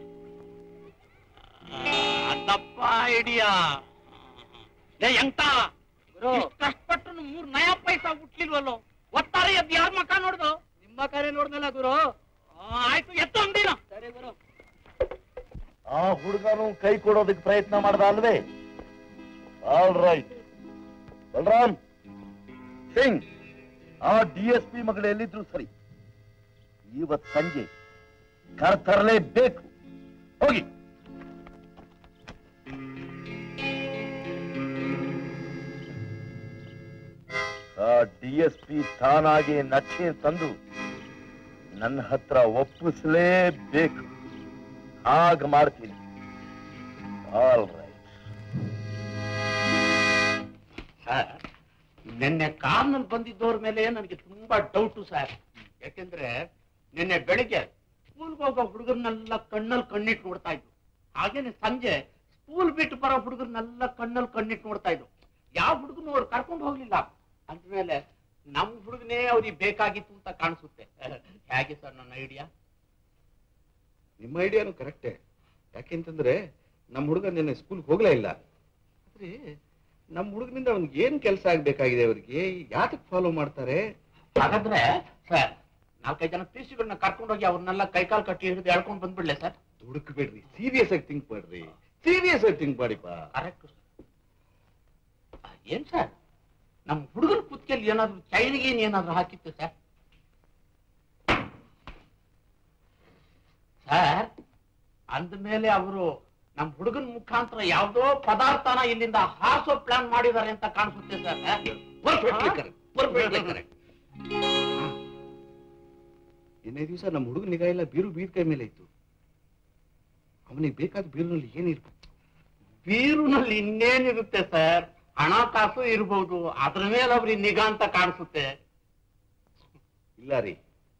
ಆ, ಅದಪ್ಪ ಐಡಿಯಾ ಲೇ ಎಂತ ಇಷ್ಟ್ ಕಷ್ಟಪಟ್ಟು ಮೂರ್ ನಯಾ ಪೈಸಾ ಹುಟ್ಲಿಲ್ವಲ್ಲೋ ಒತ್ತಾರೆ ಅದ್ ಯಾರ ಮಕ ನೋಡ್ದು ನಿಮ್ಮ ಕರೆ ನೋಡ್ದಲ್ಲ ಗುರು ಆ, ಆಯ್ತು ಎತ್ತು ಅಂದಿನ ಸರಿ ಗುರು ಆ ಹುಡುಗನು ಕೈ ಕೊಡೋದಕ್ಕೆ ಪ್ರಯತ್ನ ಮಾಡ್ದ ಅಲ್ವೇ ಆಲ್ ರೈಟ್ ಬಲರಾಮ್ ಸಿಂಗ್ ಆ ಡಿ ಎಸ್ ಪಿ ಮಗಳು ಎಲ್ಲಿದ್ರು ಸರಿ ಇವತ್ ಸಂಜೆ ಕರ್ತರಲೇಬೇಕು ಹೋಗಿ ಆ ಡಿ ಎಸ್ ಪಿ ತಾನಾಗಿ ನಕ್ಷೆ ತಂದು ನನ್ನ ಹತ್ರ ಒಪ್ಪಿಸಲೇಬೇಕು ಹಾಗ ಮಾಡ್ತೀನಿ ಆಲ್ ರೈಟ್ ಸರ್ ನಿನ್ನೆ ಕಾರ್ನಲ್ಲಿ ಬಂದಿದ್ದವ್ರ ಮೇಲೆ ನನಗೆ ತುಂಬಾ ಡೌಟು ಸರ್ ಯಾಕೆಂದ್ರೆ ನಿನ್ನೆ ಬೆಳಿಗ್ಗೆ ಸ್ಕೂಲ್ಗೆ ಹೋಗೋ ಹುಡುಗರನ್ನೆಲ್ಲ ಕಣ್ಣಲ್ಲಿ ಕಣ್ಣಿಟ್ಟು ನೋಡ್ತಾ ಇದ್ರು ಹಾಗೇನೆ ಸಂಜೆ ಸ್ಕೂಲ್ ಬಿಟ್ಟು ಬರೋ ಹುಡುಗರನ್ನೆಲ್ಲ ಕಣ್ಣಲ್ಲಿ ಕಣ್ಣಿಟ್ಟು ನೋಡ್ತಾ ಇದ್ರು ಯಾವ ಹುಡುಗನು ಅವ್ರು ಕರ್ಕೊಂಡು ಹೋಗ್ಲಿಲ್ಲ ಅಂದ್ಮೇಲೆ ನಮ್ ಹುಡುಗನೇ ಅವ್ರಿಗೆ ಬೇಕಾಗಿತ್ತು ಅಂತ ಕಾಣಿಸುತ್ತೆ ಹೇಗೆ ಸರ್ ನನ್ನ ಐಡಿಯಾ ನಿಮ್ಮ ಐಡಿಯಾನು ಕರೆಕ್ಟೇ ಯಾಕೆಂತಂದ್ರೆ ನಮ್ಮ ಹುಡುಗ ನಿನ್ನೆ ಸ್ಕೂಲ್ಗೆ ಹೋಗ್ಲೇ ಇಲ್ಲ ಆದ್ರೆ ನಮ್ಮ ಹುಡುಗನಿಂದ ಅವ್ನಿಗೆ ಏನ್ ಕೆಲಸ ಆಗ್ಬೇಕಾಗಿದೆ ಅವ್ರಿಗೆ ಯಾತಕ್ ಫಾಲೋ ಮಾಡ್ತಾರೆ ಹಾಗಾದ್ರೆ ಸರ್ ನಾಲ್ಕೈದು ಜನ ಪೀಸಿಗಳನ್ನ ಕರ್ಕೊಂಡೋಗಿ ಅವ್ರನ್ನೆಲ್ಲ ಕೈಕಾಲು ಕಟ್ಟಿ ಹಿಡಿದು ಎಳ್ಕೊಂಡು ಬಂದ್ಬಿಡ್ಲೆ ಸರ್ ಹುಡುಕ್ಬೇಡ್ರಿ ಸೀರಿಯಸ್ ಆಗಿ ಥಿಂಕ್ ಮಾಡ್ರಿ ಸೀರಿಯಸ್ ಆಗಿ ಥಿಂಕ್ ಮಾಡಿಪ್ಪ ಕರೆಕ್ಟ್ ಏನ್ ಸರ್ ನಮ್ ಹುಡುಗನ ಕುತ್ತಿಗೆಯಲ್ಲಿ ಏನಾದ್ರು ಚೈನಿಗೇನ್ ಏನಾದ್ರು ಹಾಕಿತ್ತು ಸರ್ ಸರ್ ಅಂದ್ಮೇಲೆ ಅವರು ನಮ್ ಹುಡುಗನ ಮುಖಾಂತರ ಯಾವ್ದೋ ಪದಾರ್ಥನ ಇಲ್ಲಿಂದ ಹಾರಿಸೋ ಪ್ಲಾನ್ ಮಾಡಿದ್ದಾರೆ ಅಂತ ಕಾಣಿಸುತ್ತೆ sir perfectly correct perfectly correct ನಿನ್ನೆ ದಿವಸ ನಮ್ಮ ಹುಡುಗ ನಿಗಾ ಎಲ್ಲ ಬೀರು ಬೀರ್ ಕೈ ಮೇಲೆ ಇತ್ತು ಅವನಿಗೆ ಬೇಕಾದ ಬೀರಿನಲ್ಲಿ ಏನಿರ್ಬೇಕು ಬೀರುನಲ್ಲಿ ಇನ್ನೇನಿರುತ್ತೆ ಸರ್ ಹಣಕಾಸು ಇರ್ಬೋದು ಅದ್ರ ಮೇಲೆ ಅವ್ರಿಗೆ ನಿಗಾ ಅಂತ ಕಾಣಿಸುತ್ತೆ ಇಲ್ಲ ರೀ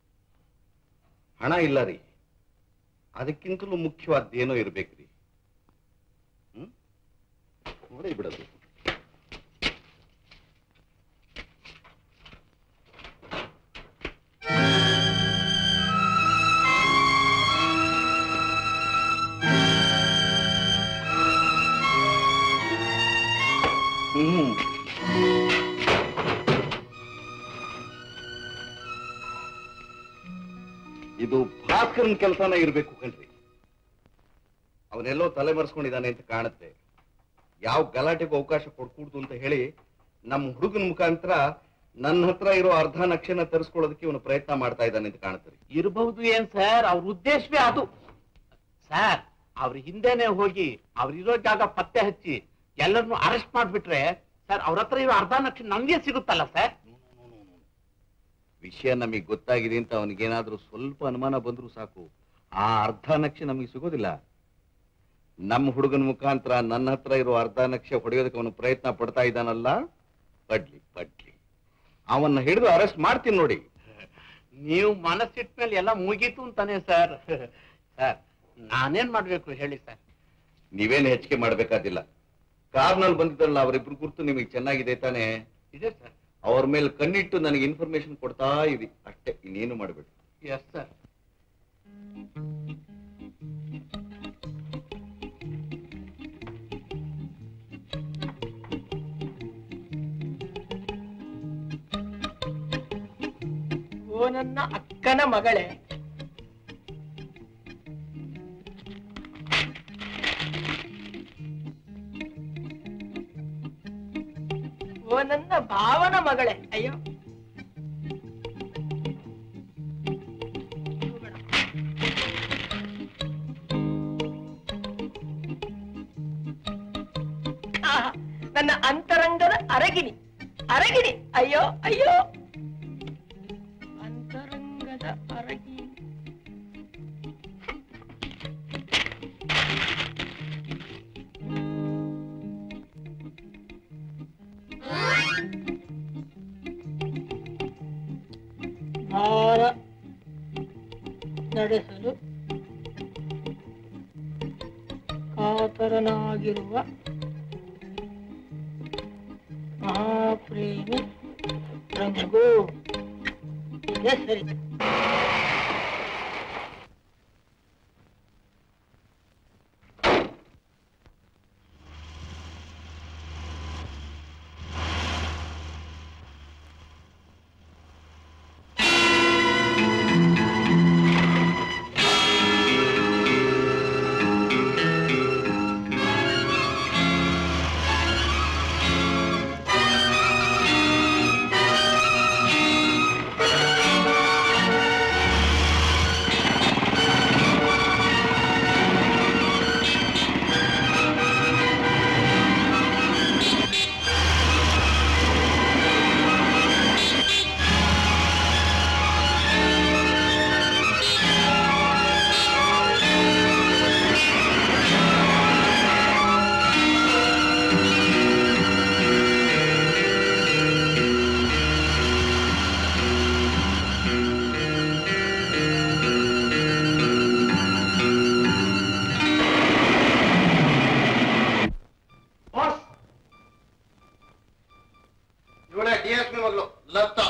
ಹಣ ಇಲ್ಲ ರೀ ಅದಕ್ಕಿಂತಲೂ ಮುಖ್ಯವಾದ ಏನೋ ಇರ್ಬೇಕ್ರಿ ಹ್ಮ್ ನೋಡಿ ಬಿಡೋದು ಆ ಇದು ಭಾಸ್ಕರನ್ ಕೆಲಸನ ಇರ್ಬೇಕು ಕಣ್ರಿ ಅವನೆಲ್ಲೋ ತಲೆ ಮರೆಸ್ಕೊಂಡಿದ್ದಾನೆ ಅಂತ ಕಾಣುತ್ತೆ ಯಾವ ಗಲಾಟೆಗೂ ಅವಕಾಶ ಕೊಡ್ಕೂಡ್ದು ಅಂತ ಹೇಳಿ ನಮ್ಮ ಹುಡುಗನ ಮುಖಾಂತರ ನನ್ನ ಹತ್ರ ಇರೋ ಅರ್ಧ ನಕ್ಷೆನ ತರಿಸ್ಕೊಳ್ಳೋದಕ್ಕೆ ಇವನು ಪ್ರಯತ್ನ ಮಾಡ್ತಾ ಇದ್ದಾನೆ ಅಂತ ಕಾಣುತ್ತೆ ರೀ. ಇರಬಹುದು ಏನ್ ಸರ್ ಅವ್ರ ಉದ್ದೇಶವೇ ಅದು ಸರ್ ಅವ್ರ ಹಿಂದೆನೆ ಹೋಗಿ ಅವ್ರಿರೋ ಜಾಗ ಪತ್ತೆ ಹಚ್ಚಿ ಎಲ್ಲರನ್ನು ಅರೆಸ್ಟ್ ಮಾಡ್ಬಿಟ್ರೆ ಸರ್ ಅವ್ರ ಹತ್ರ ಇರೋ ಅರ್ಧ ಲಕ್ಷ ನಮ್ಗೆ ಸಿಗುತ್ತಲ್ಲ ಸರ್ ವಿಷಯ ನಮಗೆ ಗೊತ್ತಾಗಿದೆ ಅಂತ ಅವನಿಗೇನಾದ್ರೂ ಸ್ವಲ್ಪ ಅನುಮಾನ ಬಂದ್ರು ಸಾಕು ಆ ಅರ್ಧ ನಕ್ಷೆ ನಮಗೆ ಸಿಗೋದಿಲ್ಲ ನಮ್ಮ ಹುಡುಗನ ಮುಖಾಂತರ ನನ್ನ ಹತ್ರ ಇರೋ ಅರ್ಧ ನಕ್ಷೆ ಹೊಡೆಯೋದಕ್ಕೆ ಅವನು ಪ್ರಯತ್ನ ಪಡ್ತಾ ಇದ್ದಾನಲ್ಲ ಪಡ್ಲಿ ಪಡ್ಲಿ ಅವನ್ನ ಹಿಡಿದು ಅರೆಸ್ಟ್ ಮಾಡ್ತೀನಿ ನೋಡಿ ನೀವು ಮನಸ್ಸಿಟ್ಟ ಮೇಲೆ ಎಲ್ಲ ಮುಗೀತು ಅಂತಾನೆ ಸರ್ ಸರ್ ನಾನೇನ್ ಮಾಡ್ಬೇಕು ಹೇಳಿ ಸರ್ ನೀವೇನು ಹೆಚ್ಚಿಗೆ ಮಾಡ್ಬೇಕಾದಿಲ್ಲ ಕಾರ್ನಲ್ಲಿ ಬಂದಿದ್ದಲ್ಲ ಅವರಿಬ್ರು ಗುರ್ತು ನಿಮಗೆ ಚೆನ್ನಾಗಿದೆ ತಾನೇ ಇದೆ ಸರ್ ಅವ್ರ ಮೇಲೆ ಕಣ್ಣಿಟ್ಟು ನನಗೆ ಇನ್ಫಾರ್ಮೇಶನ್ ಕೊಡ್ತಾ ಇದಿ ಅಷ್ಟೇ ಇನ್ನೇನು ಮಾಡಬೇಡಿ ಎಸ್ ಸರ್ ಓ ನನ್ನ ಅಕ್ಕನ ಮಗಳೇ ಓ ನನ್ನ ಭಾವನ ಮಗಳೇ ಅಯ್ಯೋ ಆಹಾ, ನನ್ನ ಅಂತರಂಗದ ಅರಗಿಣಿ ಅರಗಿಣಿ ಅಯ್ಯೋ ಅಯ್ಯೋ ಅಂತರಂಗದ ಅರಗಿಣಿ ಭಾರ ನಡೆಸಲು ಕಾತರನಾಗಿರುವ ಮಹಾಪ್ರೇಮಿ ರಂಗು ಇದೆ ಸರಿ ಇವಳೆ ಡಿ ಎಸ್ ಪಿ ಮಗಳು ಲತಾ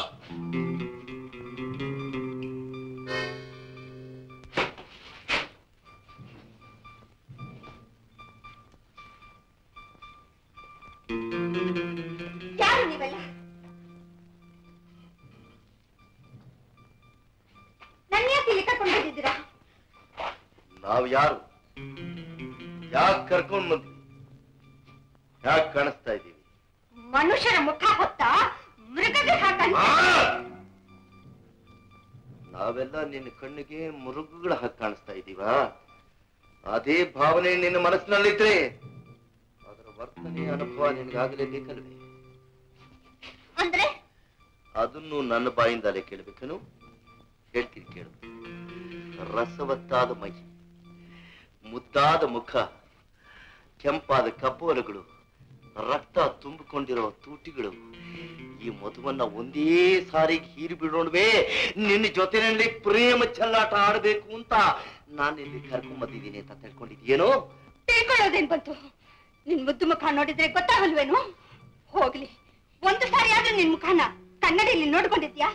ಯಾರು ನೀವೆಲ್ಲ ನನ್ನ ಯಾಕೆ ಇಲ್ಲಿ ಕರ್ಕೊಂಡು ಬಂದಿದ್ದೀರಾ ನಾವ್ ಯಾರು ಯಾಕೆ ಕರ್ಕೊಂಡ್ ಬಂದ್ವಿ ಯಾಕೆ ಕಾಣಿಸ್ತಾ ಇದ್ದೀವಿ ಮನುಷ್ಯರ ಮುಖ ಹೊತ್ತ ಮೃಗದ ಹಾಕಂತ ನಾವೆಲ್ಲ ನಿನ್ನ ಕಣ್ಣಿಗೆ ಮುರುಗುಗಳ ಹಾಕಿ ಕಾಣಿಸ್ತಾ ಇದ್ದೀವಾ ಅದೇ ಭಾವನೆ ನಿನ್ನ ಮನಸ್ಸಿನಲ್ಲಿದ್ರೆ ಅದರ ವರ್ತನೆ ಅನುಭವ ನಿನಗಾಗಲೇ ಬೇಕಲ್ವೇ ಅಂದ್ರೆ ಅದನ್ನು ನನ್ನ ಬಾಯಿಂದಲೇ ಕೇಳಬೇಕನು ಹೇಳ್ತೀನಿ ಕೇಳು ರಸವತ್ತಾದ ಮೈ ಮುದ್ದಾದ ಮುಖ ಕೆಂಪಾದ ಕಪ್ಪೋಲಗಳು ರಕ್ತ ತುಂಬಿಕೊಂಡಿರೋ ತೂಟಿಗಳು ಈ ಮಧುವನ್ನ ಒಂದೇ ಸಾರಿಗೆ ಹೀರಿ ಬಿಡೋಣವೇ ನಿನ್ನ ಜೊತೆನಲ್ಲಿ ಪ್ರೇಮ ಚೆಲ್ಲಾಟ ಆಡಬೇಕು ಅಂತ ನಾನು ಇಲ್ಲಿ ಕರ್ಕೊಂಡ್ ಬಂದಿದ್ದೀನಿ ಅಂತ ತಿಳ್ಕೊಂಡಿದ್ಯೇನೋ ತಿಳ್ಕೊಳ್ಳೋದೇನ್ ಬಂತು ನಿನ್ ಮುದ್ದು ಮುಖ ನೋಡಿದ್ರೆ ಗೊತ್ತಾಗಲ್ವೇನು ಹೋಗ್ಲಿ ಒಂದು ಸಾರಿ ಆದ್ರೂ ನಿನ್ ಮುಖನ ಕನ್ನಡಿಯಲ್ಲಿ ನೋಡ್ಕೊಂಡಿದ್ಯಾ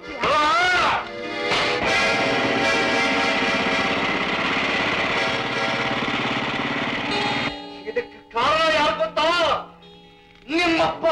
ಇದಕ್ಕೆ ಕಾರಣ ಯಾರು ಗೊತ್ತಾ ನಿಮ್ಮಪ್ಪ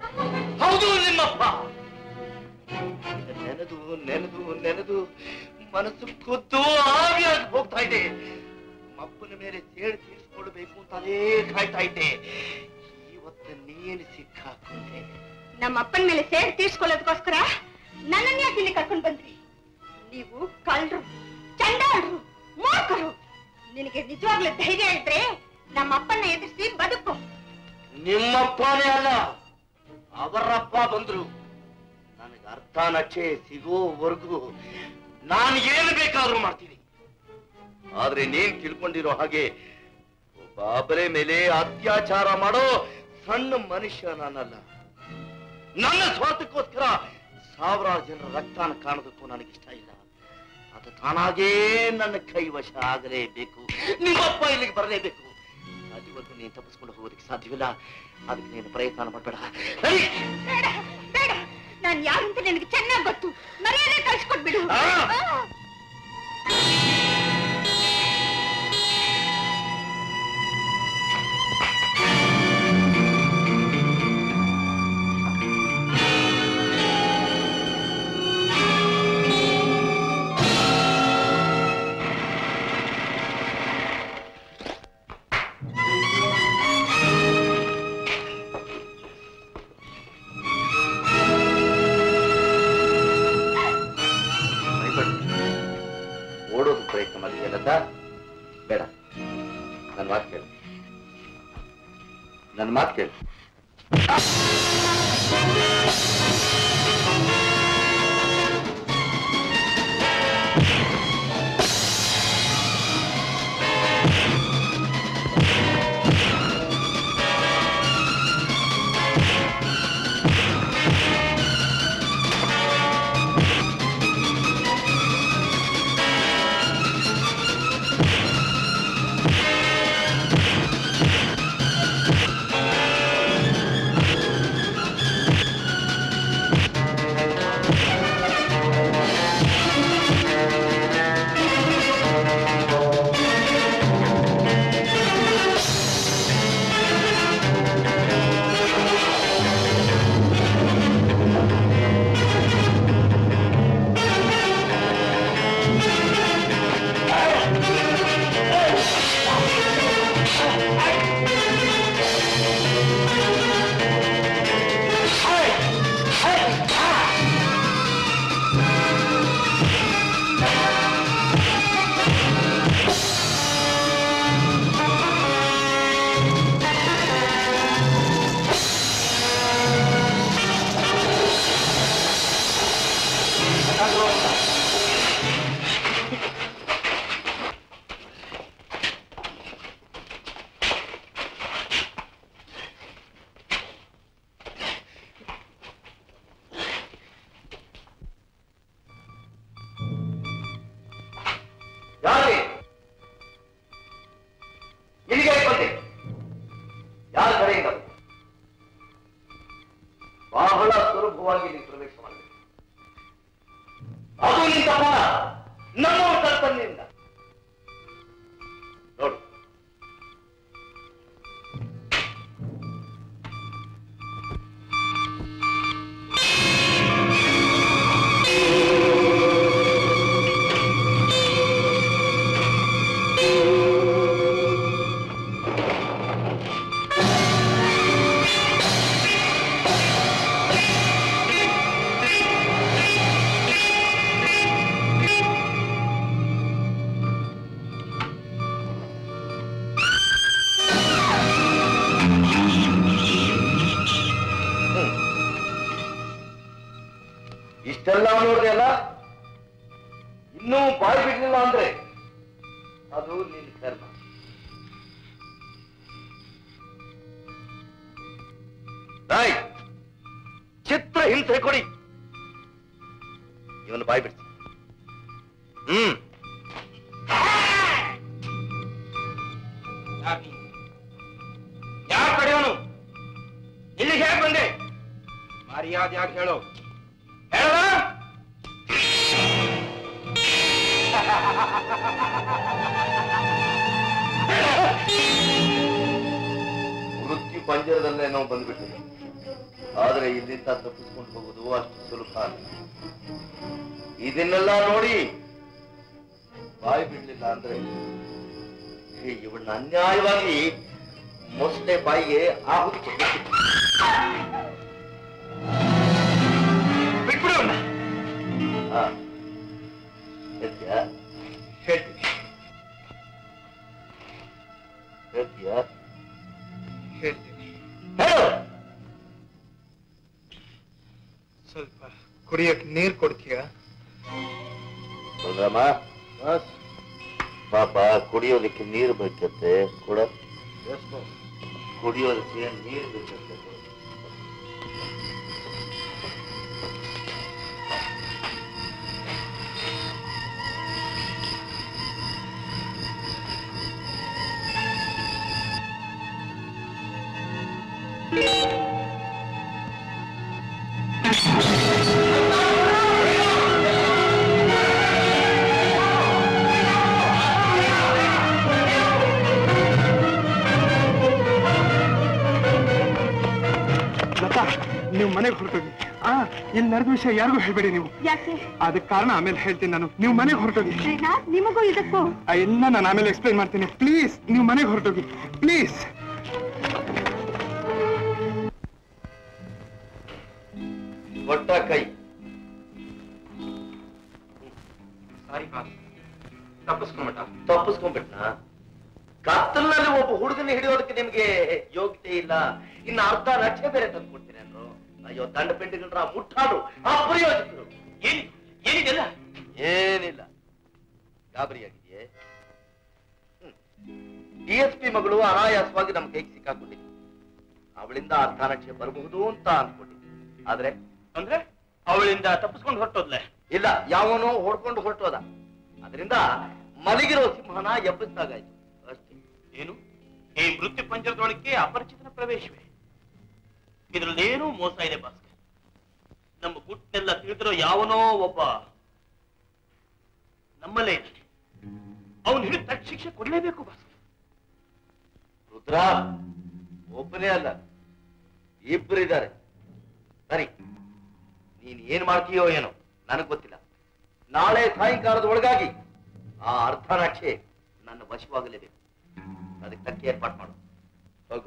ಹೌದು ನಿಮ್ಮಪ್ಪ ನೆನೆದು ನೆನೆದು ನೆನೆದು ಮನಸ್ಸು ಖುದ್ದು ಆವಿಯಾಗಿ ಹೋಗ್ತಾ ಇದೆ ಅಪ್ಪನ ಮೇಲೆ ಸೇಡು ತೀರಿಸ್ಕೊಳ್ಬೇಕು ಅಂತಾನೇ ಕಾಯ್ತಾ ಇದ್ದೆ ಇವತ್ತು ನೀನು ಸಿಕ್ಕಾಕೊಂಡೆ ನಮ್ಮ ಅಪ್ಪನ ಮೇಲೆ ಸೇಡ್ ತೀರ್ಸ್ಕೊಳ್ಳೋದಕ್ಕೋಸ್ಕರ ನನ್ನನ್ನ ಯಾಕೆ ಇಲ್ಲಿ ಕರ್ಕೊಂಡ್ ಬಂದ್ರಿ ನೀವು ಕಳ್ರು ಚಂಡಾಳ್ರು ಮೂರ್ಖರು ನಿನಗೆ ನಿಜವಾಗ್ಲೂ ಧೈರ್ಯ ಇದ್ರೆ ನಮ್ಮ ಅಪ್ಪನ ಎದುರಿಸಿ ಬದುಕು ನಿಮ್ಮಪ್ಪನೇ ಅಲ್ಲ ಅವರಪ್ಪ ಬಂದ್ರು ನನಗೆ ಅರ್ಥ ನಕ್ಷೆ ಸಿಗೋವರೆಗೂ ನಾನು ಏನು ಬೇಕಾದ್ರೂ ಮಾಡ್ತೀನಿ ಆದ್ರೆ ನೀನ್ ತಿಳ್ಕೊಂಡಿರೋ ಹಾಗೆ ಒಬ್ಬ ಅಬಲೆ ಮೇಲೆ ಅತ್ಯಾಚಾರ ಮಾಡೋ ಸಣ್ಣ ಮನುಷ್ಯ ನಾನಲ್ಲ ನನ್ನ ಸ್ವಾರ್ಥಕ್ಕೋಸ್ಕರ ಸಾವಿರಾರು ಜನರ ರಕ್ತಾನ ಕಾಣೋದಕ್ಕೂ ನನಗಿಷ್ಟ ಇಲ್ಲ ಅದು ತಾನಾಗೇ ನನ್ನ ಕೈವಶ ಆಗಲೇಬೇಕು ನಿಮ್ಮಪ್ಪ ಇಲ್ಲಿಗೆ ಬರಲೇಬೇಕು ಅಲ್ಲಿವರೆಗೂ ನೀನು ತಪ್ಪಿಸ್ಕೊಂಡು ಹೋಗೋದಕ್ಕೆ ಸಾಧ್ಯವಿಲ್ಲ ಅದಕ್ಕೆ ನೀನು ಪ್ರಯತ್ನ ಮಾಡಬೇಡ ಬೇಡ ಬೇಡ ನಾನ್ ಯಾರಂತ ನಿನಗೆ ಚೆನ್ನಾಗಿ ಗೊತ್ತು ಮರ್ಯಾದೆ ಕಳ್ಸ್ಕೊಟ್ಬಿಡು ಆ. ಓಡೋದು ಪ್ರಯತ್ನ ಮಾಡಿದೆಯಲ್ಲ ಬೇಡ ನನ್ನ ಮಾತು ಕೇಳು ನನ್ನ ಮಾತು ಕೇಳು ಯಾರೇ ಇಲ್ಲಿಗೆ ಬಂದೆ ಯಾರ ಕಡೆಯಿಂದ ಬಹಳ ಸುಲಭವಾಗಿ ನೀನು ಪ್ರವೇಶ ಮಾಡಬೇಕು ಅದು ನಿಂತ ಮನ ನಮ್ಮ ಕರ್ತನಿಂದ ನೋಡು ಇಷ್ಟೆಲ್ಲ ನೋಡ್ರಿ ಅಲ್ಲ ಇನ್ನೂ ಬಾಯಿ ಬಿಡ್ಲಿಲ್ಲ ಅಂದ್ರೆ ಅದು ನಿನ್ನ ಕರ್ಮ ರಾಯ್ ಚಿತ್ರ ಹಿಂಸೆ ಕೊಡಿ ಇವನು ಬಾಯಿ ಬಿಡ್ಸಿ ಹ್ಮ್ ಯಾರ ಕಡೆಯವನು ಇಲ್ಲಿಗೆ ಹೇಗೆ ಬಂದೆ ಮರ್ಯಾದೆ ಯಾಕೆ ಹೇಳು ಹೇಳ ಮೃತ್ಯು ಪಂಜರದಲ್ಲೇ ನಾವು ಬಂದ್ಬಿಟ್ಟಿವಿ ಆದ್ರೆ ಇಲ್ಲಿಂದ ತಪ್ಪಿಸ್ಕೊಂಡು ಹೋಗೋದು ಅಷ್ಟು ಸುಲಭ ಅಲ್ಲ ಇದನ್ನೆಲ್ಲ ನೋಡಿ ಬಾಯಿ ಬಿಡ್ಲಿಲ್ಲ ಅಂದ್ರೆ ಇವನ್ನ ಅನ್ಯಾಯವಾಗಿ ಮೊಸಳೆ ಬಾಯಿಗೆ ಆಹುತಿ ಕೊಡ್ಬೇಕು. ಬಿಟ್ಬಿಡು ಅವ್ನ. ಆ, ಹೇಳ್ತೀಯಾ ಹೇಳ್ತೀನಿ ಹೇಳ್ತೀಯಾ ಹೇಳ್ತೀನಿ ಹೇಳು ಸ್ವಲ್ಪ ಕುಡಿಯಕ್ ನೀರ್ ಕೊಡ್ತೀಯಾ ಬಲರಾಮ ಪಾಪ ಕುಡಿಯೋದಕ್ಕೆ ನೀರು ಬೇಕಂತೆ ಕೊಡ ಕುಡಿಯೋದಕ್ಕೆ ನೀರು ಬೇಕಂತೆ ಲತಾ ನೀವು ಮನೆಗೆ ಹೊರಟೋಗಿ ಆ ಇಲ್ಲಿ ನಡೆದ ವಿಷಯ ಯಾರಿಗೂ ಹೇಳ್ಬೇಡಿ ನೀವು ಯಾಕೆ ಅದಕ್ಕೆ ಕಾರಣ ಆಮೇಲೆ ಹೇಳ್ತೀನಿ ನಾನು ನೀವು ಮನೆಗೆ ಹೊರಟೋಗಿ ನಿಮಗೂ ಇದಕ್ಕೂ ಆ, ಎಲ್ಲ ನಾನು ಆಮೇಲೆ ಎಕ್ಸ್ಪ್ಲೈನ್ ಮಾಡ್ತೀನಿ ಪ್ಲೀಸ್ ನೀವು ಮನೆಗೆ ಹೊರಟೋಗಿ ಪ್ಲೀಸ್ ಒಟ್ಟ ಕೈ ಸಾರಿ ಬಾಸ್ ತಪ್ಪಿಸ್ಕೊಂಬಿಟ್ಟ ತಪ್ಪಿಸ್ಕೊಂಡ್ಬಿಟ್ನಾ ಕತ್ತಲಿನಲ್ಲಿ ಒಬ್ಬ ಹುಡುಗನ ಹಿಡಿಯೋದಕ್ಕೆ ನಿಮ್ಗೆ ಯೋಗ್ಯತೆ ಇಲ್ಲ ಇನ್ನು ಅರ್ಧ ಲಕ್ಷ ಬೇರೆ ತಂದು ಕೊಡ್ತೀನಿ ಅಂದ್ರು ಅಯ್ಯೋ ದಂಡ ಪಿಂಡಿಗಳ್ರ ಮುಟ್ಟಾಡು ಅಪ್ರಯೋಜಕರು ಏನಿದೆಲ್ಲ ಏನಿಲ್ಲ ಗಾಬರಿಯಾಗಿದೆಯೇ ಡಿ ಎಸ್ ಪಿ ಮಗಳು ಅನಾಯಾಸವಾಗಿ ನಮ್ಮ ಕೈಗೆ ಸಿಕ್ಕಾಕೊಂಡಿದ್ವಿ ಅವಳಿಂದ ಅರ್ಧಾನಕ್ಷೆ ಬರಬಹುದು ಅಂತ ಅನ್ಕೊಂಡಿದ್ವಿ ಆದ್ರೆ ಅಂದ್ರೆ ಅವಳಿಂದ ತಪ್ಪಿಸ್ಕೊಂಡು ಹೊರಟೋದ್ಲೆ ಇಲ್ಲ ಯಾವನೋ ಹೊಡ್ಕೊಂಡು ಹೊರಟೋದ ಅದರಿಂದ ಮಲಗಿರೋ ಸಿಂಹನ ಎಬ್ಬಿಸ್ದಾಗಾಯ್ತು ಅಷ್ಟೇ ಏನು ಈ ಮೃತ್ಯು ಪಂಜರದೊಳಕ್ಕೆ ಅಪರಿಚಿತನ ಪ್ರವೇಶವೇ ಇದರಲ್ಲೇನೂ ಮೋಸ ಇದೆ ಭಾಸ್ಕರ್ ನಮ್ಮ ಗುಟ್ಟೆಲ್ಲ ತಿಳಿದಿರೋ ಯಾವನೋ ಒಬ್ಬ ನಮ್ಮಲ್ಲೇ ಇದ್ದಾನೆ ಅವನು ಹಿಡಿದು ತಕ್ಕ ಶಿಕ್ಷೆ ಕೊಡ್ಲೇಬೇಕು ಭಾಸ್ಕರ್ ರುದ್ರ ಒಬ್ಬನೇ ಅಲ್ಲ ಇಬ್ಬರಿದ್ದಾರೆ ಸರಿ ನೀನ್ ಏನ್ ಮಾಡ್ತೀಯೋ ಏನೋ ನನಗ್ ಗೊತ್ತಿಲ್ಲ ನಾಳೆ ಸಾಯಂಕಾಲದ ಒಳಗಾಗಿ ಆ ಅರ್ಧನಾಕ್ಷೆ ನನ್ನ ವಶವಾಗಲೇಬೇಕು ಅದಕ್ಕೆ ತಕ್ಕ ಏರ್ಪಾಟ್ ಮಾಡು ಹೋಗು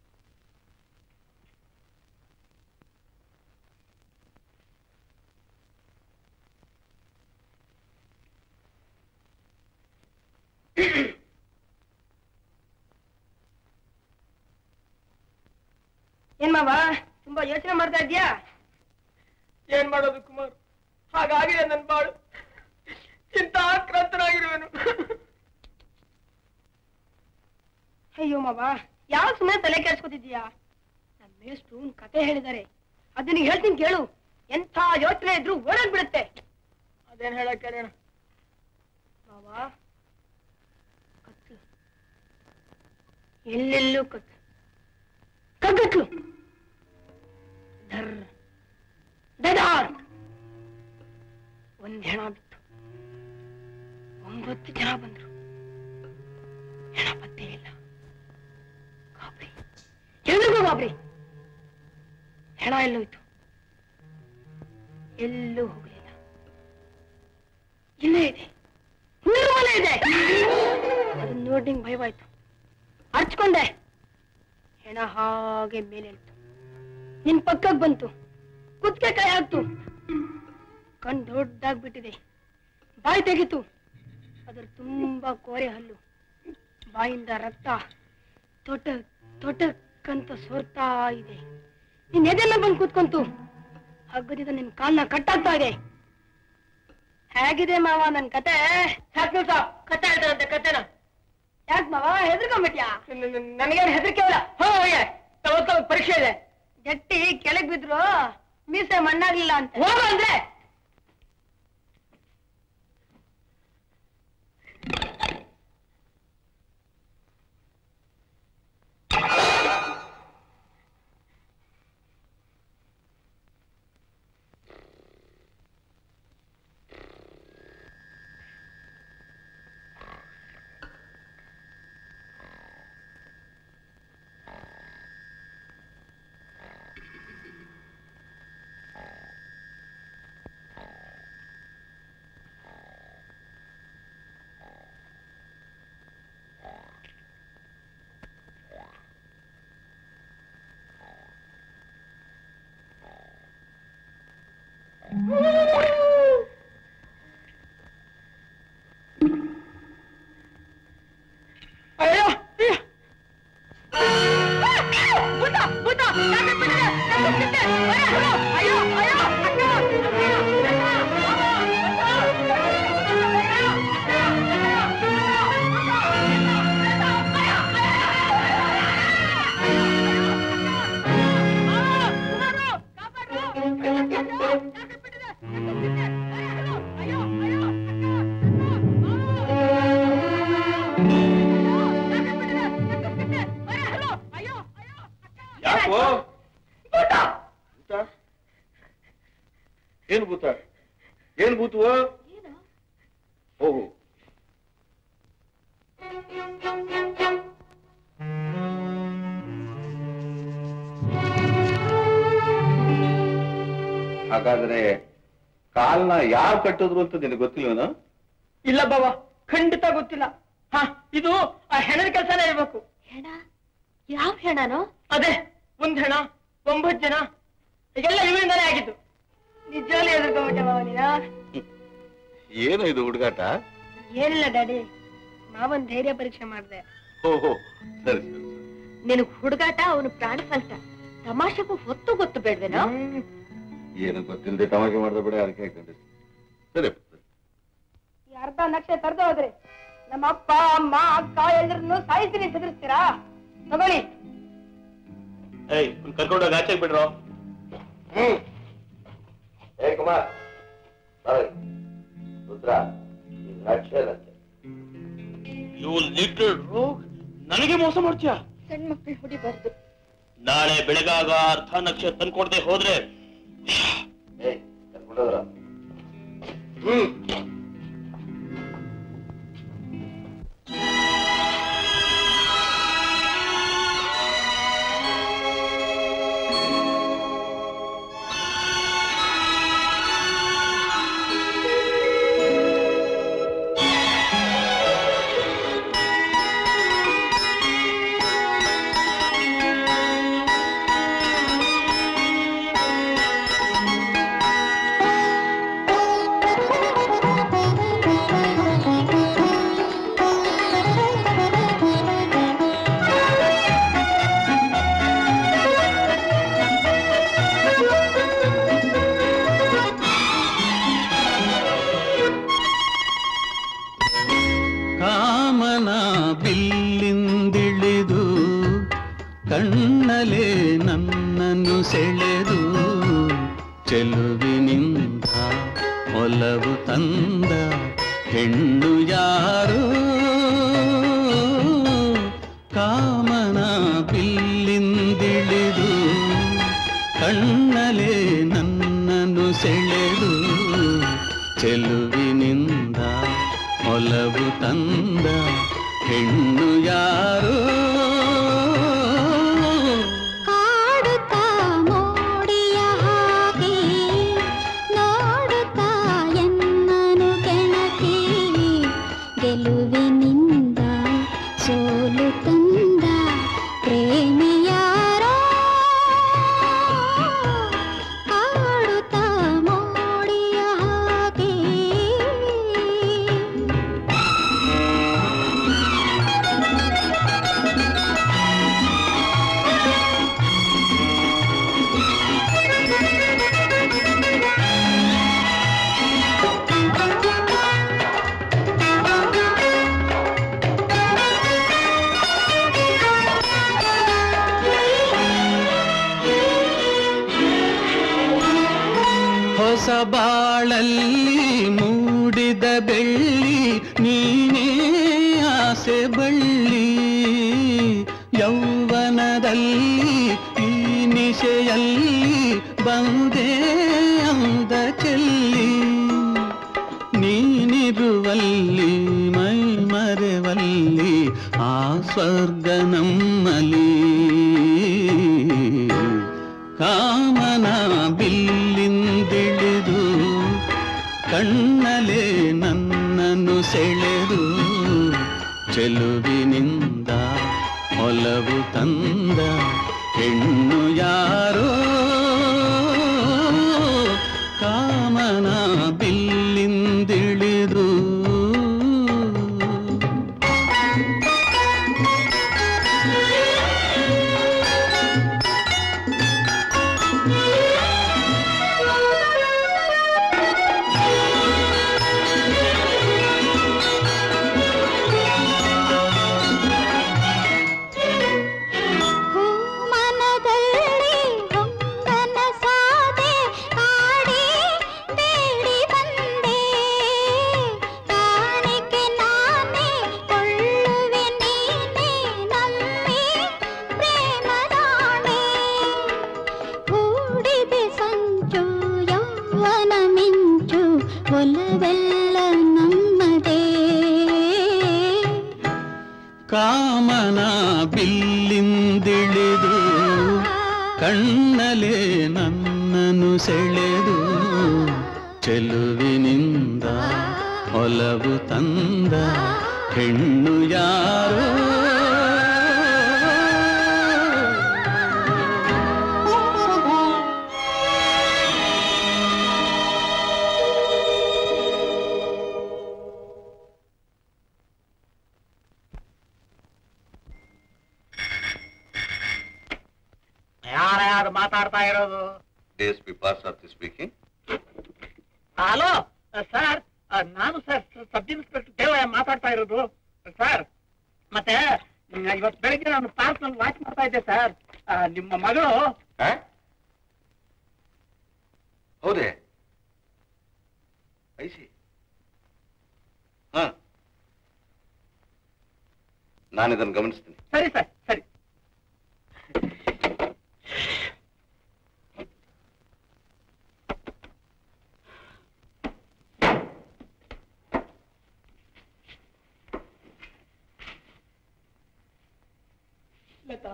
ಏನ್ ಮಾವ ತುಂಬಾ ಯೋಚನೆ ಮಾಡ್ತಾ ಇದ್ಯಾ ಏನ್ ಮಾಡೋದು ಕುಮಾರ್ ಹಾಗಾಗಿದೆ ನನ್ ಬಾಳು ಚಿಂತಾಕ್ರಾಂತನಾಗಿರುವೆನು ಅಯ್ಯೋ ಮಾವ ಯಾವ ಸುಮ್ಮನೆ ತಲೆ ಕೆಡ್ಸ್ಕೊತಿದ್ಯಾ ನಮ್ಮ ಮೇಷ್ಟ್ರು ಒಂದ್ ಕತೆ ಹೇಳಿದ್ದಾರೆ ಅದನ್ನ ಹೇಳ್ತೀನಿ ಕೇಳು ಎಂಥ ಯೋಚನೆ ಇದ್ರು ಓಡೋಗ್ ಬಿಡುತ್ತೆ ಅದೇನ್ ಹೇಳಕ್ ಕೇಳೋಣ ಮಾವ ಕತ್ಲು ಎಲ್ಲೆಲ್ಲೂ ಕತ್ಲು ಕಗ್ಗತ್ಲು ಧರ್ ದದಾರ್ ಒಂದ್ ಹೆಣ ಬಿತ್ತು ಒಂಬತ್ತು ಜನ ಬಂದ್ರು ಹೆಣ ಪತ್ತೆ ಇಲ್ಲ ಗಾಬರಿ ಎಲ್ರಿಗೂ ಗಾಬರಿ ಹೆಣ ಎಲ್ಲೋಯ್ತು ಎಲ್ಲೂ ಹೋಗ್ಲಿಲ್ಲ ಇಲ್ಲೇ ಇದೆ ನಿರ್ಮಲ ಇದೆ ಅದನ್ನ ನೋಡಿ ನಿಂಗೆ ಭಯವಾಯ್ತು ಅರ್ಚ್ಕೊಂಡೆ ಹೆಣ ಹಾಗೆ ಮೇಲೆ ಇಳ್ತು ನಿನ್ ಪಕ್ಕಕ್ಕೆ ಬಂತು ಕುತ್ಕೆ ಕೈ ಹಾಕ್ತು ಕಣ್ ದೊಡ್ಡಾಗ್ಬಿಟ್ಟಿದೆ ಬಾಯಿ ತೆಗಿತು ಅದ್ರ ತುಂಬಾ ಕೋರೆ ಹಲ್ಲು ಬಾಯಿಂದ ರಕ್ತ ತೊಟ ತೊಟಕ್ಕಂತ ಸೋರ್ತಾ ಇದೆ ನಿನ್ ಎದೆಲ್ಲ ಬಂದು ಕೂತ್ಕೊಂತು ಹಗ್ಗದಿಂದ ನಿನ್ ಕಾಲ್ನ ಕಟ್ಟಾಗ್ತಾ ಇದೆ ಹೇಗಿದೆ ಮಾವ ನನ್ ಕತೆ ಹತ್ತು ನಿಮಿಷ ಕತೆ ಹೇಳ್ತಾರಂತೆ ಕತೆನ ಯಾಕ್ ಮಾವ ಹೆದರ್ಕೊಂಬಿಟ್ಯಾ ನನಗೇನು ಹೆದರಿಕೆ ಇಲ್ಲ ಹೋ ಹೋಗೆ ತಗೋಸ್ಕರ ಪರೀಕ್ಷೆ ಇದೆ ಜಟ್ಟಿ ಕೆಳಗ್ ಬಿದ್ರು ಮೀಸೆ ಮಣ್ಣಾಗ್ಲಿಲ್ಲ ಅಂತ ಹೋಗು ಅಂದ್ರೆ ಹೋಗು ಹಾಗಾದ್ರೆ ಕಾಲ್ನ ಯಾರು ಕಟ್ಟಿದ್ರು ಅಂತ ನಿನಗೆ ಗೊತ್ತಿಲ್ವೇನೋ ಇಲ್ಲ ಬಾಬಾ ಖಂಡಿತ ಗೊತ್ತಿಲ್ಲ ಹಾ ಇದು ಆ ಹೆಣದ ಕೆಲಸನೇ ಇರ್ಬೇಕು ಹೆಣ ಯಾವ ಹೆಣನೋ ಅದೇ ಒಂದ್ ಹೆಣ ಒಂಬತ್ತು ಜನ ಎಲ್ಲ ಇವರಿಂದಾನೇ ಆಗಿದ್ದು ನಿಜವಾಗ್ಲೂ ಎದುರ್ಕೊಂಬಿಟ್ಟೆ ಬಾಬಾ ನೀನ ಏನು ಇದು ಹುಡುಗಾಟ ಏನಿಲ್ಲ ಡ್ಯಾಡಿ ಮಾವನ್ ಧೈರ್ಯ ಪರೀಕ್ಷೆ ಮಾಡ್ದೆ ಓಹೋ ಸರಿ ಸರಿ ನಿನಗ್ ಹುಡುಗಾಟ ಅವನು ಪ್ರಾಣಫಲ್ಟ ತಮಾಷೆಗೂ ಹೊತ್ತು ಗೊತ್ತು ಬೇಡ್ವೇನೋ ಏನು ಗೊತ್ತಿಲ್ಲದೆ ತಮಾಷೆ ಮಾಡ್ದ ಬಿಡ ಅದಕ್ಕೆ ಹಾಕೊಂಡೆ ಸರಿ ಈ ಅರ್ಧ ನಕ್ಷೆ ತರ್ದು ಹೋದ್ರಿ ನಮ್ಮ ಅಪ್ಪ ಅಮ್ಮ ಅಕ್ಕ ಎಲ್ಲರನ್ನು ಸಾಯಿಸ್ತೀನಿ ಅಂತ ಹೆದರ್ಸ್ತೀರಾ ತಗೊಳ್ಳಿ ಏಯ್ ಕರ್ಕೊಂಡೋಗಿ ಆಚೆಗೆ ಬಿಡ್ರೋ ಹ್ಮ್ ಏ ಕುಮಾರ್ ಬರಲಿ ರುದ್ರ ಲಕ್ಷದಂತೆ ಯು ಲಿಟಲ್ ರೋಗ್ ನನಗೆ ಮೋಸ ಮಾಡ್ತೀಯ ಸಣ್ಣ ಮಕ್ಕಳು ಹೊಡಿಬಾರ್ದು ನಾಳೆ ಬೆಳಗಾಗ ಅರ್ಧ ನಕ್ಷ ತಂದ್ಕೊಡ್ದೆ ಹೋದ್ರೆ ಏ ಕರ್ಕೊಂಡೋದ್ರ ಹ್ಮ್ ಕಾಮನ ಬಿಲ್ಲಿಂದಿಳಿದು ಕಣ್ಣಲೆ ನನ್ನನ್ನು ಸೆಳೆದು ಚೆಲುವಿನಿಂದ ಒಲವು ತಂದ ಹೆಣ್ಣು ಯಾರು ಕಾಮನ ಬಿಲ್ಲಿಂದಿಳಿದು ಕಣ್ಣಲೆ ನನ್ನನ್ನು ಸೆಳೆದು ಚೆಲುವಿನಿಂದ ಒಲವು ತಂದ ಹೆಣ್ಣು ಯಾರು ಕಾಡುತ್ತಾ ಮೋಡಿಯ ಹಾಗೆ ನೋಡುತ್ತಾ ಎನ್ನನು ಕೆಣಕಿ ಗೆಲುವಿನಿಂದ ಸೋಲು ತಂದ ಪ್ರೇಮಿಯಾರೋ ಕಾಡುತ್ತಾ ಮೋಡಿಯ ಹಾಗೆ ಹೊಸ ಬಾಳಲ್ಲಿ ಮೂಡಿದ ಬೆಳ್ಳಿ ನೀನೇ ಆಸೆ ಬಳ್ಳಿ ಯೌವನದಲ್ಲಿ ಈ ನಿಶೆಯಲ್ಲಿ ಬಂದೇ ಅಂದ ಚೆಲ್ಲಿ ನೀನಿರುವಲ್ಲಿ ಮೈ ಮರೆವಲ್ಲಿ ಆ ಸ್ವರ್ಗ ನಮ್ಮಲಿ ಕಾಮನ ಬಿಲ್ಲಿಂದಿಳಿದು ಕಣ್ಣಲೆ ನನ್ನನ್ನು ಸೆಳೆದು ಚೆಲುವಿನಿಂದ ಒಲವು ತಂದ ಹೆಣ್ಣು ಯಾರೋ ಕಾಮನ ಬಿಲ್ಲಿಂದಿಳಿದು ಮನದಲ್ಲಿ ಹೊಂಗ ಕಣ್ಣಲೆ ನನ್ನನ್ನು ಸೆಳೆದು ಚೆಲುವಿನಿಂದ ಒಲವು ತಂದ ಹೆಣ್ಣು ಯಾರೋ ಯಾರ ಯಾರು ಮಾತಾಡ್ತಾ ಇರೋದು D S P Parthasarathi speaking hello sir ನಾನು ಸರ್ ಸಬ್ ಇನ್ಸ್ಪೆಕ್ಟರ್ ದೇವಯ್ಯ ಮಾತಾಡ್ತಾ ಇರೋದು ಸರ್ ಮತ್ತೆ ಮ್, ಇವತ್ತು ಬೆಳಿಗ್ಗೆ ನಾನು ಪಾರ್ಕ್ ನಲ್ಲಿ ವಾಚ್ ಮಾಡ್ತಾ ಇದ್ದೆ ಸರ್ ನಿಮ್ಮ ಮಗಳು ಹೌದೇ ಐಸಿ ಹಾ ನಾನಿದನ್ನು ಗಮನಿಸ್ತೀನಿ ಸರಿ ಸರ್ ಸರಿ ಲತಾ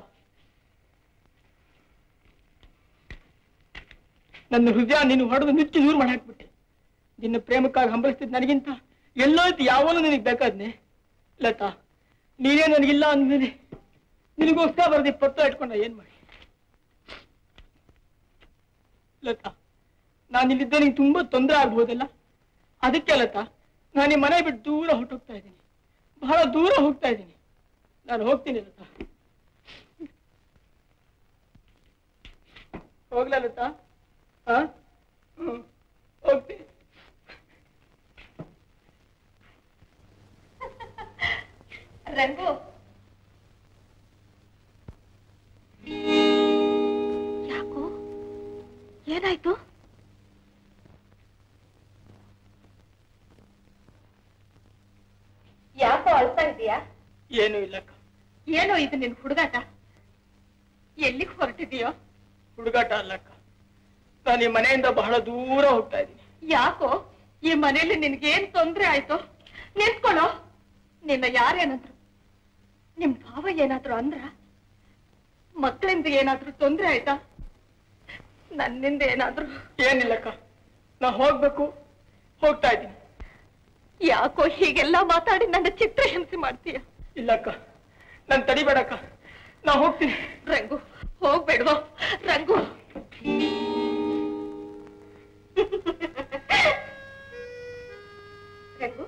ನನ್ನ ಹೃದಯ ನೀನು ಹೊಡೆದು ನುಚ್ಚು ದೂರ ಮಾಡಿ ಹಾಕ್ಬಿಟ್ಟೆ ನಿನ್ನ ಪ್ರೇಮಕ್ಕಾಗಿ ಹಂಬಲಿಸ್ತಿದ್ ನನಗಿಂತ ಎಲ್ಲೋ ಇತ್ತು ಯಾವನು ನಿನಗೆ ಬೇಕಾದ್ನೆ ಲತಾ ನೀನೇ ನನಗಿಲ್ಲ ಅಂದ್ಮೇಲೆ ನಿನಗೋಸ್ಕರ ಬರೆದಿ ಪತ್ರ ಇಟ್ಕೊಂಡ ಏನ್ ಮಾಡಿ ಲತಾ ನಾನು ಇಲ್ಲಿದ್ದೆ ನಿಂಗೆ ತುಂಬಾ ತೊಂದರೆ ಆಗ್ಬೋದಲ್ಲ ಅದಕ್ಕೆ ಲತಾ ನಾನು ಈ ಮನೆ ಬಿಟ್ಟು ದೂರ ಹೊರಟೋಗ್ತಾ ಇದ್ದೀನಿ ಬಹಳ ದೂರ ಹೋಗ್ತಾ ಇದ್ದೀನಿ ನಾನು ಹೋಗ್ತೀನಿ ಲತಾ ಹೋಗ್ಲಾ ಲತಾ ಹಾ ಹ್ಮ್ ಹೋಗ್ತೀನಿ ರಂಗು ಯಾಕೋ ಏನಾಯ್ತು ಯಾಕೋ ಅಳ್ತಾ ಇದೀಯಾ ಏನು ಇಲ್ಲಕ್ಕ ಏನೋ ಇದು ನಿನ್ ಹುಡುಗಾಟ ಎಲ್ಲಿಗೆ ಹೊರಟಿದೀಯೋ ಹುಡುಗಾಟ ಅಲ್ಲಕ್ಕ ನಾನು ಈ ಮನೆಯಿಂದ ಬಹಳ ದೂರ ಹೋಗ್ತಾ ಇದ್ದೀನಿ ಯಾಕೋ ಈ ಮನೆಯಲ್ಲಿ ನಿನ್ಗೇನ್ ತೊಂದ್ರೆ ಆಯ್ತು ನಿಂತ್ಕೊಳ್ಳೋ ನಿನ್ನ ಯಾರೇನಾದ್ರು ನಿಮ್ ಭಾವ ಏನಾದ್ರು ಅಂದ್ರ ಮಕ್ಕಳಿಂದ ಏನಾದ್ರೂ ತೊಂದ್ರೆ ಆಯ್ತಾ ನನ್ನಿಂದ ಏನಾದ್ರೂ ಏನಿಲ್ಲಕ್ಕ ನಾ ಹೋಗ್ಬೇಕು ಹೋಗ್ತಾ ಇದ್ದೀನಿ ಯಾಕೋ ಹೀಗೆಲ್ಲ ಮಾತಾಡಿ ನನ್ನ ಚಿತ್ರ ಹಿಂಸೆ ಮಾಡ್ತೀಯ ಇಲ್ಲಕ್ಕ ನಾನು ತಡಿಬೇಡಕ್ಕ ನಾ ಹೋಗ್ತೀನಿ ರಂಗು ಹೋಗ್ಬೇಡ್ವೋ ರಂಗು ರಂಗು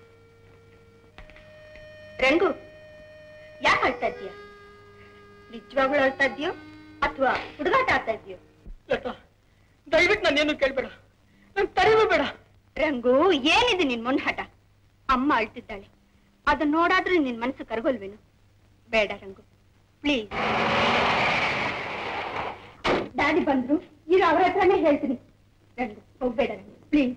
ರಂಗು ಯಾಕೆ ಅಳ್ತಾ ಇದೀಯ ನಿಜವಾಗ್ಲೂ ಅಳ್ತಾ ಇದೆಯೋ ಅಥವಾ ಹುಡುಗಾಟ ಆಡ್ತಾ ಇದೆಯೋ ಲತಾ ದಯವಿಟ್ಟು ನಾನೇನು ಕೇಳ್ಬೇಡ ನನ್ ತಡೆಯೂ ಬೇಡ ರಂಗು ಏನಿದೆ ನಿನ್ ಮೊನ್ಹಾಟ ಅಮ್ಮ ಅಳ್ತಿದ್ದಾಳೆ ಅದನ್ನ ನೋಡಾದ್ರೂ ನಿನ್ ಮನಸ್ಸು ಕರಗೋಲ್ವೇನು ಬೇಡ ರಂಗು ಪ್ಲೀಸ್ ಡ್ಯಾಡಿ ಬಂದ್ರು ಈಗ ಅವ್ರ ಹತ್ರನೇ ಹೇಳ್ತೀನಿ ರಂಗು ಹೋಗ್ಬೇಡ ರಂಗು ಪ್ಲೀಸ್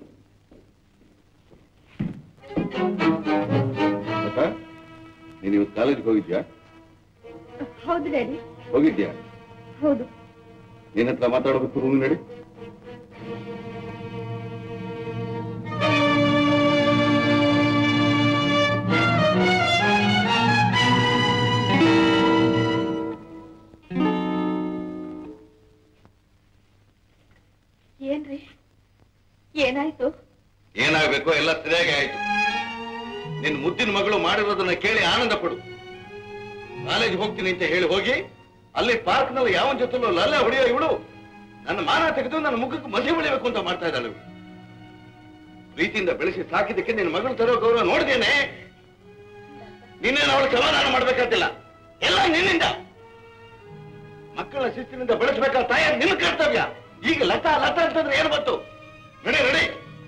ಲತಾ ನೀನು ಇವತ್ತು ಕಾಲೇಜ್ಗೆ ಹೋಗಿದ್ಯಾ ಹೌದು ಡ್ಯಾಡಿ ಹೋಗಿದ್ಯಾ ಹೌದು ನಿನ್ನ ಹತ್ರ ಮಾತಾಡೋದಕ್ಕೆ ರೂಮ್ ನಡಿ ಏನ್ರಿ ಏನಾಯ್ತು ಏನಾಗಬೇಕೋ ಎಲ್ಲ ಸರಿಯಾಗಿ ಆಯ್ತು ನಿನ್ನ ಮುದ್ದಿನ ಮಗಳು ಮಾಡಿರೋದನ್ನ ಕೇಳಿ ಆನಂದ ಪಡು ಕಾಲೇಜ್ ಹೋಗ್ತೀನಿ ಅಂತ ಹೇಳಿ ಹೋಗಿ ಅಲ್ಲಿ ಪಾರ್ಕ್ ನಲ್ಲಿ ಯಾವ ಜೊತೆಲೂ ಲಲ್ಲ ಹೊಡೆಯೋ ಇವಳು ನನ್ನ ಮಾನ ತೆಗೆದು ನನ್ನ ಮುಖಕ್ಕೆ ಮಸಿ ಹೊಡಿಬೇಕು ಅಂತ ಮಾಡ್ತಾ ಇದ್ದಾಳೆ ಇವಳು ಪ್ರೀತಿಯಿಂದ ಬೆಳೆಸಿ ಸಾಕಿದ್ದಕ್ಕೆ ನಿನ್ನ ಮಗಳು ತರೋ ಗೌರವ ನೋಡಿದೇನೆ ನಿನ್ನೇನು ಅವಳು ಸಮಾಧಾನ ಮಾಡ್ಬೇಕಂತಿಲ್ಲ ಎಲ್ಲ ನಿನ್ನಿಂದ ಮಕ್ಕಳ ಶಿಸ್ತಿನಿಂದ ಬೆಳೆಸಬೇಕಾದ ತಾಯ ನಿನ್ನ ಕರ್ತವ್ಯ ಈಗ ಲತಾ ಲತಾ ಅಂತಂದ್ರೆ ಏನು ಬಂತು ನಡಿ ನಡಿ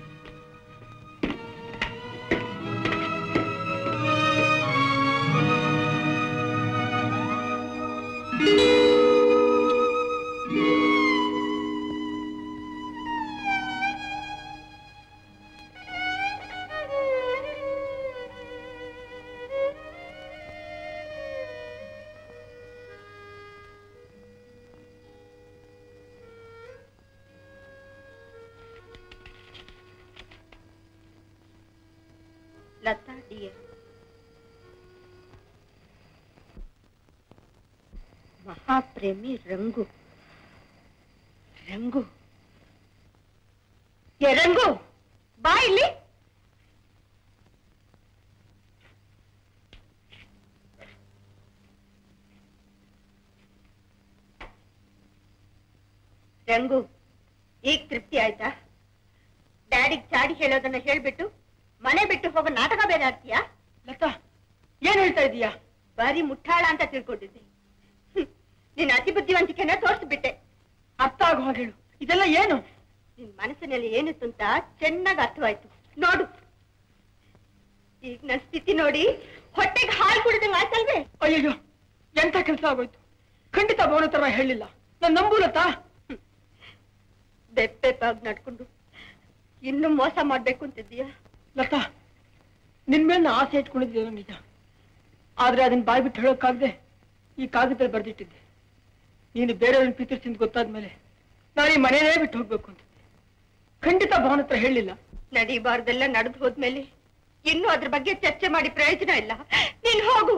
ಲತಾ ಡಿಯರ್ ಮಹಾಪ್ರೇಮಿ ರಂಗು ರಂಗು ಏ ರಂಗು ಬಾ ಇಲ್ಲಿ ರಂಗು ಈಗ ತೃಪ್ತಿ ಆಯ್ತಾ ಡ್ಯಾಡಿಗ್ ಚಾಡಿ ಹೇಳೋದನ್ನ ಹೇಳ್ಬಿಟ್ಟು ಮನೆ ಬಿಟ್ಟು ಹೋಗೋ ನಾಟಕ ಬೇರೆ ಆಡ್ತೀಯಾ ಲತಾ ಏನ್ ಹೇಳ್ತಾ ಇದೀಯಾ ಬಾರಿ ಮುಟ್ಟಾಳ ಅಂತ ತಿಳ್ಕೊಂಡಿದ್ದೆ ಹ್ಮ್. ನಿನ್ನ ಅತಿ ಬುದ್ಧಿವಂತಿಕೆನ ತೋರಿಸ್ಬಿಟ್ಟೆ ಅರ್ಥ ಆಗೋ ಹಾಗೆ ಹೇಳು ಇದೆಲ್ಲ ಏನು ನಿನ್ ಮನಸ್ಸಿನಲ್ಲಿ ಏನಿತ್ತು ಅಂತ ಚೆನ್ನಾಗಿ ಅರ್ಥವಾಯ್ತು ನೋಡು ಈಗ ನನ್ ಸ್ಥಿತಿ ನೋಡಿ ಹೊಟ್ಟೆಗೆ ಹಾಲು ಕುಡಿದಂಗ ಆಯ್ತಲ್ವೇ ಅಯ್ಯಯ್ಯೋ ಎಂತ ಕೆಲಸ ಆಗೋಯ್ತು ಖಂಡಿತ ಭವನ ತರ ಹೇಳಿಲ್ಲ ನಾನು ನಂಬೂಲತಾ ಬೆಪ್ಪೆಪ್ಪಾಗಿ ನಡ್ಕೊಂಡು ಇನ್ನು ಮೋಸ ಮಾಡ್ಬೇಕು ಅಂತಿದ್ದೀಯಾ ಲತಾ ನಿನ್ ಮೇಲೆ ನಾ ಆಸೆ ಇಟ್ಕೊಂಡಿದ್ದೇನೋ ನಿಜ ಆದ್ರೆ ಅದನ್ನ ಬಾಯ್ ಬಿಟ್ಟು ಹೇಳೋಕ್ಕಾಗದೆ ಈ ಕಾಗದದಲ್ಲಿ ಬರ್ದಿಟ್ಟಿದ್ದೆ ನೀನು ಬೇರೆಯವ್ರನ್ನ ಪ್ರೀತಿಸಿದ ಗೊತ್ತಾದ್ಮೇಲೆ ನಾನು ಈ ಮನೇನೇ ಬಿಟ್ಟು ಹೋಗ್ಬೇಕು ಅಂತ ಖಂಡಿತ ಭವನ ಹತ್ರ ಹೇಳಿಲ್ಲ ನಡೀಬಾರ್ದೆಲ್ಲ ನಡೆದು ಹೋದ್ಮೇಲೆ ಇನ್ನು ಅದ್ರ ಬಗ್ಗೆ ಚರ್ಚೆ ಮಾಡಿ ಪ್ರಯೋಜನ ಇಲ್ಲ ನೀನ್ ಹೋಗು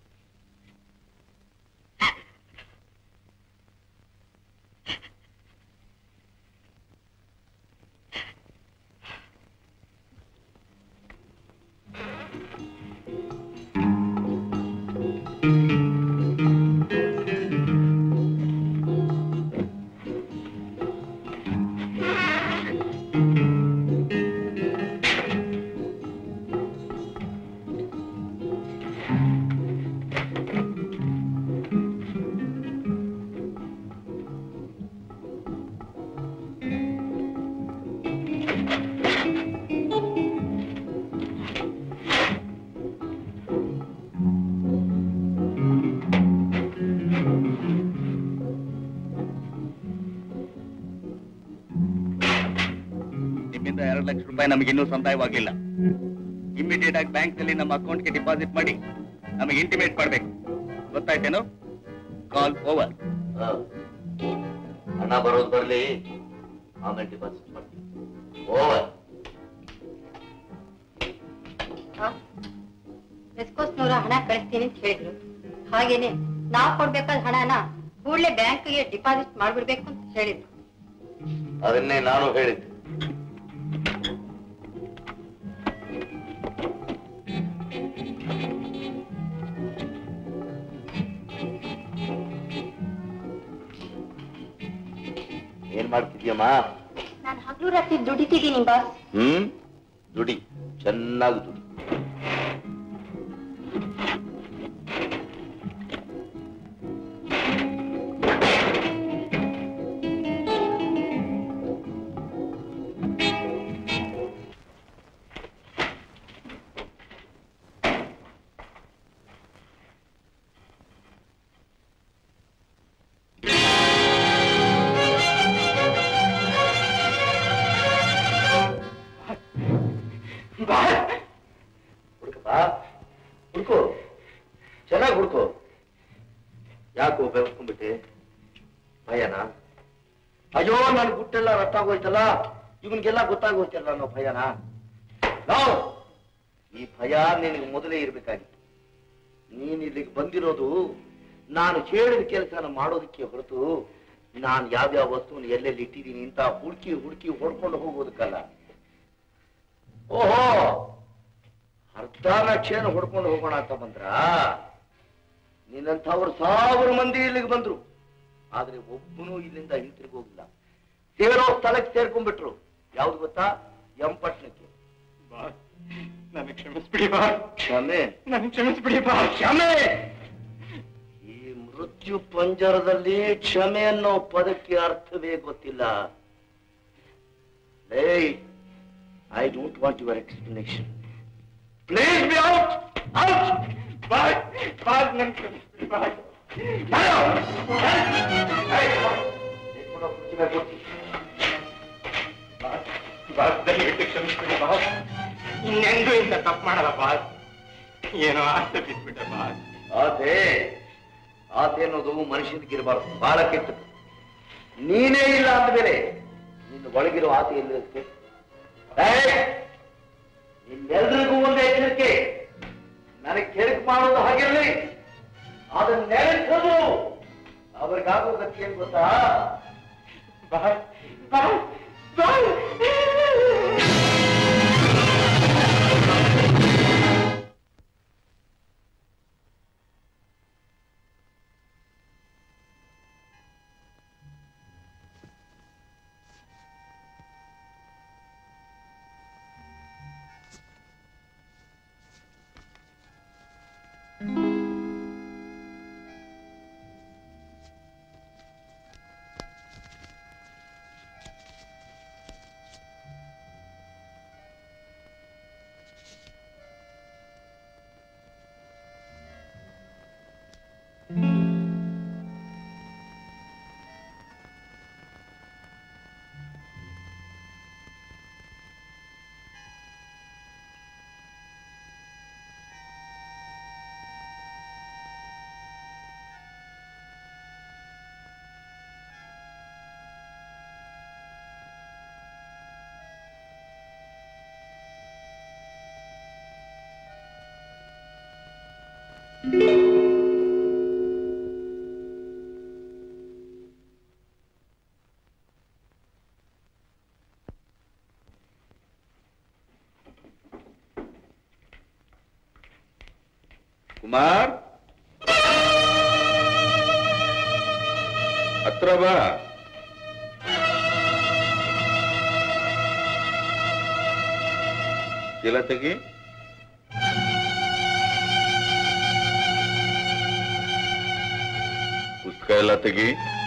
ನಿಮ್ಮಿಂದ ಎರಡು ಲಕ್ಷ ರೂಪಾಯಿ ನಮಗೆ ಇನ್ನೂ ಸಂದಾಯವಾಗಿಲ್ಲ ಇಮಿಡಿಯೇಟ್ ಆಗಿ ಬ್ಯಾಂಕ್ ನಲ್ಲಿ ನಮ್ಮ ಅಕೌಂಟ್ಗೆ ಡಿಪಾಸಿಟ್ ಮಾಡಿ ನಮಗೆ ಇಂಟಿಮೇಟ್ ಮಾಡ್ಬೇಕು ಗೊತ್ತಾಯ್ತೇನು ಕಾಲ್ ಓವರ್ ಹಣ ಬರೋದು ಬರ್ಲಿ ಆಮೇಲೆ ಡಿಪಾಸಿಟ್ ಮಾಡ್ತೀನಿ ಓವರ್ ರೆಸ್ಕೋಸ್ನವರು ಹಣ ಕಳಿಸ್ತೀನಿ ಅಂತ ಹೇಳಿದ್ರು ಹಾಗೇನೆ ನಾವು ಕೊಡ್ಬೇಕಾದ ಹಣನ ಕೂಡಲೇ ಬ್ಯಾಂಕ್ಗೆ ಡಿಪಾಸಿಟ್ ಮಾಡ್ಬಿಡ್ಬೇಕು ಅಂತ ಹೇಳಿದ್ರು ಅದನ್ನೇ ನಾನು ಹೇಳಿದ್ದೆ ಏನ್ ಮಾಡ್ತಿದ್ಯಮ್ಮ ನಾನು ಹಗಲು ರಾತ್ರಿ ದುಡಿತಿದ್ದೀನಿ ಬಾಸ್ ಹ್ಮ್ ದುಡಿ ಚೆನ್ನಾಗಿ ದುಡಿ ಹುಡುಕಪ್ಪ ಹುಡುಕು ಚೆನ್ನಾಗಿ ಹುಡುಕು ಯಾಕೋ ಬೆವರ್ಕೊಂಡ್ಬಿಟ್ಟೆ ಭಯನಾ ಅಯ್ಯೋ ನನ್ ಗುಟ್ಟೆಲ್ಲ ರಟ್ಟ ಆಗೋಯ್ತಲ್ಲ ಇವನ್ಗೆಲ್ಲ ಗೊತ್ತಾಗೋಯ್ತಲ್ಲ ಅನ್ನೋ ಭಯನಾ ನಾವು ಈ ಭಯ ನಿನಗೆ ಮೊದಲೇ ಇರ್ಬೇಕಾಗಿತ್ತು ನೀನ್ ಇಲ್ಲಿಗೆ ಬಂದಿರೋದು ನಾನು ಹೇಳಿದ ಕೆಲಸನ ಮಾಡೋದಕ್ಕೆ ಹೊರತು ನಾನು ಯಾವ್ಯಾವ ವಸ್ತುವನ್ನು ಎಲ್ಲೆಲ್ಲಿ ಇಟ್ಟಿದ್ದೀನಿ ಅಂತ ಹುಡುಕಿ ಹುಡುಕಿ ಹೊಡ್ಕೊಂಡು ಹೋಗೋದಕ್ಕಲ್ಲ ಓಹೋ ಅರ್ಧ ಲಕ್ಷೇನ ಹೊಡ್ಕೊಂಡು ಹೋಗೋಣ ಅಂತ ಬಂದ್ರ ನಿನ್ನಂಥವ್ರು ಸಾವಿರ ಮಂದಿ ಇಲ್ಲಿಗೆ ಬಂದ್ರು ಆದ್ರೆ ಒಬ್ಬನೂ ಇಲ್ಲಿಂದ ಹಿಂತಿರುಗಿ ಹೋಗಿಲ್ಲ ಸೇರೋ ಸ್ಥಳಕ್ಕೆ ಸೇರ್ಕೊಂಡ್ಬಿಟ್ರು ಯಾವ್ದು ಗೊತ್ತಾ ಎಂಪಟ್ನಕ್ಕೆ ನನಗೆ ಕ್ಷಮಿಸ್ಬಿಡಿ ಬಾ ಕ್ಷಮೆ ನನಗೆ ಕ್ಷಮಿಸ್ಬಿಡಿ ಬಾ ಕ್ಷಮೆ ಈ ಮೃತ್ಯು ಪಂಜರದಲ್ಲಿ ಕ್ಷಮೆ ಅನ್ನೋ ಪದಕ್ಕೆ ಅರ್ಥವೇ ಗೊತ್ತಿಲ್ಲ ಏಯ್ I don't want your explanation please be out out ಬಾಯ್ ಬಾಯ್ ನನ್ ಕ್ಷಮಿಸ್ಬಿಡಿ ಬಾಯ್ ಬಾಸ್ ದಯವಿಟ್ಟು ಕ್ಷಮಿಸ್ಬಿಡಿ ಬಾಸ್ ಇನ್ನೆಂದೂ ಇಂಥ ತಪ್ಪು ಮಾಡಲ್ಲ ಬಾಸ್ ಏನೋ ಆಸೆ ಬಿದ್ಬಿಟ್ಟೆ ಬಾಸ್ ಆಸೆ ಆಸೆ ಅನ್ನೋದು ಮನುಷ್ಯನಿಗಿರಬಾರ್ದು ಬಹಳ ಕೆಟ್ಟದ್ದು ನೀನೇ ಇಲ್ಲ ಅಂದ್ಮೇಲೆ ನಿನ್ನ ಒಳಗಿರೋ ಆಸೆ ಇಲ್ಲದಕ್ಕೆ ನಿಮ್ಮೆಲ್ರಿಗೂ ಒಂದು ಎಚ್ಚರಿಕೆ ನನಗೆ ಕೆಳಕ್ ಮಾಡೋದು ಹಾಗಿರಲಿ ಅದನ್ನ ನೆನೆಸೋದು ಅವ್ರಿಗಾಗೋ ಗತಿ ಏನ್ ಗೊತ್ತಾ ಬಾಯ್ ಬಾಯ್ ಬಾಯ್ ಕುಮಾರ್ ಹತ್ರ ಬಾ ಚೀಲ ತೆಗಿ ಪುಸ್ತಕ ಎಲ್ಲ ತೆಗಿ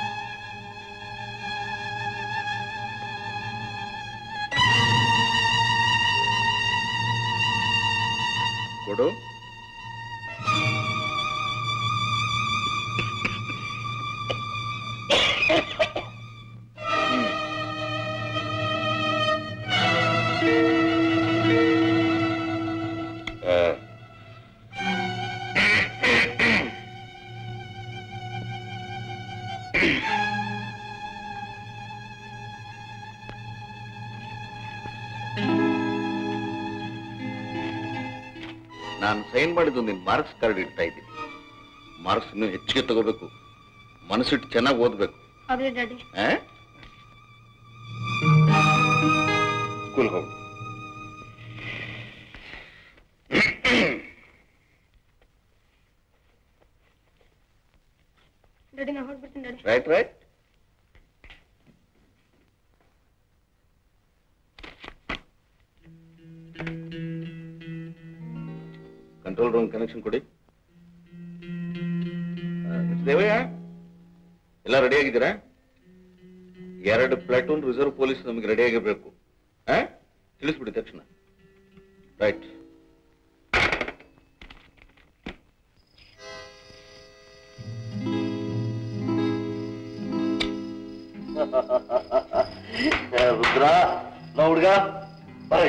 ಕೊಡು ಆ. ನಾನು ಸೈನ್ ಮಾಡಿದ್ದು ನಿನ್ ಮಾರ್ಕ್ಸ್ ಕಾರ್ಡ್ ಇಡ್ತಾ ಇದ್ದೀನಿ ಮಾರ್ಕ್ಸ್ ಇನ್ನೂ ಹೆಚ್ಚಿಗೆ ತಗೋಬೇಕು ಮನಸ್ಸಿಟ್ಟು ಚೆನ್ನಾಗಿ ಓದ್ಬೇಕು ಆಗ್ಲಿ ಡ್ಯಾಡಿ ಸ್ಕೂಲ್ ಹೋಗು ಡ್ಯಾಡಿ ನಾ ಹೊರಡ್ಬಿಡ್ತೀನಿ daddy right right control room connection ಕೊಡಿ ಆ, ಮಿಸ್ ದೇವಯ್ಯ ಎಲ್ಲ ರೆಡಿ ಆಗಿದ್ದೀರಾ ಎರಡು ಪ್ಲಾಟೂನ್ ರಿಸರ್ವ್ ಪೊಲೀಸ್ ನಮಗೆ ರೆಡಿ ಆಗಿರ್ಬೇಕು ಆ? ತಿಳಿಸ್ಬಿಡಿ ತಕ್ಷಣ ರೈಟ್ ರುದ್ರ ನಾ ಹುಡ್ಗ ಬರ್ರಿ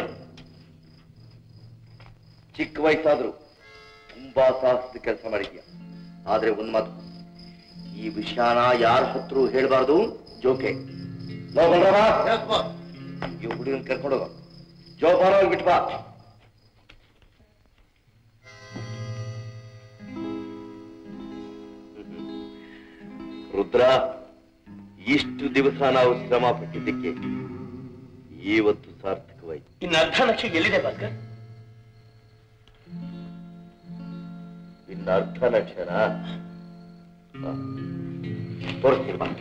ಚಿಕ್ಕ ವಯಸ್ಸಾದ್ರು ತುಂಬಾ ಸಾಹಸದ ಕೆಲಸ ಮಾಡಿದ್ಯಾ ಆದ್ರೆ ಒಂದ್ ಮಾತು ಈ ವಿಷಯನ ಯಾರ ಹತ್ರ ಹೇಳ್ಬಾರ್ದು ಜೋಕೆ ನೋ ಬಲ್ರಾಮ ಈ ಹುಡುಗನ್ ಕರ್ಕೊಂಡೋಗ ಜೋಪಾನವಾಗಿ ಬಿಟ್ಟು ಬಾ ರುದ್ರ ಇಷ್ಟು ದಿವಸ ನಾವು ಶ್ರಮ ಪಟ್ಟಿದ್ದಕ್ಕೆ ಇವತ್ತು ಸಾರ್ಥಕವಾಯ್ತು ಇನ್ನು ಅರ್ಧ ಲಕ್ಷ ಎಲ್ಲಿದೆ ಭಾಸ್ಕರ್ ಇನ್ನು ಅರ್ಧ ಲಕ್ಷನ ತೋರಿಸ್ತೀನಿ ಬಾ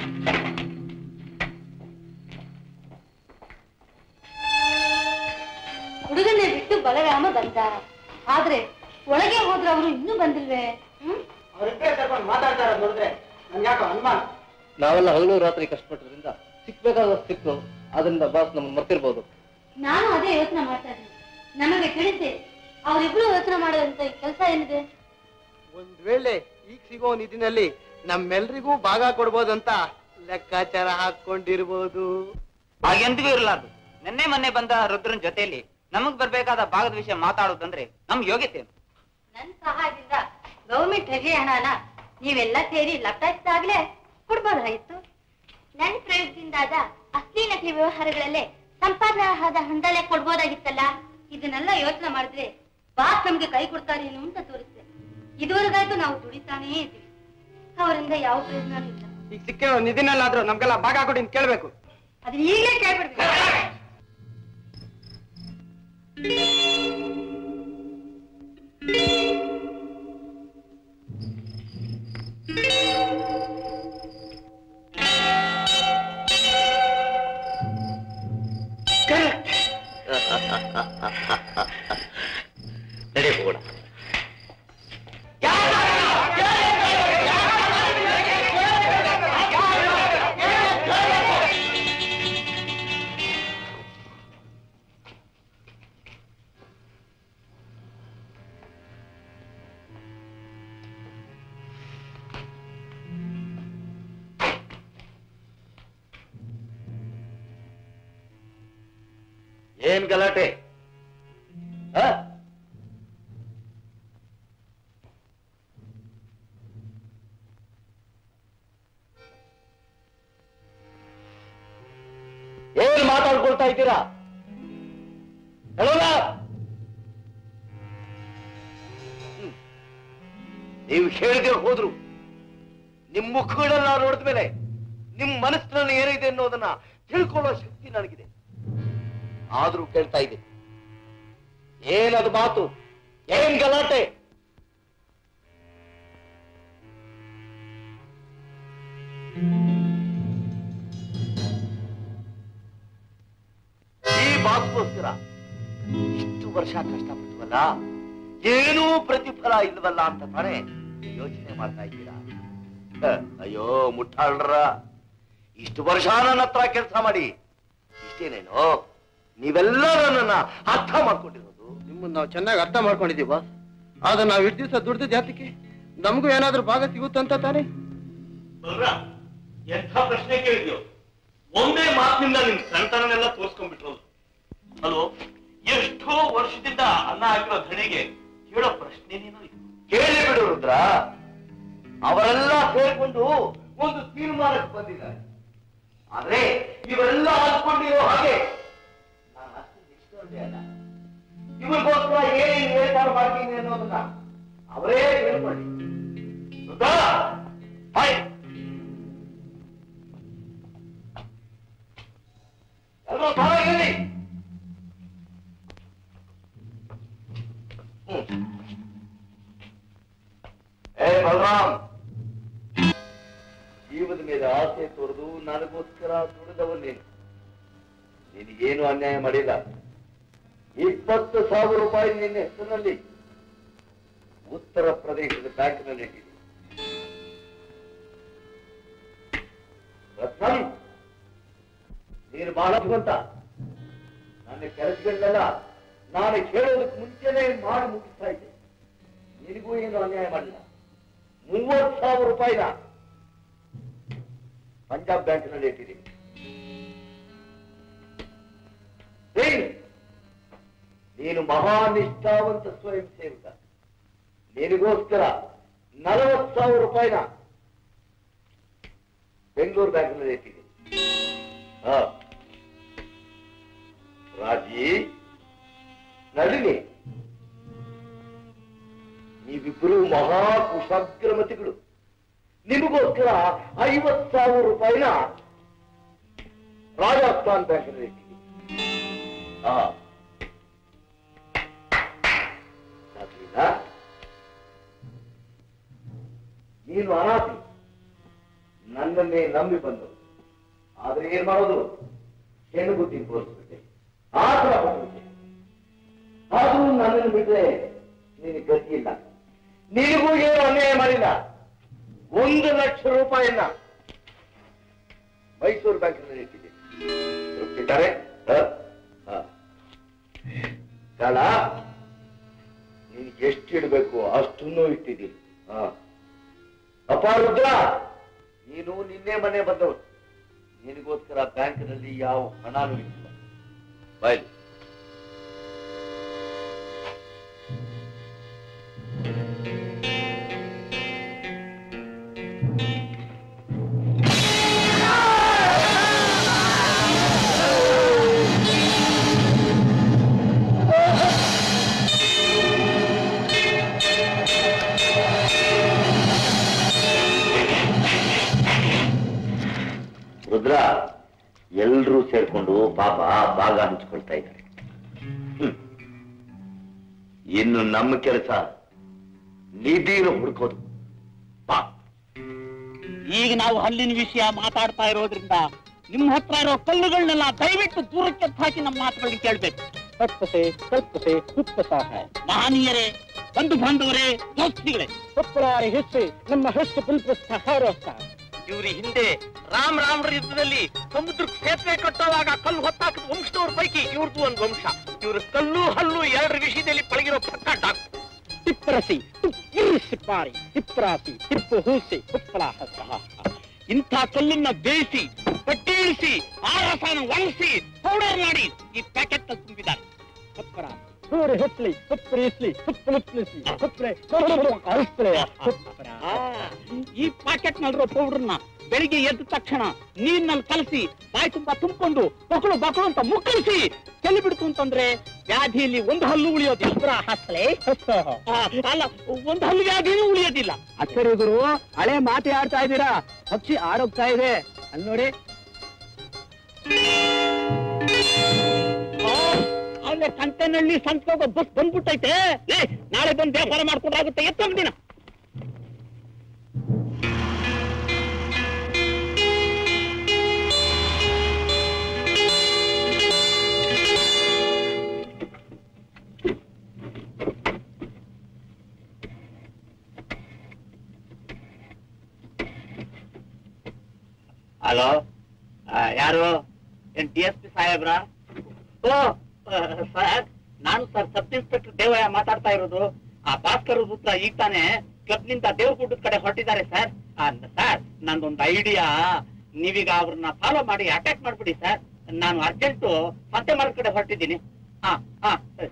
ಹುಡುಗನ್ನೇ ಬಿಟ್ಟು ಬಲರಾಮ ಬಂದ ಆದ್ರೆ ಒಳಗೆ ಹೋದ್ರೆ ಅವರು ಇನ್ನೂ ಬಂದಿಲ್ವೇ ಹ್ಮ್ ಅವರಿಬ್ಬರೇ ಕರ್ಕೊಂಡು ಮಾತಾಡ್ತಾರ ನೋಡಿದ್ರೆ ನನ್ಗೆ ಯಾಕೋ ಅನುಮಾನ ನಾವೆಲ್ಲ ಹಗಲು ರಾತ್ರಿ ಕಷ್ಟಪಟ್ಟದ್ರಿಂದ ಸಿಕ್ಬೇಕಾದ ಸಿಕ್ತು ಅದರಿಂದ ಬಾಸ್ ನಮ್ಮನ್ನ ಮರ್ತಿರ್ಬೋದು ನಾನು ಅದೇ ಯೋಚನೆ ಮಾಡ್ತಾ ಇದ್ದೀನಿ ನಮಗೆ ತಿಳಿಸಿ ಅವರಿಬ್ರು ಯೋಚನೆ ಮಾಡೋದಂತ ಕೆಲಸ ಏನಿದೆ ಒಂದ್ ವೇಳೆ ಈಗ ಸಿಗೋ ನಿಧಿನಲ್ಲಿ ನಮ್ಮೆಲ್ರಿಗೂ ಭಾಗ ಕೊಡ್ಬೋದಂತ ಲೆಕ್ಕಾಚಾರ ಹಾಕೊಂಡಿರ್ಬೋದು ಹಾಗೆಂದಿಗೂ ಇರಲಾರ್ದು ನಿನ್ನೆ ಮೊನ್ನೆ ಬಂದ ರುದ್ರನ್ ಜೊತೆಯಲ್ಲಿ ನಮಗ್ ಬರ್ಬೇಕಾದ ಭಾಗದ ವಿಷಯ ಮಾತಾಡೋದಂದ್ರೆ ನಮ್ ಯೋಗ್ಯತೆ ಏನು? ನನ್ ಸಹಾಯದಿಂದ ಗೌರ್ಮೆಂಟ್ ಹೆರಿಗೆ ಹಣನ ನೀವೆಲ್ಲ ಸೇರಿ ಲಪ್ಟಾಯಿಸಿದಾಗ್ಲೇ ಕೊಡ್ಬೋದಾಗಿತ್ತು ನನ್ ಪ್ರಯೋಗದಿಂದಾದ ಅಸ್ಲಿ ನಕಲಿ ವ್ಯವಹಾರಗಳಲ್ಲೇ ಸಂಪಾದನೆ ಆದ ಹಣದಲ್ಲೇ ಕೊಡ್ಬೋದಾಗಿತ್ತಲ್ಲ ಇದನ್ನೆಲ್ಲ ಯೋಚನೆ ಮಾಡಿದ್ರೆ ಬಾಸ್ ನಮ್ಗೆ ಕೈ ಕೊಡ್ತಾರೆ ಏನು ಅಂತ ತೋರಿಸ್ತೆ ಇದುವರೆಗಾಯ್ತು ನಾವು ದುಡಿತಾನೇ ಇದ್ವಿ ಅವರಿಂದ ಯಾವ ಪ್ರಯೋಜನ ಇಲ್ಲ ಈಗ ಸಿಕ್ಕಿರೋ ನಿಧಿನಲ್ಲಾದ್ರೂ ನಮ್ಗೆಲ್ಲ ಭಾಗ ಕೊಡಿ ಅಂತ ಕೇಳ್ಬೇಕು ಅದು ಈಗಲೇ ಕೇಳ್ಬಿಡ್ಬೇಕು ನಡೆ ಹೋಗೋಣ ಏನ್ ಗಲಾಟೆ ಆ? ಏನ್ ಮಾತಾಡ್ಕೊಳ್ತಾ ಇದ್ದೀರಾ ಹೇಳೋಣ ಹ್ಮ್. ನೀವು ಹೇಳಿದೆ ಹೋದ್ರು ನಿಮ್ ಮುಖಗಳನ್ನ ನೋಡಿದ ಮೇಲೆ ನಿಮ್ ಮನಸ್ಸಿನಲ್ಲಿ ಏನಿದೆ ಅನ್ನೋದನ್ನ ತಿಳ್ಕೊಳ್ಳೋ ಶಕ್ತಿ ನನಗಿದೆ ಆದ್ರೂ ಕೇಳ್ತಾ ಇದೆ ಏನದು ಮಾತು ಏನ್ ಗಲಾಟೆ ಈ ಬಾಸ್ಗೋಸ್ಕರ ಇಷ್ಟು ವರ್ಷ ಕಷ್ಟಪಟ್ಟವಲ್ಲ ಏನೂ ಪ್ರತಿಫಲ ಇಲ್ವಲ್ಲ ಅಂತ ತಾನೇ ಯೋಚನೆ ಮಾಡ್ತಾ ಇದ್ದೀರಾ ಹ, ಅಯ್ಯೋ ಮುಟ್ಟಾಳ್ರ ಇಷ್ಟು ವರ್ಷ ನನ್ನ ಹತ್ರ ಕೆಲಸ ಮಾಡಿ ಇಷ್ಟೇನೇನೋ ನೀವೆಲ್ಲ ನನ್ನನ್ನ ಅರ್ಥ ಮಾಡ್ಕೊಂಡಿರೋದು ನಿಮ್ಮನ್ನ ನಾವು ಚೆನ್ನಾಗಿ ಅರ್ಥ ಮಾಡ್ಕೊಂಡಿದೀವಿ ಬಾಸ್ ಆದ್ರೆ ನಾವ್ ಇಷ್ಟು ದಿವಸ ದುಡ್ದು ಜಾತಿಗೆ ನಮಗೂ ಏನಾದ್ರೂ ಭಾಗ ಸಿಗುತ್ತಂತ ತಾನೇ ಬಲ್ರಾಮ್ ಎಂಥ ಪ್ರಶ್ನೆ ಕೇಳಿದ್ಯೋ ಒಂದೇ ಮಾತಿನಿಂದ ನಿಮ್ ಸಣ್ತನನೆಲ್ಲ ತೋರ್ಸ್ಕೊಂಡ್ಬಿಟ್ರಲ್ಲ ಅಲ್ವೋ ಎಷ್ಟೋ ವರ್ಷದಿಂದ ಅನ್ನ ಹಾಕಿರೋ ಧಣಿಗೆ ಕೇಳೋ ಪ್ರಶ್ನೆನೇನೋ ಇದು ಕೇಳಿ ಬಿಡು ರುದ್ರ ಅವರೆಲ್ಲ ಸೇರ್ಕೊಂಡು ಒಂದು ತೀರ್ಮಾನಕ್ಕೆ ಬಂದಿದ್ದಾರೆ ಆದ್ರೆ ಇವರೆಲ್ಲ ಅಂದ್ಕೊಂಡಿರೋ ಹಾಗೆ ನಾನು ಅಷ್ಟು ನಿಷ್ಠೆ ಅಲ್ಲ ಇವ್ರಿಗೋಸ್ಕರ ಏನೇನು ಏರ್ಪಾಡು ಮಾಡ್ತೀನಿ ಅನ್ನೋದನ್ನ ಅವರೇ ಹೇಳ್ಕೊಳ್ಳಿ ರುದ್ರ ಬಾಯ್ ಎಲ್ಲರೂ ಸಾಲಾಗಿರಿ ಹ್ಮ್ ಏ ಬಲರಾಮ್ ಜೀವದ ಮೇಲೆ ಆಸೆ ತೋರಿದು ನನಗೋಸ್ಕರ ದುಡಿದವ ನೀನು ನಿನಗೇನು ಅನ್ಯಾಯ ಮಾಡಿಲ್ಲ ಇಪ್ಪತ್ತು ಸಾವಿರ ರೂಪಾಯಿ ನಿನ್ನ ಹೆಸರಿನಲ್ಲಿ ಉತ್ತರ ಪ್ರದೇಶದ ಬ್ಯಾಂಕ್ನಲ್ಲಿ ಇಟ್ಟಿದ್ದೀನಿ ರತ್ನಂ ನೀನು ಬಹಳ ಭಗವಂತ ನನ್ನ ಕೆಲಸಗಳನ್ನೆಲ್ಲ ನಾನು ಕೇಳೋದಕ್ಕೆ ಮುಂಚೆನೆ ಮಾಡಿ ಮುಗಿಸ್ತಾ ಇದ್ದೆ ನಿನಗೂ ಏನು ಅನ್ಯಾಯ ಮಾಡಿಲ್ಲ ಮೂವತ್ತು ಸಾವಿರ ರೂಪಾಯಿನ ಪಂಜಾಬ್ ಬ್ಯಾಂಕ್ನಲ್ಲಿ ಇಟ್ಟಿದ್ದೀನಿ ಏಯ್, ನೀನು ಮಹಾ ನಿಷ್ಠಾವಂತ ಸ್ವಯಂ ಸೇವಕ ನಿನಗೋಸ್ಕರ ನಲವತ್ತು ಸಾವಿರ ರೂಪಾಯಿನ ಬೆಂಗಳೂರು ಬ್ಯಾಂಕ್ನಲ್ಲಿ ಇಟ್ಟಿದ್ದೀನಿ ಹಾ ರಾಜಿ ನಳಿನಿ ನೀವಿಬ್ಬರು ಮಹಾ ಕುಶಾಗ್ರಮತಿಗಳು ನಿಮಗೋಸ್ಕರ ಐವತ್ ಸಾವಿರ ರೂಪಾಯಿನ ರಾಜಸ್ಥಾನ್ ಬ್ಯಾಂಕ್ನಲ್ಲಿ ಇಟ್ಟಿದ್ದೀನಿ ಹಾ ಸಾಕ್ಲಿಲ್ಲ? ನೀನು ಅನಾಥಿ ನನ್ನನ್ನೇ ನಂಬಿ ಬಂದು ಆದ್ರೆ ಏನ್ ಮಾಡೋದು ಹೆಣ್ಣು ಬುದ್ಧಿ ತೋರಿಸ್ಬಿಟ್ಟೆ ಆತರ ಬಂದ್ಬಿಟ್ಟೆ ಆದ್ರೂ ನನ್ನನ್ನು ಬಿಟ್ರೆ ನಿನಗೆ ಗತಿ ಇಲ್ಲ ನಿನಗೂ ಏನು ಅನ್ಯಾಯ ಮಾಡಿಲ್ಲ ಒಂದು ಲಕ್ಷ ರೂಪಾಯಿಯನ್ನ ಮೈಸೂರು ಬ್ಯಾಂಕಿನಲ್ಲಿ ಇಟ್ಟಿದ್ದೀನಿ ಇಟ್ಟಿದ್ದಾರೆ ಕಾಳ ನಿನಗೆ ಎಷ್ಟು ಇಡಬೇಕು ಅಷ್ಟನ್ನು ಇಟ್ಟಿದ್ದೀನಿ ಹ. ಅಪ್ಪ ರುದ್ರ ನೀನು ನಿನ್ನೆ ಮನೆ ಬಂದವರು ನಿನಗೋಸ್ಕರ ಬ್ಯಾಂಕ್ನಲ್ಲಿ ಯಾವ ಹಣನೂ ಇಟ್ಟಿಲ್ಲ ಬಾಯ್ಲಿ ಎಲ್ರೂ ಸೇರ್ಕೊಂಡು ಪಾಪ ಭಾಗ ಹಂಚ್ಕೊಳ್ತಾ ಇದ್ದಾರೆ ಹ್ಮ್. ಇನ್ನು ನಮ್ಮ ಕೆಲಸ ನಿಧಿನ ಹುಡುಕೋದು ಬಾ ಈಗ ನಾವು ಹಲ್ಲಿನ ವಿಷಯ ಮಾತಾಡ್ತಾ ಇರೋದ್ರಿಂದ ನಿಮ್ಮ ಹತ್ರ ಇರೋ ಕಲ್ಲುಗಳನ್ನೆಲ್ಲ ದಯವಿಟ್ಟು ದೂರಕ್ಕೆ ಹಾಕಿ ನಮ್ಮ ಮಾತುಗಳನ್ನ ಕೇಳ್ಬೇಕು ಕಲ್ಪಸೆ ಕಲ್ಪಸೆ ಕುಪ್ಪಸಾಹ ಮಹನೀಯರೇ ಬಂಧು ಬಾಂಧವರೇ ದೋಸ್ತಿಗಳೇ ಕೊಪ್ಪಳಾರಿ ಹೆಸರು ನಮ್ಮ ಹೆಸರು ಪುಲ್ಪಸ್ಥ ಹಾರೋಸ್ತ ಇವ್ರ ಹಿಂದೆ ರಾಮ್ ರಾಮರ ಯುದ್ಧದಲ್ಲಿ ಸಮುದ್ರಕ್ಕೆ ಸೇತುವೆ ಕಟ್ಟುವಾಗ ಕಲ್ಲು ಹೊತ್ತಾಕಿದ ವಂಶದವ್ರ ಪೈಕಿ ಇವ್ರದ್ದು ಒಂದು ವಂಶ ಇವ್ರ ಕಲ್ಲು ಹಲ್ಲು ಎರಡರ ವಿಷಯದಲ್ಲಿ ಪಳಗಿರೋ ಪಕ್ಕ ಡಾಕ್ಟರ್ ತಿಪ್ಪರಸಿ ಸಿಪ್ಪಾರಿ ತಿಪ್ಪರಾಸಿ ತಿಪ್ಪು ಹೂಸಿ ಉಪ್ಪಳ ಇಂಥ ಕಲ್ಲನ್ನ ಬೇಯಿಸಿ ಪಟ್ಟಿ ಇಳಿಸಿ ಆ ರಸನ ಒಣಗಿಸಿ ಪೌಡರ್ ಮಾಡಿ ಈ ಪ್ಯಾಕೆಟ್ ತುಂಬಿದ್ದಾರೆ ಉಪ್ಪರ ಸೂರ್ಯ ಹೆಚ್ಚಲಿ ಉಪ್ಪರಿಸ್ಲಿ ಉಪ್ಪಲಿಸ್ಲಿ ಉಪ್ಪರೆ ಈ ಪ್ಯಾಕೆಟ್ ನಲ್ಲಿರೋ ಪೌಡರ್ನ ಬೆಳಿಗ್ಗೆ ಎದ್ದ ತಕ್ಷಣ ನೀರಿನಲ್ಲಿ ಕಲಸಿ ಬಾಯಿ ತುಂಬಾ ತುಂಬಿಕೊಂಡು ಬಕಳು ಬಕಳು ಅಂತ ಮುಕ್ಕಳಿಸಿ ಚೆಲ್ಲಿ ಬಿಡ್ತು ಅಂತಂದ್ರೆ ವ್ಯಾಧಿಯಲ್ಲಿ ಒಂದು ಹಲ್ಲು ಉಳಿಯೋದಿಲ್ಲ ಹಸಲೆ ಅಲ್ಲ ಒಂದು ಹಲ್ಲು ವ್ಯಾಧಿನೂ ಉಳಿಯೋದಿಲ್ಲ ಅಚ್ಚರಿಗುರು ಹಳೆ ಮಾತೆ ಆಡ್ತಾ ಇದ್ದೀರಾ ಪಕ್ಷಿ ಆಡೋಗ್ತಾ ಇದೆ ಅಲ್ಲಿ ನೋಡಿ ಅಲ್ಲೇ ಸಂತೆನಹಳ್ಳಿ ಸಂತೋಗ ಬಸ್ ಬಂದ್ಬಿಟ್ಟೈತೆ ಲೇ ನಾಳೆ ಬಂದು ವ್ಯಾಪಾರ ಮಾಡ್ಕೊಂಡ್ರಾಗುತ್ತೆ ಎತ್ತೊಂದ್ ದಿನ ಹಲೋ ಯಾರು ಏನ್ ಡಿ ಎಸ್ ಪಿ ಸಾಹೇಬ್ರಾ ಓ ಸರ್ ನಾನು ಸರ್ ಸಬ್ ಇನ್ಸ್ಪೆಕ್ಟರ್ ದೇವಯ್ಯ ಮಾತಾಡ್ತಾ ಇರೋದು ಆ ಭಾಸ್ಕರ್ ಪುತ್ರ ಈಗ ತಾನೇ ಕ್ಲಬ್ ನಿಂದ ದೇವ್ರಗುಡ್ಡದ ಕಡೆ ಹೊರಟಿದ್ದಾರೆ ಸರ್ ಸರ್ ನಂದೊಂದು ಐಡಿಯಾ ನೀವೀಗ ಅವ್ರನ್ನ ಫಾಲೋ ಮಾಡಿ ಅಟ್ಯಾಕ್ ಮಾಡ್ಬಿಡಿ ಸರ್ ನಾನು ಅರ್ಜೆಂಟು ಸಂತೆ ಮಾರ್ಗ ಕಡೆ ಹೊರಟಿದ್ದೀನಿ ಹಾ ಹಾ ಸರಿ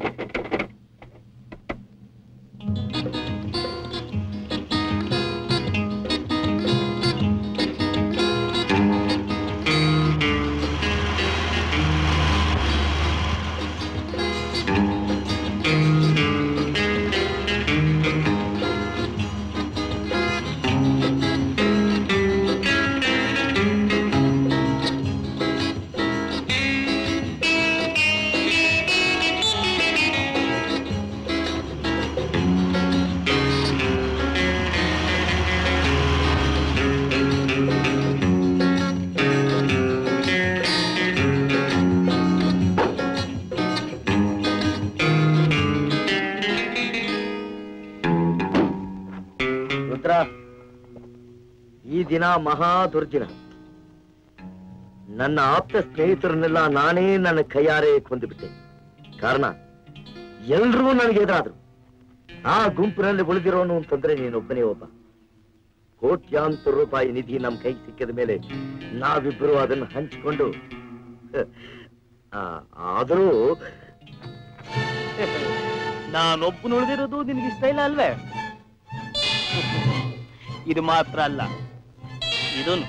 ರುದ್ರ ಈ ದಿನ ಮಹಾ ದುರ್ದಿನ ನನ್ನ ಆಪ್ತ ಸ್ನೇಹಿತರನ್ನೆಲ್ಲ ನಾನೇ ನನ್ನ ಕೈಯಾರೆ ಕೊಂದುಬಿಟ್ಟೆ ಕಾರಣ ಎಲ್ರೂ ನನಗೆ ಎದುರಾದ್ರು ಆ ಗುಂಪಿನಲ್ಲಿ ಉಳಿದಿರೋನು ಅಂತಂದ್ರೆ ನೀನೊಬ್ಬನೇ ಒಬ್ಬ ಕೋಟ್ಯಾಂತರ ರೂಪಾಯಿ ನಿಧಿ ನಮ್ ಕೈ ಸಿಕ್ಕಿದ ಮೇಲೆ ನಾವಿಬ್ಬರು ಅದನ್ನು ಹಂಚಿಕೊಂಡು ಹ, ಆ, ಆದರೂ ನಾನೊಬ್ಬನು ಉಳಿದಿರೋದು ನಿನ್ಗೆ ಇಷ್ಟ ಇಲ್ಲ ಅಲ್ವೇ ಇದು ಮಾತ್ರ ಅಲ್ಲ ಇದನ್ನು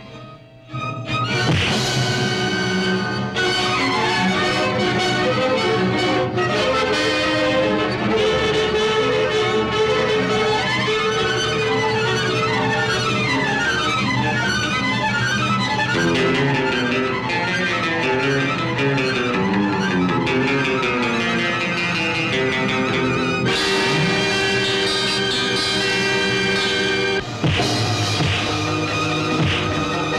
ಆ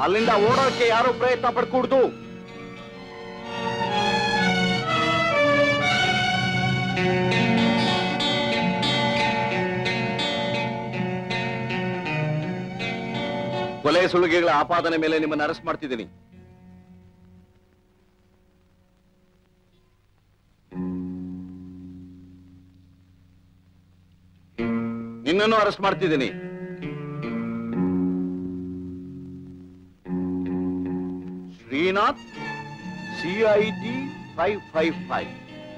ಅಲ್ಲಿಂದ ಓಡೋಕೆ ಯಾರು ಪ್ರಯತ್ನ ಪಡ್ಕೂಡ್ದು ಕೊಲೆ ಸುಳಿಗೆಗಳ ಆಪಾದನೆ ಮೇಲೆ ನಿಮ್ಮನ್ನು ಅರೆಸ್ಟ್ ಮಾಡ್ತಿದ್ದೀನಿ ನಿನ್ನನ್ನು ಅರೆಸ್ಟ್ ಮಾಡ್ತಿದ್ದೀನಿ Srinath CIT five five five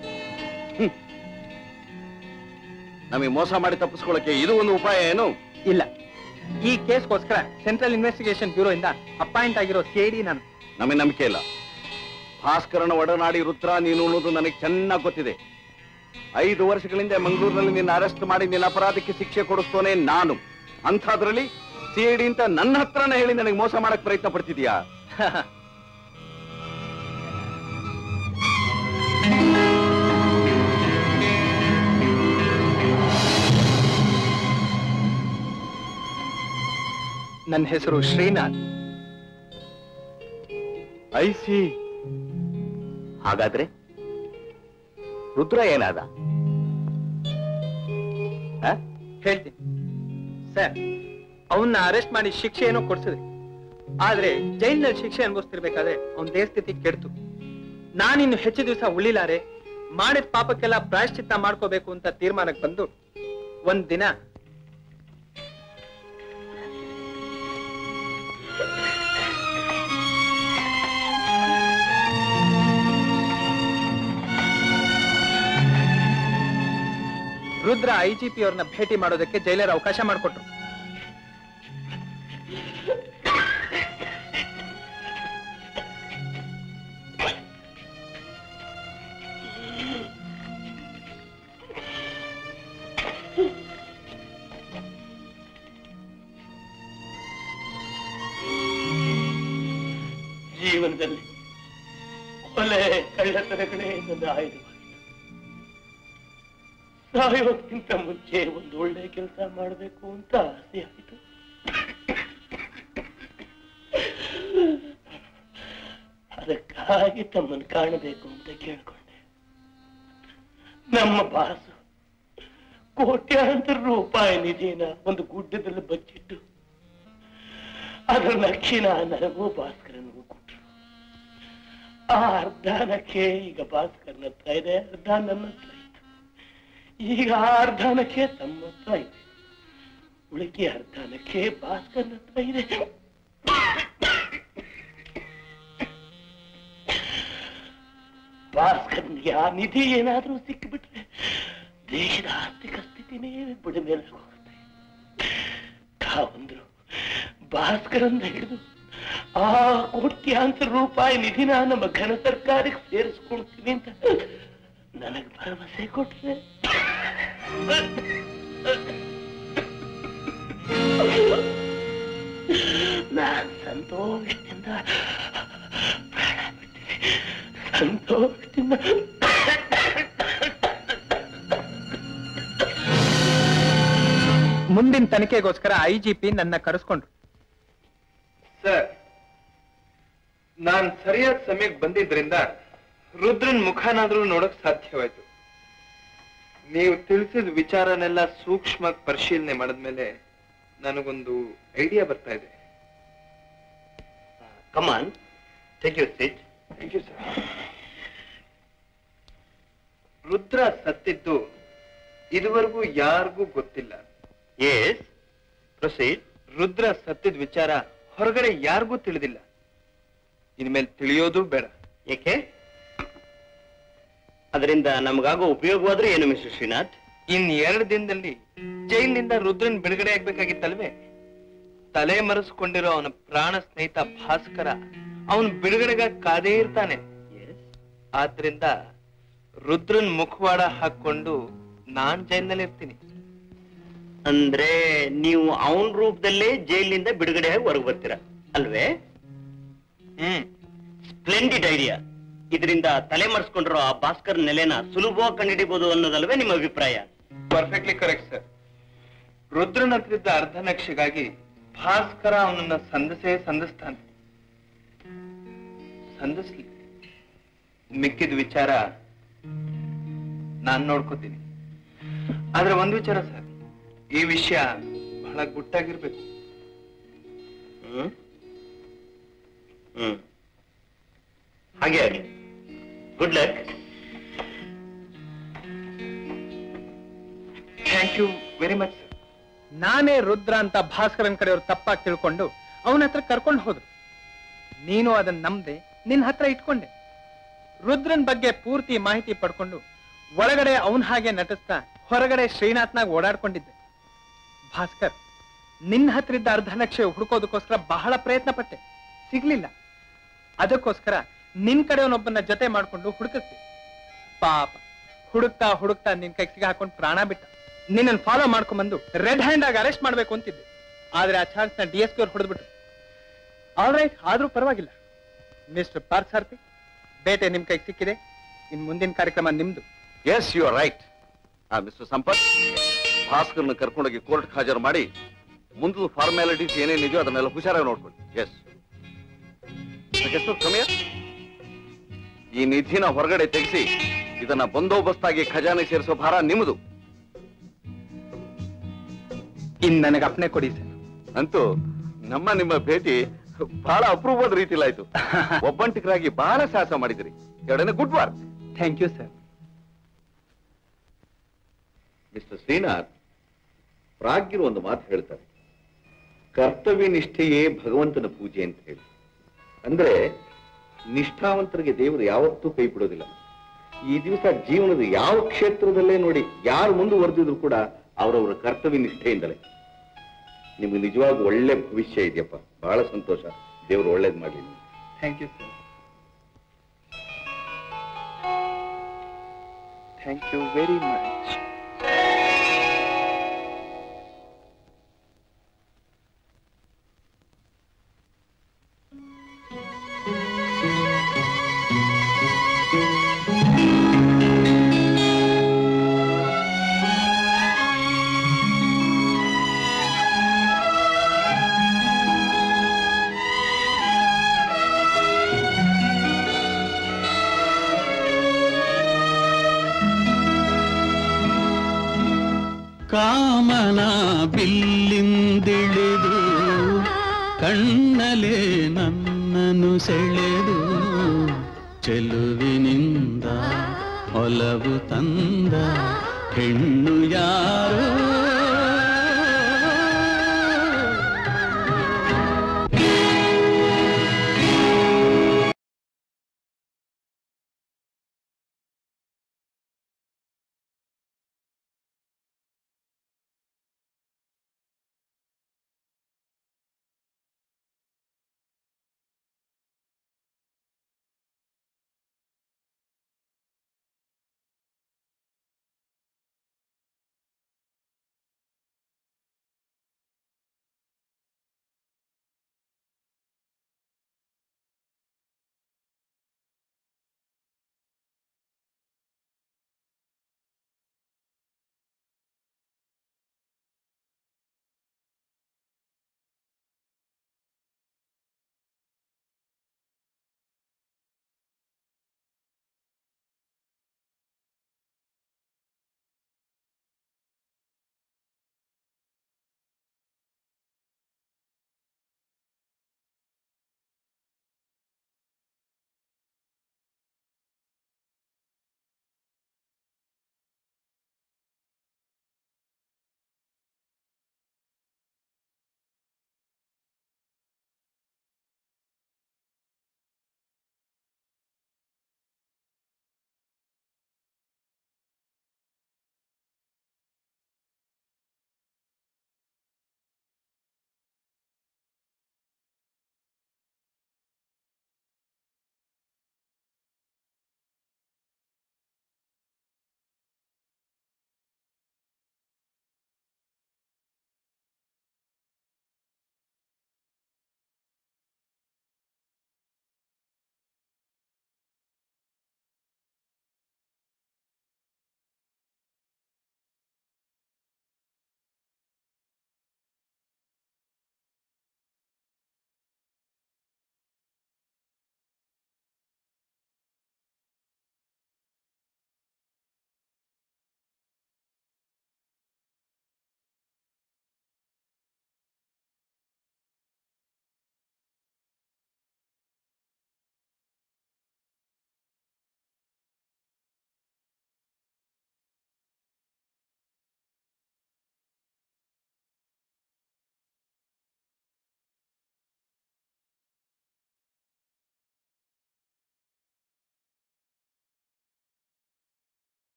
ನಮಗೆ ಮೋಸ ಮಾಡಿ ತಪ್ಪಿಸ್ಕೊಳ್ಳಕ್ಕೆ ಇದು ಒಂದು ಉಪಾಯ ಏನು ಇಲ್ಲ ಈ ಕೇಸ್ಗೋಸ್ಕರ ಸೆಂಟ್ರಲ್ ಇನ್ವೆಸ್ಟಿಗೇಷನ್ ಬ್ಯೂರೋ ಇಂದ ಅಪಾಯಿಂಟ್ ಆಗಿರೋ ಸಿಐಡಿ ನಾನು ನಮಗೆ ನಂಬಿಕೆ ಇಲ್ಲ ಭಾಸ್ಕರನ ಒಡನಾಡಿ ರುದ್ರ ನೀನು ಅನ್ನೋದು ನನಗೆ ಚೆನ್ನಾಗಿ ಗೊತ್ತಿದೆ ಐದು ವರ್ಷಗಳಿಂದ ಮಂಗಳೂರಿನಲ್ಲಿ ನಿನ್ನ ಅರೆಸ್ಟ್ ಮಾಡಿ ನಿನ್ನ ಅಪರಾಧಕ್ಕೆ ಶಿಕ್ಷೆ ಕೊಡಿಸ್ತೋನೆ ನಾನು ಅಂಥದ್ರಲ್ಲಿ ಸಿಐಡಿ ಅಂತ ನನ್ನ ಹತ್ರನೇ ಹೇಳಿ ನನಗೆ ಮೋಸ ಮಾಡಕ್ ಪ್ರಯತ್ನ ಪಡ್ತಿದ್ಯಾ ನನ್ನ ಹೆಸರು ಶ್ರೀನಾಥ್ ಐ ಸಿ ಹಾಗಾದ್ರೆ ರುದ್ರ ಏನಾದ ಹೇಳ್ತೀನಿ ಸರ್ ಅವನ್ನ ಅರೆಸ್ಟ್ ಮಾಡಿ ಶಿಕ್ಷೆ ಏನೋ ಕೊಡ್ಸಿದ್ರಿ ಆದ್ರೆ ಜೈಲಿನಲ್ಲಿ ಶಿಕ್ಷೆ ಅನುಭವಿಸ್ತಿರ್ಬೇಕಾದ್ರೆ ಅವನ ದೇಹಸ್ಥಿತಿ ಕೆಡ್ತು ನಾನಿನ್ನು ಹೆಚ್ಚು ದಿವಸ ಉಳಿಲಾರೆ ಮಾಡಿದ ಪಾಪಕ್ಕೆಲ್ಲ ಪ್ರಾಯಶ್ಚಿತ್ತ ಮಾಡ್ಕೋಬೇಕು ಅಂತ ತೀರ್ಮಾನಕ್ಕೆ ಬಂದು ಒಂದ್ ದಿನ ರುದ್ರ ಐ ಜಿ ಪಿ ಅವ್ರನ್ನ ಭೇಟಿ ಮಾಡೋದಕ್ಕೆ ಜೈಲರ್ ಅವಕಾಶ ಮಾಡಿಕೊಟ್ರು ಜೀವನದಲ್ಲಿ ಕೊಲೆ ಕಳ್ಳತನಗಳೇ ನನ್ನ ಆಯುಧವಾಗಿತ್ತು ಸಾಯೋದಕ್ಕಿಂತ ಮುಂಚೆ ಒಂದು ಒಳ್ಳೆ ಕೆಲಸ ಮಾಡಬೇಕು ಅಂತ ಆಸೆ ಆಯಿತು ಅದಕ್ಕಾಗಿ ತಮ್ಮನ್ನು ಕಾಣಬೇಕು ಅಂತ ಕೇಳ್ಕೊಂಡೆ ನಮ್ಮ ಬಾಸು ಕೋಟ್ಯಾಂತರ ರೂಪಾಯಿ ನಿಧಿನ ಒಂದು ಗುಡ್ಡದಲ್ಲಿ ಬಚ್ಚಿಟ್ಟು ಅದರ ನಕ್ಷಿನ ನನಗೂ ಭಾಸ್ಕರನಿಗೂ ಕೊಟ್ಟರು ಆ ಅರ್ಧಾನಕ್ಕೆ ಈಗ ಭಾಸ್ಕರನ ಹತ್ರ ಇದೆ ಅರ್ಧ ನನ್ನ ಹತ್ರ ಇತ್ತು ಈಗ ಆ ಅರ್ಧಾನಕ್ಕೆ ತಮ್ಮ ಹತ್ರ ಇದೆ ಉಳಿಕೆ ಅರ್ಧಾನಕ್ಕೆ ಭಾಸ್ಕರನ ಹತ್ರ ಇದೆ ಭಾಸ್ಕರನಿಗೆ ಆ ನಿಧಿ ಏನಾದ್ರೂ ಸಿಕ್ಕಿಬಿಟ್ರೆ ದೇಶದ ಆರ್ಥಿಕ ಸ್ಥಿತಿನೇ ಬುಡ ಮೇಲೆ ಹೋಗುತ್ತೆ ತಾವಂದ್ರು ಭಾಸ್ಕರಂದ ಹಿಡಿದು ಆ ಕೋಟ್ಯಾಂತರ ರೂಪಾಯಿ ನಿಧಿನ ನಮ್ಮ ಘನ ಸರ್ಕಾರಕ್ಕೆ ಸೇರಿಸ್ಕೊಳ್ತೀನಿ ಅಂತ ನನಗೆ ಭರವಸೆ ಕೊಟ್ರೆ ನಾನ್ ಸಂತೋಷದಿಂದ ಪ್ರಾಣ ಬಿಟ್ಟಿದೆ ಸಂತೋಷದಿಂದ ಮುಂದಿನ ತನಿಖೆಗೋಸ್ಕರ ಐ ಜಿ ಪಿ ನನ್ನ ಕರೆಸ್ಕೊಂಡ್ರು ಸರ್ ನಾನ್ ಸರಿಯಾದ ಸಮಯಕ್ಕೆ ಬಂದಿದ್ರಿಂದ ರುದ್ರನ್ ಮುಖನಾದ್ರೂ ನೋಡಕ್ ಸಾಧ್ಯವಾಯ್ತು ನೀವು ತಿಳಿಸಿದ ವಿಚಾರನೆಲ್ಲ ಸೂಕ್ಷ್ಮ ಪರಿಶೀಲನೆ ಮಾಡಿದ್ಮೇಲೆ ನನಗೊಂದು ಐಡಿಯಾ ಬರ್ತಾ ಇದೆ come on take you sit thank you sir Rudra ಸತ್ತಿದ್ದು ಇದುವರೆಗೂ ಯಾರಿಗೂ ಗೊತ್ತಿಲ್ಲ ಎಸ್ ಪ್ರೊಸೀಡ್ ರುದ್ರ ಸತ್ತಿದ ವಿಚಾರ ಹೊರಗಡೆ ಯಾರಿಗೂ ತಿಳಿದಿಲ್ಲ ಇನ್ಮೇಲೆ ತಿಳಿಯೋದು ಬೇಡ ಏಕೆ ಅದರಿಂದ ನಮಗಾಗೋ ಉಪಯೋಗವಾದ್ರೆ ಏನು ಮಿಸ್ಟರ್ ಶ್ರೀನಾಥ್ ಇನ್ ಎರಡು ದಿನದಲ್ಲಿ ಜೈಲಿನಿಂದ ರುದ್ರನ್ ಬಿಡುಗಡೆ ಆಗ್ಬೇಕಾಗಿತ್ತಲ್ವೇ ತಲೆ ಮರೆಸ್ಕೊಂಡಿರೋ ಅವನ ಪ್ರಾಣ ಸ್ನೇಹಿತ ಭಾಸ್ಕರ ಅವನ್ ಬಿಡುಗಡೆಗ ಕಾದೇ ಇರ್ತಾನೆ ಆದ್ರಿಂದ ರುದ್ರನ್ ಮುಖವಾಡ ಹಾಕೊಂಡು ನಾನ್ ಜೈಲಿನಲ್ಲಿ ಇರ್ತೀನಿ ಅಂದ್ರೆ ನೀವು ಅವನ್ ರೂಪದಲ್ಲೇ ಜೈಲಿನಿಂದ ಬಿಡುಗಡೆ ಆಗಿ ಹೊರಗೆ ಬರ್ತೀರಾ ಅಲ್ವೇ ಹ್ಮ್ ಸ್ಪ್ಲೆಂಡಿಡ್ ಐಡಿಯಾ ಇದರಿಂದ ತಲೆ ಮರೆಸ್ಕೊಂಡಿರೋ ಆ ಭಾಸ್ಕರ್ ನೆಲೆನ ಸುಲಭವಾಗಿ ಕಂಡುಹಿಡಿಬಹುದು ಅನ್ನೋದಲ್ವೇ ನಿಮ್ಮ ಅಭಿಪ್ರಾಯ ಪರ್ಫೆಕ್ಟ್ಲಿ ಕರೆಕ್ಟ್ ಸರ್ ರುದ್ರನ ಹತ್ರಿದ್ದ ಅರ್ಧನಕ್ಷೆಗಾಗಿ ಭಾಸ್ಕರ ಅವನನ್ನ ಸಂದಸೇ ಸಂಧಿಸ್ತಾನೆ ಸಂಧಿಸ್ಲಿ ಮಿಕ್ಕಿದ ವಿಚಾರ ನಾನ್ ನೋಡ್ಕೋತೀನಿ ಆದ್ರೆ ಒಂದ್ ವಿಚಾರ ಸರ್ ಈ ವಿಷಯ ಬಹಳ ಗುಟ್ಟಾಗಿರ್ಬೇಕು ಹ್ಮ್ ಹ್ಮ್ ಹಾಗೆ ಆಗ್ಲಿ good luck thank you very much sir ನಾನೇ ರುದ್ರ ಅಂತ ಭಾಸ್ಕರನ್ ಕಡೆಯವ್ರು ತಪ್ಪಾಗಿ ತಿಳ್ಕೊಂಡು ಅವನ ಹತ್ರ ಕರ್ಕೊಂಡು ಹೋದ್ರು ನೀನು ಅದನ್ನ ನಂಬದೆ ನಿನ್ನ ಹತ್ರ ಇಟ್ಕೊಂಡೆ ರುದ್ರನ್ ಬಗ್ಗೆ ಪೂರ್ತಿ ಮಾಹಿತಿ ಪಡ್ಕೊಂಡು ಒಳಗಡೆ ಅವನ್ ಹಾಗೆ ನಟಿಸ್ತಾ ಹೊರಗಡೆ ಶ್ರೀನಾಥ್ನಾಗ ಓಡಾಡ್ಕೊಂಡಿದ್ದೆ ಭಾಸ್ಕರ್ ನಿನ್ನ ಹತ್ರ ಇದ್ದ ಅರ್ಧ ಲಕ್ಷ ಹುಡುಕೋದಕ್ಕೋಸ್ಕರ ಬಹಳ ಪ್ರಯತ್ನ ಪಟ್ಟೆ ಸಿಗ್ಲಿಲ್ಲ ಅದಕ್ಕೋಸ್ಕರ ನಿನ್ ಕಡೆಯವನೊಬ್ಬನ ಜೊತೆ ಮಾಡ್ಕೊಂಡು ಹುಡುಕಿಸ್ದೆ ಪಾಪ ಹುಡುಕ್ತಾ ಹುಡುಕ್ತಾ ನಿನ್ ಕೈಗೆ ಸಿಗ ಹಾಕೊಂಡು ಪ್ರಾಣ ಬಿಟ್ಟ ನಿನ್ನನ್ನು ಫಾಲೋ ಮಾಡ್ಕೊಂಡ್ಬಂದು ರೆಡ್ ಹ್ಯಾಂಡ್ ಆಗಿ ಅರೆಸ್ಟ್ ಮಾಡ್ಬೇಕು ಅಂತಿದ್ದೆ ಆದ್ರೆ ಆ ಚಾನ್ಸ್ ನ ಡಿ ಎಸ್ ಪಿ ಅವ್ರು ಹೊಡೆದ್ಬಿಟ್ರು ಆಲ್ ರೈಟ್ ಆದ್ರೂ ಪರವಾಗಿಲ್ಲ ಮಿಸ್ಟರ್ ಪಾರ್ಥಾರ್ಥಿ ಬೇಟೆ ನಿಮ್ ಕೈಗೆ ಸಿಕ್ಕಿದೆ ಇನ್ ಮುಂದಿನ ಕಾರ್ಯಕ್ರಮ ನಿಮ್ದು ಎಸ್ ಯು ಆರ್ ರೈಟ್ ಆ ಮಿಸ್ಟರ್ ಸಂಪತ್ ಭಾಸ್ಕರ್ನ ಕರ್ಕೊಂಡೋಗಿ ಕೋರ್ಟ್ ಹಾಜರು ಮಾಡಿ ಮುಂದಿನ ಫಾರ್ಮ್ಯಾಲಿಟೀಸ್ ಏನೇನಿದೆಯೋ ಅದನ್ನೆಲ್ಲ ಹುಷಾರಾಗಿ ನೋಡ್ಕೊಳ್ಳಿ ಎಸ್ ಸಮಯ ಈ ನಿಧಿನ ಹೊರಗಡೆ ತೆಗೆಸಿ ಇದನ್ನ ಬಂದೋಬಸ್ತಾಗಿ ಖಜಾನೆ ಸೇರಿಸೋ ಭಾರ ನಿಮ್ಮದು ಇನ್ ನನಗೆ ಅಪ್ನೆ ಕೊಡಿ ಸರ್ ಅಂತೂ ನಮ್ಮ ನಿಮ್ಮ ಭೇಟಿ ಬಹಳ ಅಪರೂಪದ ರೀತಿಲಾಯ್ತು ಒಬ್ಬಂಟಿಗರಾಗಿ ಬಹಳ ಸಾಹಸ ಮಾಡಿದ್ರಿ ಎರಡನೇ good work thank you sir mister Srinath ಪ್ರಾಜ್ಞರು ಒಂದು ಮಾತು ಹೇಳ್ತಾರೆ ಕರ್ತವ್ಯ ನಿಷ್ಠೆಯೇ ಭಗವಂತನ ಪೂಜೆ ಅಂತ ಹೇಳಿ ಅಂದ್ರೆ ನಿಷ್ಠಾವಂತರಿಗೆ ದೇವರು ಯಾವತ್ತೂ ಕೈ ಬಿಡೋದಿಲ್ಲ ಈ ದಿವಸ ಜೀವನದ ಯಾವ ಕ್ಷೇತ್ರದಲ್ಲೇ ನೋಡಿ ಯಾರು ಮುಂದುವರೆದಿದ್ರು ಕೂಡ ಅವರವರ ಕರ್ತವ್ಯ ನಿಷ್ಠೆಯಿಂದಲೇ ನಿಮ್ಗೆ ನಿಜವಾಗ ಒಳ್ಳೆ ಭವಿಷ್ಯ ಇದೆಯಪ್ಪ ಬಹಳ ಸಂತೋಷ ದೇವರು ಒಳ್ಳೇದು ಮಾಡಲಿ thank you sir thank you very much ಕಾಮನ ಬಿಲ್ಲಿಂದಿಳಿದು ಕಣ್ಣಲೆ ನನ್ನನ್ನು ಸೆಳೆದು ಚೆಲುವಿನಿಂದ ಒಲವು ತಂದ ಹೆಣ್ಣು ಯಾರೋ